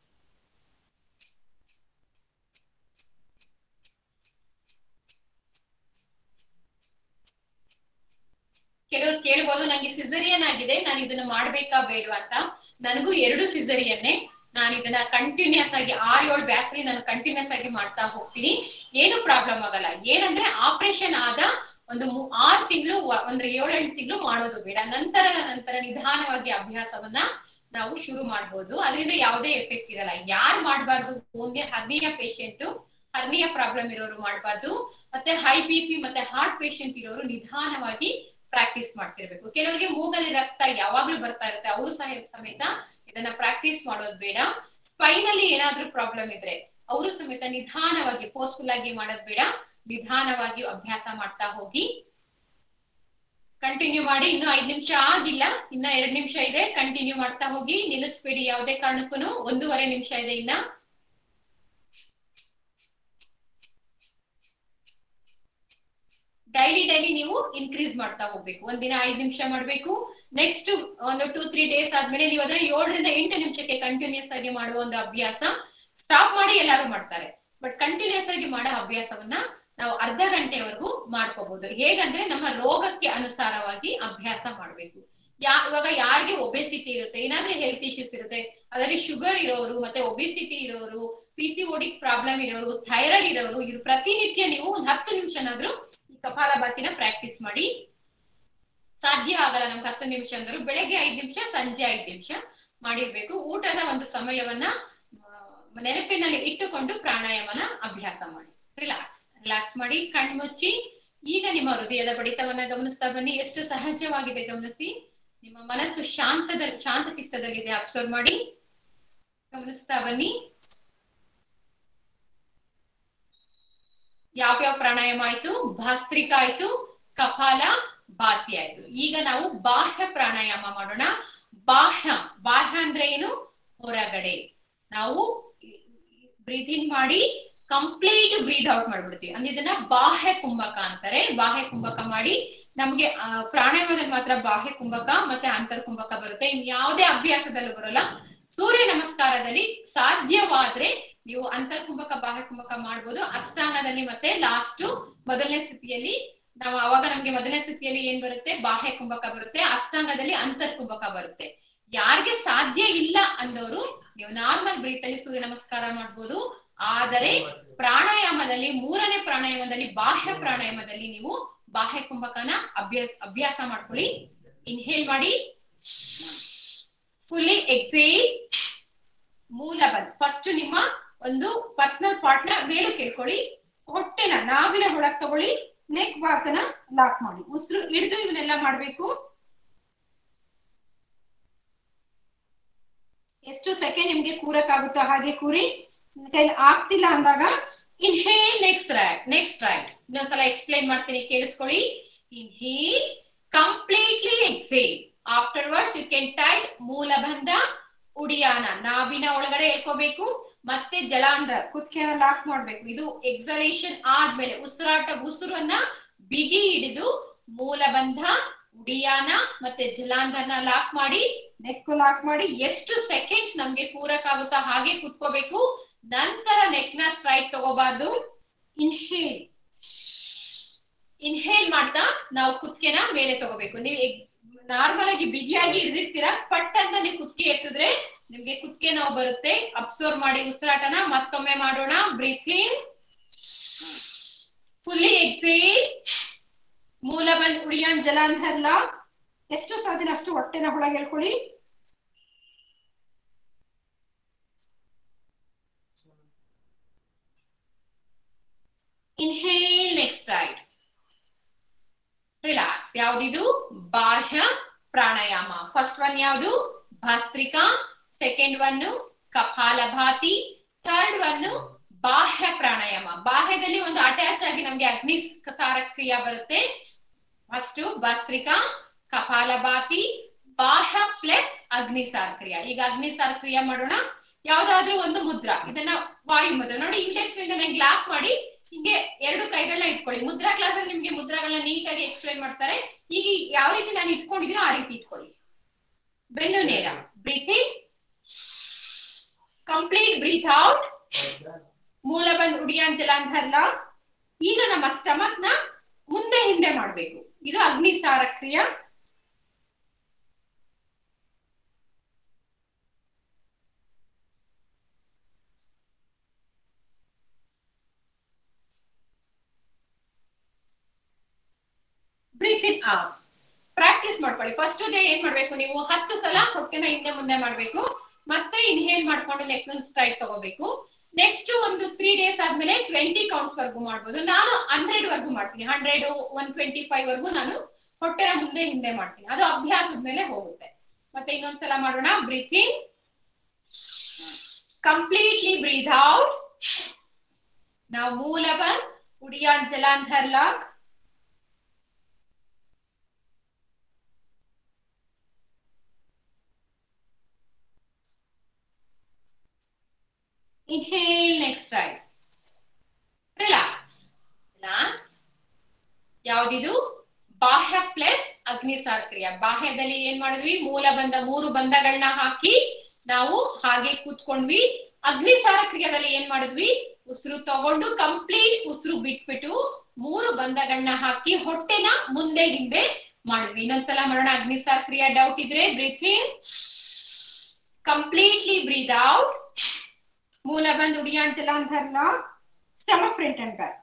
ಕೆಲವರು ಕೇಳ್ಬೋದು ನಂಗೆ ಸಿಸರಿಯನ್ ಆಗಿದೆ ನಾನು ಇದನ್ನ ಮಾಡ್ಬೇಕಾ ಬೇಡವಾ ಅಂತ ನನಗೂ ಎರಡು ಸಿಸರಿಯನ್ನೇ ನಾನು ಇದನ್ನ ಕಂಟಿನ್ಯೂಸ್ ಆಗಿ ಆರ್ ಏಳು ಬ್ಯಾಚ್ ಅಲ್ಲಿ ನಾನು ಕಂಟಿನ್ಯೂಸ್ ಆಗಿ ಮಾಡ್ತಾ ಹೋಗ್ತೀನಿ ಏನು ಪ್ರಾಬ್ಲಮ್ ಆಗಲ್ಲ ಏನಂದ್ರೆ ಆಪರೇಷನ್ ಆದ ಒಂದು ಮೂ- ಆರ್ ತಿಂಗಳು ಒಂದು ಏಳೆಂಟು ತಿಂಗಳು ಮಾಡೋದು ಬೇಡ ನಂತರ ನಂತರ ನಿಧಾನವಾಗಿ ಅಭ್ಯಾಸವನ್ನ ನಾವು ಶುರು ಮಾಡ್ಬೋದು ಅದರಿಂದ ಯಾವುದೇ ಎಫೆಕ್ಟ್ ಇರಲ್ಲ ಯಾರು ಮಾಡಬಾರ್ದು only hernia patient hernia problem ಇರೋರು ಮಾಡಬಾರ್ದು ಮತ್ತೆ ಹೈ ಬಿ ಪಿ ಮತ್ತೆ ಹಾರ್ಟ್ ಪೇಷಂಟ್ ಇರೋರು ನಿಧಾನವಾಗಿ ಪ್ರಾಕ್ಟೀಸ್ ಮಾಡ್ತಿರ್ಬೇಕು ಕೆಲವರಿಗೆ ಮೂಗಲ್ಲಿ ರಕ್ತ ಯಾವಾಗ್ಲೂ ಬರ್ತಾ ಇರುತ್ತೆ ಅವರು ಸಹ ಸಮೇತ ಇದನ್ನ ಪ್ರಾಕ್ಟೀಸ್ ಮಾಡೋದು ಬೇಡ ಸ್ಪೈನ್ ಅಲ್ಲಿ ಏನಾದ್ರೂ ಪ್ರಾಬ್ಲಮ್ ಇದ್ರೆ ಅವರು ಸಮೇತ ನಿಧಾನವಾಗಿ ಫೋರ್ಸ್ಫುಲ್ ಆಗಿ ಮಾಡೋದ್ ಬೇಡ ನಿಧಾನವಾಗಿ ಅಭ್ಯಾಸ ಮಾಡ್ತಾ ಹೋಗಿ ಕಂಟಿನ್ಯೂ ಮಾಡಿ ಇನ್ನು ಐದ್ ನಿಮಿಷ ಆಗಿಲ್ಲ ಇನ್ನ ಎರಡ್ ನಿಮಿಷ ಇದೆ ಕಂಟಿನ್ಯೂ ಮಾಡ್ತಾ ಹೋಗಿ ನಿಲ್ಲಿಸ್ಬೇಡಿ ಯಾವುದೇ ಕಾರಣಕ್ಕೂ ಒಂದೂವರೆ ನಿಮಿಷ ಇದೆ ಇನ್ನ ಡೈಲಿ ಡೈಲಿ ನೀವು ಇನ್ಕ್ರೀಸ್ ಮಾಡ್ತಾ ಹೋಗ್ಬೇಕು ಒಂದಿನ ಐದ್ ನಿಮಿಷ ಮಾಡ್ಬೇಕು ನೆಕ್ಸ್ಟ್ ಒಂದು ಟೂ ತ್ರೀ ಡೇಸ್ ಆದ್ಮೇಲೆ ನೀವು ಅದನ್ನ ಏಳರಿಂದ ಎಂಟು ನಿಮಿಷಕ್ಕೆ ಕಂಟಿನ್ಯೂಸ್ ಆಗಿ ಮಾಡುವ ಒಂದು ಅಭ್ಯಾಸ ಸ್ಟಾಪ್ ಮಾಡಿ ಎಲ್ಲರೂ ಮಾಡ್ತಾರೆ ಬಟ್ ಕಂಟಿನ್ಯೂಸ್ ಆಗಿ ಮಾಡೋ ಅಭ್ಯಾಸವನ್ನ ನಾವು ಅರ್ಧ ಗಂಟೆವರೆಗೂ ಮಾಡ್ಕೋಬಹುದು ಹೇಗಂದ್ರೆ ನಮ್ಮ ರೋಗಕ್ಕೆ ಅನುಸಾರವಾಗಿ ಅಭ್ಯಾಸ ಮಾಡ್ಬೇಕು ಯಾ ಇವಾಗ ಯಾರಿಗೆ ಒಬೆಸಿಟಿ ಇರುತ್ತೆ ಏನಾದ್ರೂ ಹೆಲ್ತ್ ಇಶ್ಯೂಸ್ ಇರುತ್ತೆ ಅದರಲ್ಲಿ ಶುಗರ್ ಇರೋರು ಮತ್ತೆ ಒಬೆಸಿಟಿ ಇರೋರು ಪಿ ಸಿ ಓಡಿಕ್ ಪ್ರಾಬ್ಲಮ್ ಇರೋರು ಥೈರಾಯ್ಡ್ ಇರೋರು ಇವ್ರು ಪ್ರತಿನಿತ್ಯ ನೀವು ಒಂದ್ ಹತ್ತು ನಿಮಿಷನಾದ್ರೂ ಈ ಕಪಾಲಭಾತಿನ ಪ್ರಾಕ್ಟೀಸ್ ಮಾಡಿ ಸಾಧ್ಯ ಆಗಲ್ಲ ನಮ್ಗೆ ಹತ್ತು ನಿಮಿಷ ಅಂದ್ರು ಬೆಳಗ್ಗೆ ಐದ್ ನಿಮಿಷ ಸಂಜೆ ಐದ್ ನಿಮಿಷ ಮಾಡಿರ್ಬೇಕು ಊಟದ ಒಂದು ಸಮಯವನ್ನ ಆ, ನೆನಪಿನಲ್ಲಿ ಇಟ್ಟುಕೊಂಡು ಪ್ರಾಣಾಯಾಮನ ಅಭ್ಯಾಸ ಮಾಡಿ ರಿಲ್ಯಾಕ್ಸ್ ರಿಲ್ಯಾಕ್ಸ್ ಮಾಡಿ ಕಣ್ಮುಚ್ಚಿ ಈಗ ನಿಮ್ಮ ಹೃದಯದ ಬಡಿತವನ್ನ ಗಮನಿಸ್ತಾ ಬನ್ನಿ ಎಷ್ಟು ಸಹಜವಾಗಿದೆ ಗಮನಿಸಿ ನಿಮ್ಮ ಮನಸ್ಸು ಶಾಂತದ ಶಾಂತ ಚಿತ್ತದಲ್ಲಿದೆ ಅಬ್ಸರ್ವ್ ಮಾಡಿ ಗಮನಿಸ್ತಾ ಬನ್ನಿ ಯಾವ್ಯಾವ ಪ್ರಾಣಾಯಾಮ ಆಯ್ತು ಭಾಸ್ತ್ರಿಕ ಆಯ್ತು ಕಪಾಲ ಭಾತಿ ಆಯ್ತು ಈಗ ನಾವು ಬಾಹ್ಯ ಪ್ರಾಣಾಯಾಮ ಮಾಡೋಣ ಬಾಹ್ಯ ಬಾಹ್ಯ ಅಂದ್ರೆ ಏನು ಹೊರಗಡೆ ನಾವು ಬ್ರೀತ್ ಇನ್ ಮಾಡಿ ಕಂಪ್ಲೀಟ್ ಬ್ರೀತ್ ಔಟ್ ಮಾಡ್ಬಿಡ್ತೀವಿ ಅಂದ್ರೆ ಇದನ್ನ ಬಾಹ್ಯ ಕುಂಭಕ ಅಂತಾರೆ ಬಾಹ್ಯ ಕುಂಭಕ ಮಾಡಿ ನಮ್ಗೆ ಆ, ಪ್ರಾಣಾಯಾಮದಲ್ಲಿ ಮಾತ್ರ ಬಾಹ್ಯ ಕುಂಭಕ ಮತ್ತೆ ಅಂತರ್ ಕುಂಭಕ ಬರುತ್ತೆ ಇನ್ ಯಾವುದೇ ಅಭ್ಯಾಸದಲ್ಲೂ ಬರೋಲ್ಲ ಸೂರ್ಯ ನಮಸ್ಕಾರದಲ್ಲಿ ಸಾಧ್ಯವಾದ್ರೆ ನೀವು ಅಂತರ್ ಕುಂಭಕ ಬಾಹ್ಯ ಕುಂಭಕ ಮಾಡ್ಬೋದು ಅಷ್ಟಾಂಗದಲ್ಲಿ ಮತ್ತೆ ಲಾಸ್ಟ್ ಮೊದಲನೇ ಸ್ಥಿತಿಯಲ್ಲಿ ನಾವು ಅವಾಗ ನಮ್ಗೆ ಮೊದಲನೇ ಸ್ಥಿತಿಯಲ್ಲಿ ಏನ್ ಬರುತ್ತೆ ಬಾಹ್ಯ ಕುಂಭಕ ಬರುತ್ತೆ ಅಷ್ಟಾಂಗದಲ್ಲಿ ಅಂತರ್ ಕುಂಭಕ ಬರುತ್ತೆ ಯಾರಿಗೆ ಸಾಧ್ಯ ಇಲ್ಲ ಅಂದವರು ನೀವು ನಾರ್ಮಲ್ ಬ್ರೀತ್ ಅಲ್ಲಿ ಸೂರ್ಯ ನಮಸ್ಕಾರ ಮಾಡ್ಬೋದು ಆದರೆ ಪ್ರಾಣಾಯಾಮದಲ್ಲಿ ಮೂರನೇ ಪ್ರಾಣಾಯಾಮದಲ್ಲಿ ಬಾಹ್ಯ ಪ್ರಾಣಾಯಾಮದಲ್ಲಿ ನೀವು ಬಾಹ್ಯ ಕುಂಭಕನ ಅಭ್ಯಾಸ ಅಭ್ಯಾಸ ಮಾಡ್ಕೊಳ್ಳಿ ಇನ್ಹೇಲ್ ಮಾಡಿ ಫುಲ್ಲಿ ಎಕ್ಸೇಲ್ ಮೂಲ ಬಂದ್ ಫಸ್ಟ್ ನಿಮ್ಮ ಒಂದು ಪರ್ಸನಲ್ ಪಾರ್ಟ್ ನ ಮೇಲು ಕೇಳ್ಕೊಳ್ಳಿ ಹೊಟ್ಟೆನ ನಾವಿನ ಒಳಗ್ ತಗೊಳ್ಳಿ ನೆಕ್ ಭಾಗನ ಲಾಕ್ ಮಾಡಿ ಉಸಿರು ಹಿಡಿದು ಇವನ್ನೆಲ್ಲ ಮಾಡ್ಬೇಕು ಎಷ್ಟು ಸೆಕೆಂಡ್ ನಿಮ್ಗೆ ಕೂರಕ್ಕಾಗುತ್ತೋ ಹಾಗೆ ಕೂರಿ ನಿಮ್ ಕೈಲಿ ಆಗ್ತಿಲ್ಲ ಅಂದಾಗ inhale next right next right ಇನ್ನೊಂದ್ಸಲ ಎಕ್ಸ್ಪ್ಲೈನ್ ಮಾಡ್ತೀನಿ ಕೇಳಿಸ್ಕೊಳ್ಳಿ inhale completely exhale afterwards you can tight mulabandha uddiyana ನಾಭಿನ ಒಳಗಡೆ ಎಳ್ಕೋಬೇಕು ಮತ್ತೆ ಜಲಾಂಧ್ರ ಕುತ್ತಿಗೆನ ಲಾಕ್ ಮಾಡ್ಬೇಕು ಇದು ಎಕ್ಸಲೇಷನ್ ಆದ್ಮೇಲೆ ಉಸಿರಾಟ ಉಸಿರನ್ನ ಬಿಗಿ ಹಿಡಿದು ಮೂಲಬಂಧ ಉಡಿಯಾನ ಮತ್ತೆ ಜಲಾಂಧ್ರನ ಲಾಕ್ ಮಾಡಿ ನೆಕ್ ಲಾಕ್ ಮಾಡಿ ಎಷ್ಟು ಸೆಕೆಂಡ್ಸ್ ನಮ್ಗೆ ಕೂರಕ್ಕಾಗುತ್ತೋ ಹಾಗೆ ಕುತ್ಕೋಬೇಕು ನಂತರ ನೆಕ್ ನ ಸ್ಟ್ರೈಟ್ ತಗೋಬಾರ್ದು ಇನ್ಹೇಲ್ ಇನ್ಹೇಲ್ ಮಾಡ್ತಾ ನಾವು ಕುತ್ತಿಗೆನ ಮೇಲೆ ತಗೋಬೇಕು ನೀವು ನಾರ್ಮಲ್ ಆಗಿ ಬಿಗಿಯಾಗಿ ಹಿಡಿದಿರ್ತೀರಾ ಪಟ್ ಅಂತ ನೀವು ಕುತ್ತಿಗೆ ಎತ್ತಿದ್ರೆ ನಿಮ್ಗೆ ಕುತ್ತಿಗೆ ನೋವು ಬರುತ್ತೆ ಅಬ್ಸರ್ವ್ ಮಾಡಿ ಉಸಿರಾಟನ ಮತ್ತೊಮ್ಮೆ ಮಾಡೋಣ ಬ್ರೀತ್ ಇನ್ ಫುಲ್ಲಿ ಎಕ್ಸೇಲ್ ಮೂಲ ಬಂದ್ ಉಳಿಯನ್ ಜಲಾಂಧರ್ ಲಾಕ್ ಎಷ್ಟು ಸಾಧ್ಯ ಅಷ್ಟು ಹೊಟ್ಟೆನ ಒಳಗೆ ಹೇಳ್ಕೊಳ್ಳಿ ಇನ್ಹೇಲ್ ನೆಕ್ಸ್ಟ್ ರೈಟ್ ರಿಲ್ಯಾಕ್ಸ್ ಯಾವ್ದಿದು ಬಾಹ್ಯ ಪ್ರಾಣಾಯಾಮ ಫಸ್ಟ್ ಒನ್ ಯಾವುದು bhastrika second one kapalbhati third one bahya pranayama ಬಾಹ್ಯದಲ್ಲಿ ಒಂದು ಅಟ್ಯಾಚ್ ಆಗಿ ನಮ್ಗೆ ಅಗ್ನಿ ಸಾರ ಕ್ರಿಯಾ ಬರುತ್ತೆ ಫಸ್ಟ್ ಭಸ್ತ್ರಿಕಾ ಕಪಾಲಭಾತಿ ಬಾಹ್ಯ ಪ್ಲಸ್ ಅಗ್ನಿಸಾರ ಕ್ರಿಯಾ ಈಗ ಅಗ್ನಿಸಾರ ಕ್ರಿಯಾ ಮಾಡೋಣ ಯಾವ್ದಾದ್ರೂ ಒಂದು ಮುದ್ರಾ ಇದನ್ನ ವಾಯು ಮುದ್ರಾ ನೋಡಿ ಇಂಡೆಕ್ಸ್ ಫಿಂಗರ್ ಲಾಕ್ ಮಾಡಿ ಹಿಂಗೆ ಎರಡು ಕೈಗಳನ್ನ ಇಟ್ಕೊಳ್ಳಿ ಮುದ್ರಾ ಕ್ಲಾಸ್ ಅಲ್ಲಿ ನಿಮ್ಗೆ ಮುದ್ರಾಗಳನ್ನ ನೀಟಾಗಿ ಎಕ್ಸ್ಪ್ಲೈನ್ ಮಾಡ್ತಾರೆ ಈಗ ಯಾವ ರೀತಿ ನಾನು ಇಟ್ಕೊಂಡಿದ್ದೀನೋ ಆ ರೀತಿ ಇಟ್ಕೊಳ್ಳಿ ಬೆನ್ನು ನೇರ breathing complete breathe out mula bandh ಉಡಿಯಾನ್ ಜಲಾಂಧರ್ಲ ಈಗ ನಮ್ಮ ಸ್ಟಮಕ್ ನ ಮುಂದೆ ಹಿಂದೆ ಮಾಡ್ಬೇಕು ಇದು agnisara kriya breathe in out practice ಮಾಡ್ಕೊಳ್ಳಿ ಫಸ್ಟ್ ಡೇ ಏನ್ ಮಾಡ್ಬೇಕು ನೀವು ಹತ್ತು ಸಲ ಹೊಟ್ಟೆನ ಹಿಂದೆ ಮುಂದೆ ಮಾಡ್ಬೇಕು ಮತ್ತೆ ಇನ್ಹೇಲ್ ಮಾಡ್ಕೊಂಡು ನೆಕ್ ಸ್ಟ್ರೈಟ್ ತಗೋಬೇಕು ನೆಕ್ಸ್ಟ್ ಒಂದು ತ್ರೀ ಡೇಸ್ ಆದ್ಮೇಲೆ ಟ್ವೆಂಟಿ ಕೌಂಟ್ಸ್ ವರ್ಗು ಮಾಡ್ಬೋದು ನಾನು ಹಂಡ್ರೆಡ್ ವರ್ಗು ಮಾಡ್ತೀನಿ ಹಂಡ್ರೆಡ್ ಒನ್ ಟ್ವೆಂಟಿ ಫೈವ್ ವರ್ಗು ನಾನು ಹೊಟ್ಟೆನ ಮುಂದೆ ಹಿಂದೆ ಮಾಡ್ತೀನಿ ಅದು ಅಭ್ಯಾಸದ ಮೇಲೆ ಹೋಗುತ್ತೆ ಮತ್ತೆ ಇನ್ನೊಂದ್ಸಲ ಮಾಡೋಣ breathe in completely breathe out ನಾವು mula bandh uddiyan jalandhar lock Inhale next time. Relax. Relax. ಯಾವ್ದಿದು ಬಾಹ್ಯ ಪ್ಲಸ್ ಅಗ್ನಿಸಾರ ಕ್ರಿಯಾ ಬಾಹ್ಯದಲ್ಲಿ ಏನ್ ಮಾಡಿದ್ವಿ ಮೂಲ ಬಂಧ ಮೂರು ಬಂಧಗಳನ್ನ ಹಾಕಿ ನಾವು ಹಾಗೆ ಕೂತ್ಕೊಂಡ್ವಿ ಅಗ್ನಿಸಾರ ಕ್ರಿಯಾದಲ್ಲಿ ಏನ್ ಮಾಡಿದ್ವಿ ಉಸಿರು ತಗೊಂಡು ಕಂಪ್ಲೀಟ್ ಉಸಿರು ಬಿಟ್ಬಿಟ್ಟು ಮೂರು ಬಂಧಗಳನ್ನ ಹಾಕಿ ಹೊಟ್ಟೆನ ಮುಂದೆ ಹಿಂದೆ ಮಾಡಿದ್ವಿ ಇನ್ನೊಂದ್ಸಲ ಮಾಡೋಣ ಅಗ್ನಿಸಾರ ಕ್ರಿಯಾ ಡೌಟ್ ಇದ್ರೆ breathe in completely breathe out mula bandh uddiyan ಜಲಾಂಧರ್ನ stomach front and back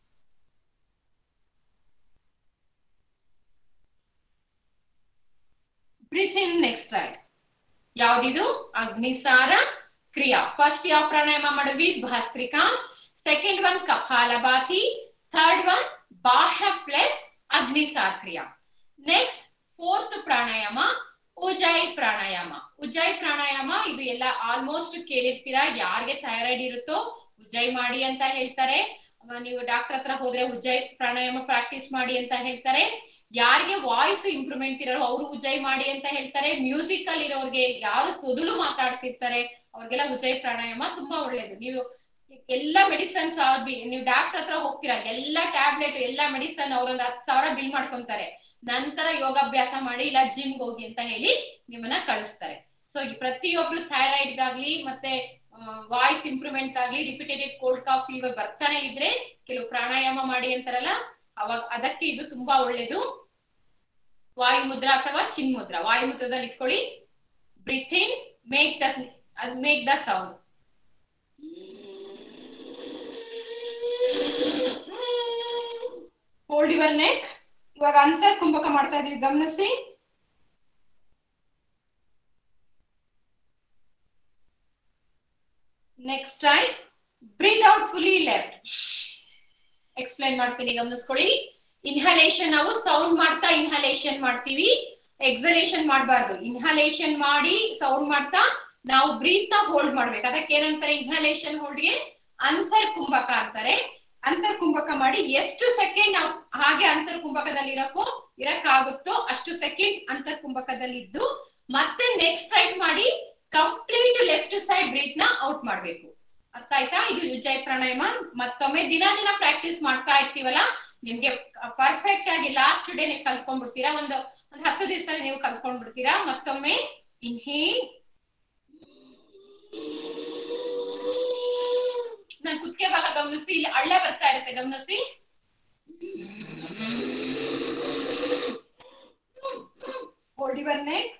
breathe in next time ಯಾವ್ದಿದು ಅಗ್ನಿಸಾರ ಕ್ರಿಯಾ ಫಸ್ಟ್ ಯಾವ ಪ್ರಾಣಾಯಾಮ ಮಾಡಿದ್ವಿ bhastrika second one kapalbhati third one bahya plus agnisara kriya next fourth ಪ್ರಾಣಾಯಾಮ ಉಜ್ಜಾಯಿ ಪ್ರಾಣಾಯಾಮ ಉಜ್ಜಾಯಿ ಪ್ರಾಣಾಯಾಮ ಇದು ಎಲ್ಲ ಆಲ್ಮೋಸ್ಟ್ ಕೇಳಿರ್ತೀರಾ ಯಾರಿಗೆ ಥೈರಾಯ್ಡ್ ಇರುತ್ತೋ ಉಜ್ಜಾಯಿ ಮಾಡಿ ಅಂತ ಹೇಳ್ತಾರೆ ಅಹ್ ನೀವು ಡಾಕ್ಟರ್ ಹತ್ರ ಹೋದ್ರೆ ಉಜ್ಜಾಯಿ ಪ್ರಾಣಾಯಾಮ ಪ್ರಾಕ್ಟೀಸ್ ಮಾಡಿ ಅಂತ ಹೇಳ್ತಾರೆ ಯಾರಿಗೆ ವಾಯ್ಸ್ ಇಂಪ್ರೂವ್ಮೆಂಟ್ ಇರೋ ಅವರು ಉಜ್ಜಾಯಿ ಮಾಡಿ ಅಂತ ಹೇಳ್ತಾರೆ ಮ್ಯೂಸಿಕ್ ಅಲ್ಲಿ ಇರೋರ್ಗೆ ಯಾರು ತೊದಲು ಮಾತಾಡ್ತಿರ್ತಾರೆ ಅವ್ರಿಗೆಲ್ಲ ಉಜ್ಜಾಯಿ ಪ್ರಾಣಾಯಾಮ ತುಂಬಾ ಒಳ್ಳೇದು ನೀವು ಎಲ್ಲಾ ಮೆಡಿಸನ್ಸ್ ನೀವು ಡಾಕ್ಟರ್ ಹತ್ರ ಹೋಗ್ತೀರಾ ಎಲ್ಲಾ ಟ್ಯಾಬ್ಲೆಟ್ ಎಲ್ಲಾ ಮೆಡಿಸನ್ ಅವ್ರೊಂದ್ ಹತ್ತು ಸಾವಿರ ಬಿಲ್ ಮಾಡ್ಕೊಂತಾರೆ ನಂತರ ಯೋಗಾಭ್ಯಾಸ ಮಾಡಿ ಇಲ್ಲ ಜಿಮ್ಗೆ ಹೋಗಿ ಅಂತ ಹೇಳಿ ನಿಮ್ಮನ್ನ ಕಳಿಸ್ತಾರೆ ಸೊ ಪ್ರತಿಯೊಬ್ರು ಥೈರಾಯ್ಡ್ ಗಾಗ್ಲಿ ಮತ್ತೆ ವಾಯ್ಸ್ ಇಂಪ್ರೂವ್ಮೆಂಟ್ ಆಗ್ಲಿ ರಿಪಿಟೇಟೆಡ್ ಕೋಲ್ಡ್ ಕಾಫ್ ಫೀವರ್ ಬರ್ತಾನೆ ಇದ್ರೆ ಕೆಲವು ಪ್ರಾಣಾಯಾಮ ಮಾಡಿ ಅಂತಾರಲ್ಲ ಅವಾಗ ಅದಕ್ಕೆ ಇದು ತುಂಬಾ ಒಳ್ಳೇದು ವಾಯು ಮುದ್ರಾ ಅಥವಾ ಚಿನ್ ಮುದ್ರಾ ವಾಯು ಮುದ್ರದಲ್ಲಿ ಇಟ್ಕೊಳ್ಳಿ breathe in make the make the sound hold your neck ಇವಾಗ ಅಂತರ್ ಕುಂಭಕ ಮಾಡ್ತಾ ಇದೀವಿ ಗಮನಿಸಿ next time breathe out fully left explain ಮಾಡ್ತೀನಿ ಗಮನಿಸ್ಕೊಳ್ಳಿ ಇನ್ಹಲೇಷನ್ ನಾವು ಸೌಂಡ್ ಮಾಡ್ತಾ ಇನ್ಹಲೇಷನ್ ಮಾಡ್ತೀವಿ ಎಕ್ಸಲೇಷನ್ ಮಾಡಬಾರ್ದು ಇನ್ಹಲೇಷನ್ ಮಾಡಿ ಸೌಂಡ್ ಮಾಡ್ತಾ ನಾವು ಬ್ರೀತ್ ನ ಹೋಲ್ಡ್ ಮಾಡ್ಬೇಕು ಅದಕ್ಕೆ ಏನಂತಾರೆ ಇನ್ಹಲೇಷನ್ ಹೋಲ್ಡ್ಗೆ ಅಂತರ್ ಕುಂಭಕ ಅಂತಾರೆ ಅಂತರ್ ಕುಂಭಕ ಮಾಡಿ ಎಷ್ಟು ಸೆಕೆಂಡ್ ನಾವು ಹಾಗೆ ಅಂತರ್ ಕುಂಭಕದಲ್ಲಿ ಇರಕ್ಕೋ ಇರಕ್ಕಾಗುತ್ತೋ ಅಷ್ಟು ಸೆಕೆಂಡ್ ಅಂತರ್ ಕುಂಭಕದಲ್ಲಿ ಇದ್ದು ಮತ್ತೆ ನೆಕ್ಸ್ಟ್ ಸೈಡ್ ಮಾಡಿ ಕಂಪ್ಲೀಟ್ ಲೆಫ್ಟ್ ಸೈಡ್ ಬ್ರೀತ್ ನ ಔಟ್ ಮಾಡ್ಬೇಕು ಅರ್ಥ ಆಯ್ತಾ ಇದು ಉಜ್ಜಾಯಿ ಪ್ರಾಣಾಯಾಮ ಮತ್ತೊಮ್ಮೆ ದಿನ ದಿನ ಪ್ರಾಕ್ಟೀಸ್ ಮಾಡ್ತಾ ಇರ್ತೀವಲ್ಲ ನಿಮ್ಗೆ ಪರ್ಫೆಕ್ಟ್ ಆಗಿ ಲಾಸ್ಟ್ ಡೇ ನೀವು ಕಲ್ತ್ಕೊಂಡ್ಬಿಡ್ತೀರಾ ಒಂದು ಒಂದು ಹತ್ತು ದಿವಸದಲ್ಲಿ ನೀವು ಕಲ್ತ್ಕೊಂಡ್ಬಿಡ್ತೀರಾ ಮತ್ತೊಮ್ಮೆ ಇನ್ಹೇಲ್ ನಾನು ಕುತ್ತಿಗೆ ಭಾಗ ಗಮನಿಸಿ ಇಲ್ಲಿ ಹಳ್ಳ ಬರ್ತಾ ಇರುತ್ತೆ ಗಮನಿಸಿ hold your neck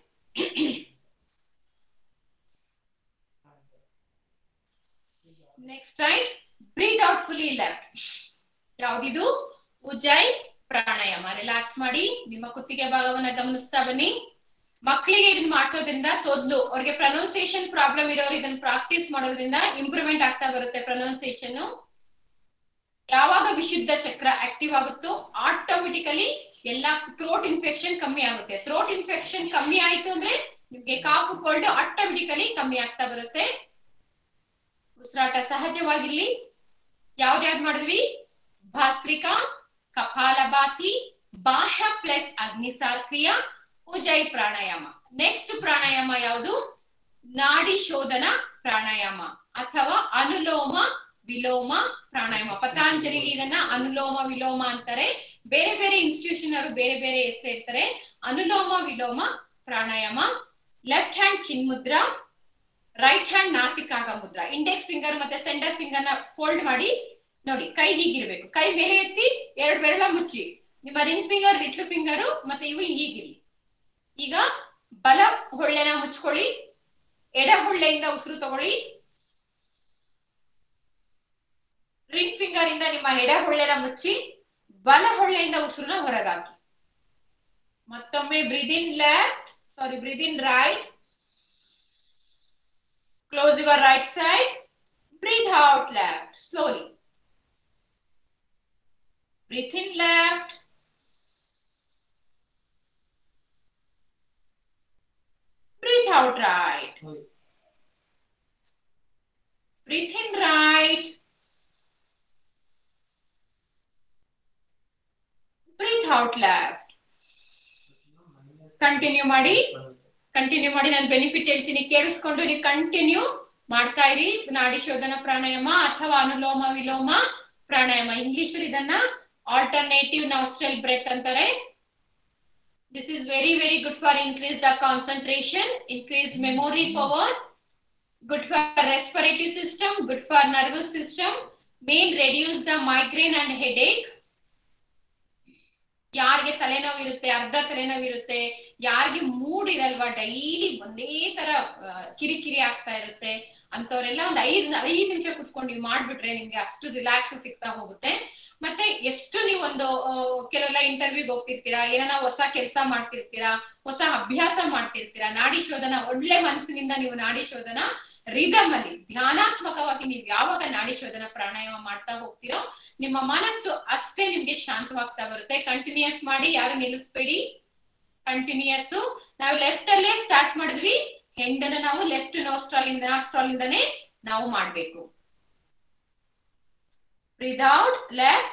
next time breathe out fully left ಯಾವ್ದಿದು ಉಜ್ಜಾಯಿ ಪ್ರಾಣಾಯಾಮ ರಿಲ್ಯಾಕ್ಸ್ ಮಾಡಿ ನಿಮ್ಮ ಕುತ್ತಿಗೆ ಭಾಗವನ್ನ ಗಮನಿಸ್ತಾ ಬನ್ನಿ ಮಕ್ಕಳಿಗೆ ಇದನ್ನ ಮಾಡ್ಸೋದ್ರಿಂದ ತೊದ್ಲು ಅವ್ರಿಗೆ ಪ್ರೊನೌನ್ಸಿಯೇಷನ್ ಪ್ರಾಬ್ಲಮ್ ಇರೋರು ಇದನ್ನ ಪ್ರಾಕ್ಟೀಸ್ ಮಾಡೋದ್ರಿಂದ ಇಂಪ್ರೂವ್ಮೆಂಟ್ ಆಗ್ತಾ ಬರುತ್ತೆ ಪ್ರೊನೌನ್ಸಿಯೇಷನ್ ಯಾವಾಗ ವಿಶುದ್ಧ ಚಕ್ರ ಆಕ್ಟಿವ್ ಆಗುತ್ತೋ ಆಟೋಮೆಟಿಕಲಿ ಎಲ್ಲಾ ಥ್ರೋಟ್ ಇನ್ಫೆಕ್ಷನ್ ಕಮ್ಮಿ ಆಗುತ್ತೆ ಥ್ರೋಟ್ ಇನ್ಫೆಕ್ಷನ್ ಕಮ್ಮಿ ಆಯ್ತು ಅಂದ್ರೆ ನಿಮ್ಗೆ ಕಾಫು ಕೋಲ್ಡ್ ಆಟೋಮೆಟಿಕಲಿ ಕಮ್ಮಿ ಆಗ್ತಾ ಬರುತ್ತೆ ಉಸಿರಾಟ ಸಹಜವಾಗಿರ್ಲಿ ಯಾವ್ದ್ಯಾವ್ದು ಮಾಡಿದ್ವಿ ಭಾಸ್ತ್ರಿಕಾ ಕಪಾಲಭಾತಿ ಬಾಹ್ಯ ಪ್ಲಸ್ ಅಗ್ನಿಸಾರ್ ಕ್ರಿಯಾ ಉಜೈ ಪ್ರಾಣಾಯಾಮ ನೆಕ್ಸ್ಟ್ ಪ್ರಾಣಾಯಾಮ ಯಾವುದು ನಾಡಿ ಶೋಧನ ಪ್ರಾಣಾಯಾಮ ಅಥವಾ ಅನುಲೋಮ ವಿಲೋಮ ಪ್ರಾಣಾಯಾಮ ಪತಾಂಜಲಿ ಇದನ್ನ ಅನುಲೋಮ ವಿಲೋಮ ಅಂತಾರೆ ಬೇರೆ ಬೇರೆ ಇನ್ಸ್ಟಿಟ್ಯೂಷನ್ ಅವರು ಬೇರೆ ಬೇರೆ ಹೆಸರು ಹೇಳ್ತಾರೆ ಅನುಲೋಮ ವಿಲೋಮ ಪ್ರಾಣಾಯಾಮ ಲೆಫ್ಟ್ ಹ್ಯಾಂಡ್ ಚಿನ್ಮುದ್ರ ರೈಟ್ ಹ್ಯಾಂಡ್ ನಾಸಿಕಾಗ ಮುದ್ರ ಇಂಡೆಕ್ಸ್ ಫಿಂಗರ್ ಮತ್ತೆ ಸೆಂಡರ್ ಫಿಂಗರ್ ನ ಫೋಲ್ಡ್ ಮಾಡಿ ನೋಡಿ ಕೈ ಹೀಗಿರ್ಬೇಕು ಕೈ ಮೇಲೆ ಎತ್ತಿ ಎರಡು ಬೆರಳ ಮುಚ್ಚಿ ನಿಮ್ಮ ರಿಂಗ್ ಫಿಂಗರ್ ಲಿಟ್ಲ್ ಫಿಂಗರ್ ಮತ್ತೆ ಇವು ಹೀಗಿರಿ ಈಗ ಬಲ ಹೊಳ್ಳೆನ ಮುಚ್ಕೊಳ್ಳಿ ಎಡ ಹೊಳ್ಳೆಯಿಂದ ಉಸಿರು ತಗೊಳ್ಳಿ ರಿಂಗ್ ಫಿಂಗರ್ ಇಂದ ನಿಮ್ಮ ಎಡ ಹೊಳ್ಳೆನ ಮುಚ್ಚಿ ಬಲ ಹೊಳ್ಳೆಯಿಂದ ಉಸಿರನ್ನ ಹೊರಗಾಕಿ ಮತ್ತೊಮ್ಮೆ breathe in left sorry breathe in right close your right side breathe out left slowly breathe in left breathe out right breathe in right breathe out left continue ಮಾಡಿ ಕಂಟಿನ್ಯೂ ಮಾಡಿ ನಾನು ಬೆನಿಫಿಟ್ ಹೇಳ್ತೀನಿ ಕೇಳಿಸ್ಕೊಂಡು ನೀವು ಕಂಟಿನ್ಯೂ ಮಾಡ್ತಾ ಇರಿ ನಾಡಿ ಶೋಧನ ಪ್ರಾಣಾಯಾಮ ಅಥವಾ ಅನುಲೋಮ ವಿಲೋಮ ಪ್ರಾಣಾಯಾಮ ಇಂಗ್ಲಿಷ್ ಇದನ್ನ ಆಲ್ಟರ್ನೇಟಿವ್ ನಾಸ್ಟ್ರಲ್ ಬ್ರೆತ್ ಅಂತಾರೆ This is very, very good for increase the concentration, increase memory power, good for respiratory system, good for nervous system, may reduce the migraine and headache. ಯಾರಿಗೆ ತಲೆನೋವು ಇರುತ್ತೆ ಅರ್ಧ ತಲೆನೋವು ಇರುತ್ತೆ ಯಾರಿಗೆ ಮೂಡ್ ಇರಲ್ವಾ ಡೈಲಿ ಒಂದೇ ತರ ಆ, ಕಿರಿಕಿರಿ ಆಗ್ತಾ ಇರುತ್ತೆ ಅಂತವ್ರೆಲ್ಲ ಒಂದ್ ಐದ್ ಐದ್ ನಿಮಿಷ ಕುತ್ಕೊಂಡು ನೀವು ಮಾಡ್ಬಿಟ್ರೆ ನಿಮ್ಗೆ ಅಷ್ಟು ರಿಲ್ಯಾಕ್ಸ್ ಸಿಗ್ತಾ ಹೋಗುತ್ತೆ ಮತ್ತೆ ಎಷ್ಟು ನೀವು ಒಂದು ಆ, ಕೆಲವೆಲ್ಲ ಇಂಟರ್ವ್ಯೂಗೆ ಹೋಗ್ತಿರ್ತೀರಾ ಏನಾನ ಹೊಸ ಕೆಲಸ ಮಾಡ್ತಿರ್ತೀರಾ ಹೊಸ ಅಭ್ಯಾಸ ಮಾಡ್ತಿರ್ತೀರಾ ನಾಡಿ ಶೋಧನ ಒಳ್ಳೆ ಮನಸ್ಸಿನಿಂದ ನೀವು ನಾಡಿ ಶೋಧನ ರಿದಮ್ ಅಲ್ಲಿ ಧ್ಯಾನಾತ್ಮಕವಾಗಿ ನೀವು ಯಾವಾಗ ನಾಡಿ ಶೋಧನ ಪ್ರಾಣಾಯಾಮ ಮಾಡ್ತಾ ಹೋಗ್ತೀರೋ ನಿಮ್ಮ ಮನಸ್ಸು ಅಷ್ಟೇ ನಿಮ್ಗೆ ಶಾಂತವಾಗ್ತಾ ಬರುತ್ತೆ ಕಂಟಿನ್ಯೂಸ್ ಮಾಡಿ ಯಾರು ನಿಲ್ಲಿಸ್ಬೇಡಿ ಕಂಟಿನ್ಯೂಸ್ ನಾವು ಲೆಫ್ಟ್ ಅಲ್ಲೇ ಸ್ಟಾರ್ಟ್ ಮಾಡಿದ್ವಿ ಹೆಂಡನ ನಾವು ಲೆಫ್ಟ್ ನೋಸ್ಟ್ರಾಲ್ ಇಂದ ನಾಸ್ಟ್ರಾಲ್ ಇಂದನೇ ನಾವು ಮಾಡ್ಬೇಕು breathe out left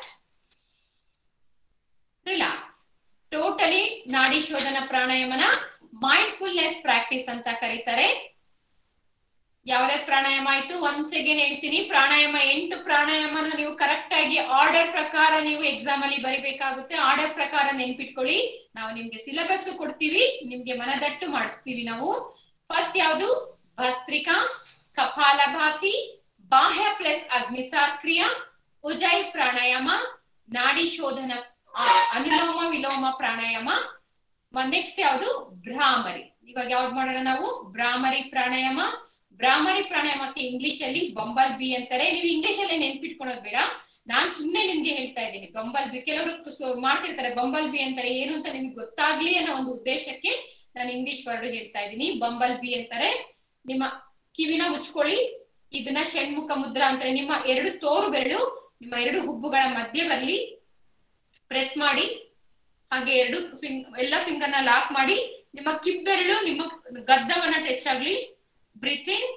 relax totally nadi shodhana ಪ್ರಾಣಾಯಾಮನ mindfulness practice ಅಂತ ಕರೀತಾರೆ ಯಾವ್ದೇ ಪ್ರಾಣಾಯಾಮ ಆಯ್ತು ಒಂದ್ ಸೆಕೆಂಡ್ ಹೇಳ್ತೀನಿ ಪ್ರಾಣಾಯಾಮ ಎಂಟು ಪ್ರಾಣಾಯಾಮನ ನೀವು ಕರೆಕ್ಟ್ ಆಗಿ ಆರ್ಡರ್ ಪ್ರಕಾರ ನೀವು ಎಕ್ಸಾಮ್ ಅಲ್ಲಿ ಬರಿಬೇಕಾಗುತ್ತೆ ಆರ್ಡರ್ ಪ್ರಕಾರ ನೆನ್ಪಿಟ್ಕೊಳ್ಳಿ ನಾವು ನಿಮ್ಗೆ ಸಿಲೆಬಸ್ ಕೊಡ್ತೀವಿ ನಿಮ್ಗೆ ಮನದಟ್ಟು ಮಾಡಿಸ್ತೀವಿ ನಾವು ಫಸ್ಟ್ ಯಾವುದು ಭಸ್ತ್ರಿಕಾ ಕಪಾಲಭಾತಿ ಬಾಹ್ಯ ಪ್ಲಸ್ ಅಗ್ನಿಸಾಕ್ರಿಯ ಉಜೈ ಪ್ರಾಣಾಯಾಮ ನಾಡಿ ಶೋಧನ ಆ, ಅನುಲೋಮ ವಿಲೋಮ ಪ್ರಾಣಾಯಾಮ ನೆಕ್ಸ್ಟ್ ಯಾವುದು ಭ್ರಾಮರಿ ಇವಾಗ ಯಾವ್ದು ಮಾಡೋಣ ನಾವು ಭ್ರಾಮರಿ ಪ್ರಾಣಾಯಾಮ ಭ್ರಾಮರಿ ಪ್ರಾಣಾಯಾಮಕ್ಕೆ ಇಂಗ್ಲಿಷ್ ಅಲ್ಲಿ ಬಂಬಲ್ ಬಿ ಅಂತಾರೆ ನೀವು ಇಂಗ್ಲಿಷ್ ಅಲ್ಲೇ ನೆನ್ಪಿಟ್ಕೊಳೋದ್ ಬೇಡ ನಾನ್ ಸುಮ್ನೆ ನಿಮ್ಗೆ ಹೇಳ್ತಾ ಇದ್ದೀನಿ ಬಂಬಲ್ ಬಿ ಕೆಲವರು ಕು- ಮಾಡ್ತಿರ್ತಾರೆ ಬಂಬಲ್ ಬಿ ಅಂತಾರೆ ಏನು ಅಂತ ನಿಮ್ಗೆ ಗೊತ್ತಾಗ್ಲಿ ಅನ್ನೋ ಒಂದು ಉದ್ದೇಶಕ್ಕೆ ನಾನು ಇಂಗ್ಲಿಷ್ ವರ್ಡ್ ಹೇಳ್ತಾ ಇದ್ದೀನಿ ಬಂಬಲ್ ಬಿ ಅಂತಾರೆ ನಿಮ್ಮ ಕಿವಿನ ಮುಚ್ಕೊಳ್ಳಿ ಇದನ್ನ ಷಣ್ಮುಖ ಮುದ್ರಾ ಅಂತಾರೆ ನಿಮ್ಮ ಎರಡು ತೋರು ಬೆರಳು ನಿಮ್ಮ ಎರಡು ಹುಬ್ಬುಗಳ ಮಧ್ಯೆ ಬರ್ಲಿ ಪ್ರೆಸ್ ಮಾಡಿ ಹಾಗೆ ಎರಡು ಫಿಂಗ್ ಎಲ್ಲ ಫಿಂಗರ್ ನ ಲಾಕ್ ಮಾಡಿ ನಿಮ್ಮ ಕಿಬ್ಬೆರಳು ನಿಮ್ಮ ಗದ್ದವನ್ನ ಟಚ್ ಆಗ್ಲಿ breathe in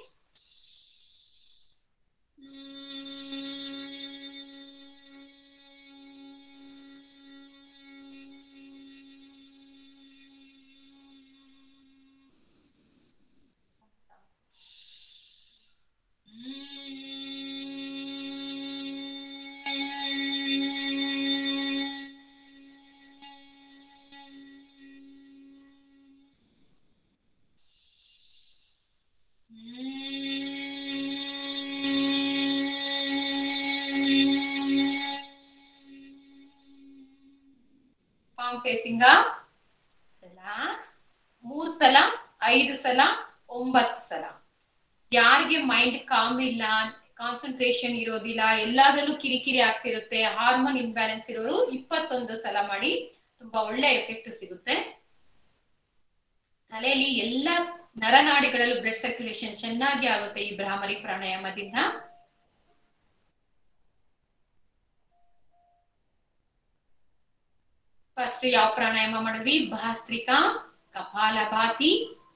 palm facing relax ಮೂರ್ ಸಲ ಐದು ಸಲ ಒಂಬತ್ತು ಸಲ ಯಾರಿಗೆ ಮೈಂಡ್ ಕಾಮ್ ಇಲ್ಲ ಕಾನ್ಸಂಟ್ರೇಷನ್ ಇರೋದಿಲ್ಲ ಎಲ್ಲದರಲ್ಲೂ ಕಿರಿಕಿರಿ ಆಗ್ತಿರುತ್ತೆ ಹಾರ್ಮೋನ್ ಇಂಬ್ಯಾಲೆನ್ಸ್ ಇರೋರು ಇಪ್ಪತ್ತೊಂದು ಸಲ ಮಾಡಿ ತುಂಬಾ ಒಳ್ಳೆ ಎಫೆಕ್ಟ್ ಸಿಗುತ್ತೆ ತಲೆಯಲ್ಲಿ ಎಲ್ಲ ನರನಾಡಿಗಳಲ್ಲೂ ಬ್ಲಡ್ ಸರ್ಕ್ಯುಲೇಷನ್ ಚೆನ್ನಾಗಿ ಆಗುತ್ತೆ ಈ ಭ್ರಾಮರಿ ಪ್ರಾಣಾಯಾಮದಿಂದ ಫಸ್ಟ್ ಯಾವ ಪ್ರಾಣಾಯಾಮ ಮಾಡಿದ್ವಿ ಭಾಸ್ತ್ರಿಕಾ ಕಪಾಲಭಾತಿ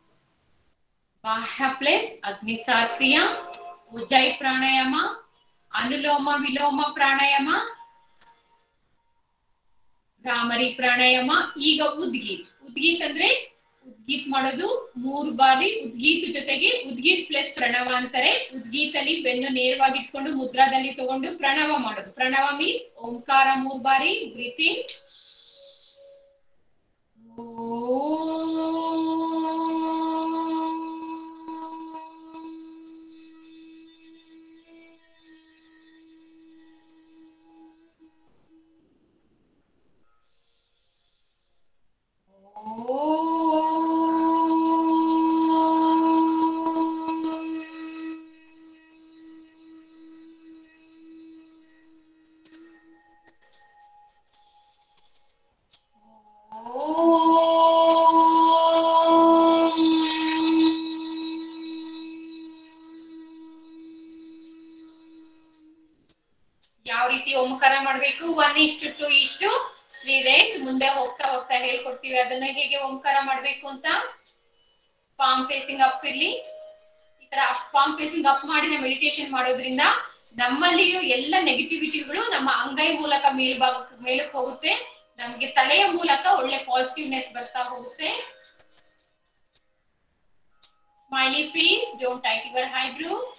ಬಾಹ್ಯ ಪ್ಲೇಸ್ ಅಗ್ನಿಸಾಕ್ರಿಯ ಉಜ್ಜೈ ಪ್ರಾಣಾಯಾಮ ಅನುಲೋಮ ವಿಲೋಮ ಪ್ರಾಣಾಯಾಮ ಭ್ರಾಮರಿ ಪ್ರಾಣಾಯಾಮ ಈಗ ಉದ್ಗೀತ್ ಉದ್ಗೀತ್ ಅಂದ್ರೆ ಉದ್ಗೀತ್ ಮಾಡೋದು ಮೂರು ಬಾರಿ ಉದ್ಗೀತ್ ಜೊತೆಗೆ ಉದ್ಗೀತ್ ಪ್ಲಸ್ ಪ್ರಣವ ಅಂತಾರೆ ಉದ್ಗೀತಲ್ಲಿ ಬೆನ್ನು ನೇರವಾಗಿ ಇಟ್ಕೊಂಡು ಮುದ್ರಾದಲ್ಲಿ ತಗೊಂಡು ಪ್ರಣವ ಮಾಡೋದು ಪ್ರಣವ ಮೀನ್ಸ್ ಓಂಕಾರ ಮೂರು ಬಾರಿ ಬ್ರೀತಿಂಗ್ ಯಾವ ರೀತಿ ಓಂಕಾರ ಮಾಡ್ಬೇಕು ಒನ್ ಇಷ್ಟು ಟು ಇಷ್ಟು ತ್ರೀ ರೇಂಜ್ ಮುಂದೆ ಹೋಗ್ತಾ ಹೋಗ್ತಾ ಹೇಳ್ಕೊಡ್ತೀವಿ ಅದನ್ನ ಹೇಗೆ ಓಂಕಾರ ಮಾಡ್ಬೇಕು ಅಂತ ಪಾಮ್ ಫೇಸಿಂಗ್ ಅಪ್ ಇರ್ಲಿ ಈ ತರ ಪಾಮ್ ಫೇಸಿಂಗ್ ಅಪ್ ಮಾಡಿ ನಾವು ಮೆಡಿಟೇಷನ್ ಮಾಡೋದ್ರಿಂದ ನಮ್ಮಲ್ಲಿರೋ ಎಲ್ಲ ನೆಗೆಟಿವಿಟಿಗಳು ನಮ್ಮ ಅಂಗೈ ಮೂಲಕ ಮೇಲ್ಭಾಗ ಮೇಲಕ್ಕೆ ಹೋಗುತ್ತೆ ನಮ್ಗೆ ತಲೆಯ ಮೂಲಕ ಒಳ್ಳೆ ಪಾಸಿಟಿವ್ನೆಸ್ ಬರ್ತಾ ಹೋಗುತ್ತೆ smiley face don't tight your eyebrows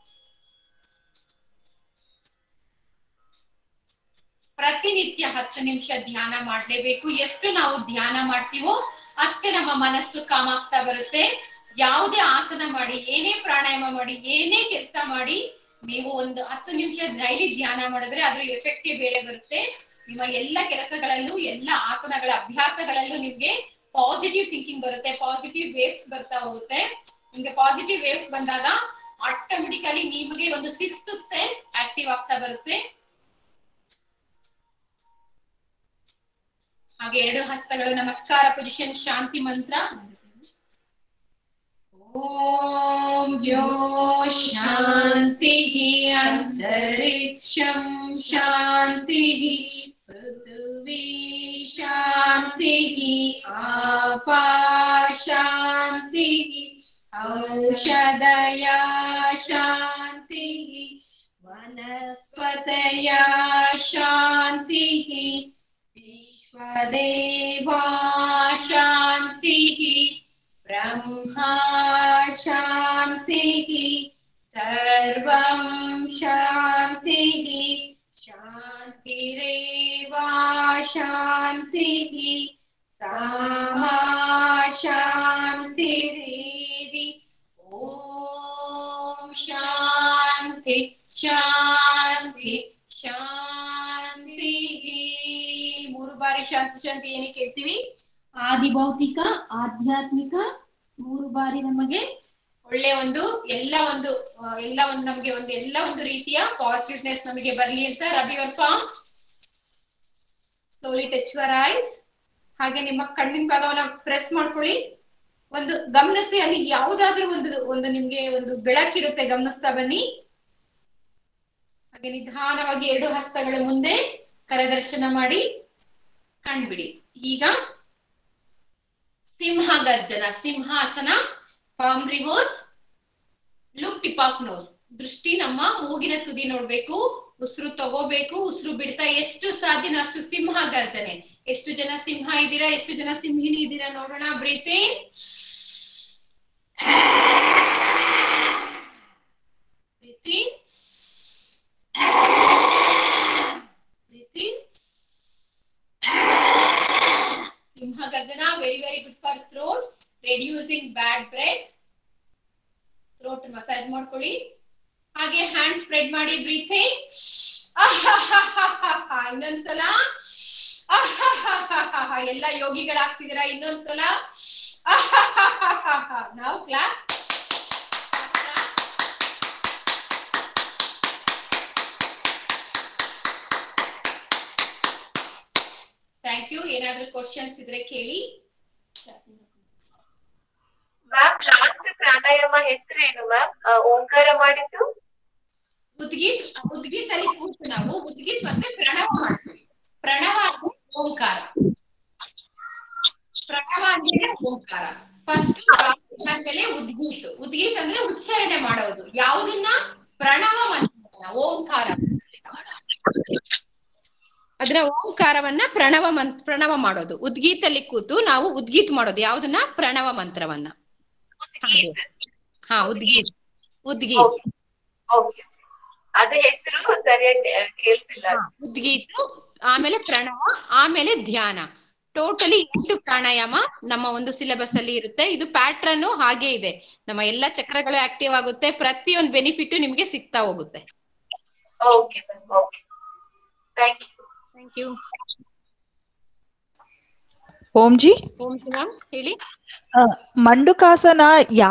ಪ್ರತಿನಿತ್ಯ ಹತ್ತು ನಿಮಿಷ ಧ್ಯಾನ ಮಾಡ್ಲೇಬೇಕು ಎಷ್ಟು ನಾವು ಧ್ಯಾನ ಮಾಡ್ತೀವೋ ಅಷ್ಟೇ ನಮ್ಮ ಮನಸ್ಸು ಕಾಮಾಗ್ತಾ ಬರುತ್ತೆ ಯಾವುದೇ ಆಸನ ಮಾಡಿ ಏನೇ ಪ್ರಾಣಾಯಾಮ ಮಾಡಿ ಏನೇ ಕೆಲಸ ಮಾಡಿ ನೀವು ಒಂದು ಹತ್ತು ನಿಮಿಷ ಡೈಲಿ ಧ್ಯಾನ ಮಾಡಿದ್ರೆ ಅದ್ರ ಎಫೆಕ್ಟೇ ಬೇರೆ ಬರುತ್ತೆ ನಿಮ್ಮ ಎಲ್ಲ ಕೆಲಸಗಳಲ್ಲೂ ಎಲ್ಲ ಆಸನಗಳ ಅಭ್ಯಾಸಗಳಲ್ಲೂ ನಿಮ್ಗೆ ಪಾಸಿಟಿವ್ ಥಿಂಕಿಂಗ್ ಬರುತ್ತೆ ಪಾಸಿಟಿವ್ ವೇವ್ಸ್ ಬರ್ತಾ ಹೋಗುತ್ತೆ ನಿಮ್ಗೆ ಪಾಸಿಟಿವ್ ವೇವ್ಸ್ ಬಂದಾಗ ಆಟೋಮೆಟಿಕಲಿ ನಿಮಗೆ ಒಂದು ಸಿಕ್ಸ್ತ್ ಸೆನ್ಸ್ ಆಕ್ಟಿವ್ ಆಗ್ತಾ ಬರುತ್ತೆ ಹಾಗೆ ಎರಡು ಹಸ್ತಗಳು ನಮಸ್ಕಾರ ಪೊಸಿಷನ್ ಶಾಂತಿ ಮಂತ್ರ ಓಂ ಯೋ ಶಾಂತಿ ಅಂತರಿಕ್ಷಂ ಶಾಂತಿ ಪೃಥ್ವಿ ಶಾಂತಿ ಆಪಾ ಶಾಂತಿ ಔಷಧಯ ಶಾಂತಿ ವನಸ್ಪತಯ ಶಾಂತಿ विश्वदेवा शान्तिः ब्रह्मा शान्तिः सर्वं शान्तिः शान्तिरेवा शान्तिः सामा शान्तिरेदि ॐ शान्ति ಶಾಂತಿ ಶಾಂತಿ ಮೂರು ಬಾರಿ ಶಾಂತಿ ಶಾಂತಿ ಏನಕ್ಕೆ ಹೇಳ್ತೀವಿ ಆದಿ ಭೌತಿಕ ಆಧ್ಯಾತ್ಮಿಕ ಮೂರು ಬಾರಿ ನಮಗೆ ಒಳ್ಳೆ ಒಂದು ಎಲ್ಲ ಒಂದು ಆ, ಎಲ್ಲ ಒಂದು ನಮಗೆ ಒಂದು ಎಲ್ಲ ಒಂದು ರೀತಿಯ ಪಾಸಿಟಿವ್ನೆಸ್ ನಮಗೆ ಬರ್ಲಿ ಅಂತ ರಬಿ ವರ್ಪ ಸ್ಲೋಲಿ ಟಚ್ ಯುವರ್ ಐಸ್ ಹಾಗೆ ನಿಮ್ಮ ಕಣ್ಣಿನ ಭಾಗವನ್ನ ಪ್ರೆಸ್ ಮಾಡ್ಕೊಳ್ಳಿ ಒಂದು ಗಮನಿಸಿ ಅಲ್ಲಿ ಯಾವುದಾದ್ರೂ ಒಂದು ಒಂದು ನಿಮ್ಗೆ ಒಂದು ಬೆಳಕಿರುತ್ತೆ ಗಮನಿಸ್ತಾ ಬನ್ನಿ ಹಾಗೆ ನಿಧಾನವಾಗಿ ಎರಡು ಹಸ್ತಗಳ ಮುಂದೆ ಕರದರ್ಶನ ಮಾಡಿ ಕಣ್ಬಿಡಿ ಈಗ simha garjana simhasana palm reverse look tip of nose ದೃಷ್ಟಿ ನಮ್ಮ ಮೂಗಿನ ತುದಿ ನೋಡ್ಬೇಕು ಉಸಿರು ತಗೋಬೇಕು ಉಸಿರು ಬಿಡ್ತಾ ಎಷ್ಟು ಸಾಧ್ಯನ ಅಷ್ಟು ಸಿಂಹ ಗರ್ಜನೆ ಎಷ್ಟು ಜನ ಸಿಂಹ ಇದ್ದೀರಾ ಎಷ್ಟು ಜನ ಸಿಂಹಿಣಿ ಇದ್ದೀರಾ ನೋಡೋಣ breathing breathing breathing simha garjana very very good for throat reducing bad breath throat massage ಮಾಡ್ಕೊಳ್ಳಿ ಹಾಗೆ ಹ್ಯಾಂಡ್ ಸ್ಪ್ರೆಡ್ ಮಾಡಿ ಬ್ರೀಥಿಂಗ್ ಇನ್ನೊಂದ್ಸಲ ಆಹಾಹಾಹಾಹಾ. ಎಲ್ಲ ಯೋಗಿಗಳಾಗ್ತಿದ್ದೀರಾ ಇನ್ನೊಂದ್ಸಲ ಆಹಾಹಾಹಾಹಾ. ನಾವು ಕ್ಲಾಸ್ ಥ್ಯಾಂಕ್ ಯು ಏನಾದ್ರೂ ಕ್ವಶನ್ಸ್ ಇದ್ರೆ ಕೇಳಿ ಮ್ಯಾಮ್ ಲಾಸ್ಟ್ ಪ್ರಾಣಾಯಾಮ ಹೆಸರೇನು ಮ್ಯಾಮ್ ಓಂಕಾರ ಮಾಡಿದ್ದು ಉದ್ಗೀತ್ ಉದ್ಗೀತ್ ಅಲ್ಲಿ ಕೂತು ನಾವು ಉದ್ಗೀತ್ ಮತ್ತೆ ಪ್ರಣವ ಮಾಡ್ತೀವಿ ಪ್ರಣವ ಅಂದ್ರೆ ಓಂಕಾರ ಪ್ರಣವ ಅಂದ್ರೆ ಓಂಕಾರ ಫಸ್ಟ್ ಆದ್ಮೇಲೆ ಉದ್ಗೀತ್ ಉದ್ಗೀತ್ ಅಂದ್ರೆ ಉಚ್ಚಾರಣೆ ಮಾಡೋದು ಯಾವುದನ್ನ ಪ್ರಣವ ಮಂತ್ರ ಓಂಕಾರ ಅದರ ಓಂಕಾರವನ್ನ ಪ್ರಣವ ಮಂತ್ ಪ್ರಣವ ಮಾಡೋದು ಉದ್ಗೀತಲ್ಲಿ ಕೂತು ನಾವು ಉದ್ಗೀತ್ ಮಾಡೋದು ಯಾವ್ದನ್ನ ಪ್ರಣವ ಮಂತ್ರವನ್ನ ಹಾಗೆ. ಹಾ ಉದ್ಗೀತ್ ಉದ್ಗೀತ್ ಓಕೆ ಓಕೆ ಅದ ಹೆಸರು ಸರಿಯಾಗಿ ಆ, ಕೇಳ್ಸಿಲ್ಲ ಹಾ, ಉದ್ಗೀತು ಆಮೇಲೆ ಪ್ರಣವ ಆಮೇಲೆ ಧ್ಯಾನ ಟೋಟಲಿ ಎಂಟು ಪ್ರಾಣಾಯಾಮ ನಮ್ಮ ಒಂದು ಸಿಲೆಬಸ್ ಅಲ್ಲಿ ಇರುತ್ತೆ ಇದು ಪ್ಯಾಟ್ರನ್ ಹಾಗೆ ಇದೆ ನಮ್ಮ ಎಲ್ಲಾ ಚಕ್ರಗಳು ಆಕ್ಟಿವ್ ಆಗುತ್ತೆ ಪ್ರತಿಯೊಂದು ಬೆನಿಫಿಟ್ ನಿಮ್ಗೆ ಸಿಗ್ತಾ ಹೋಗುತ್ತೆ okay ma'am okay thank you thank you ಓಂಜಿ ಓಂ ಶಿವಂ ಹೇಳಿ ಮಂಡುಕಾಸನ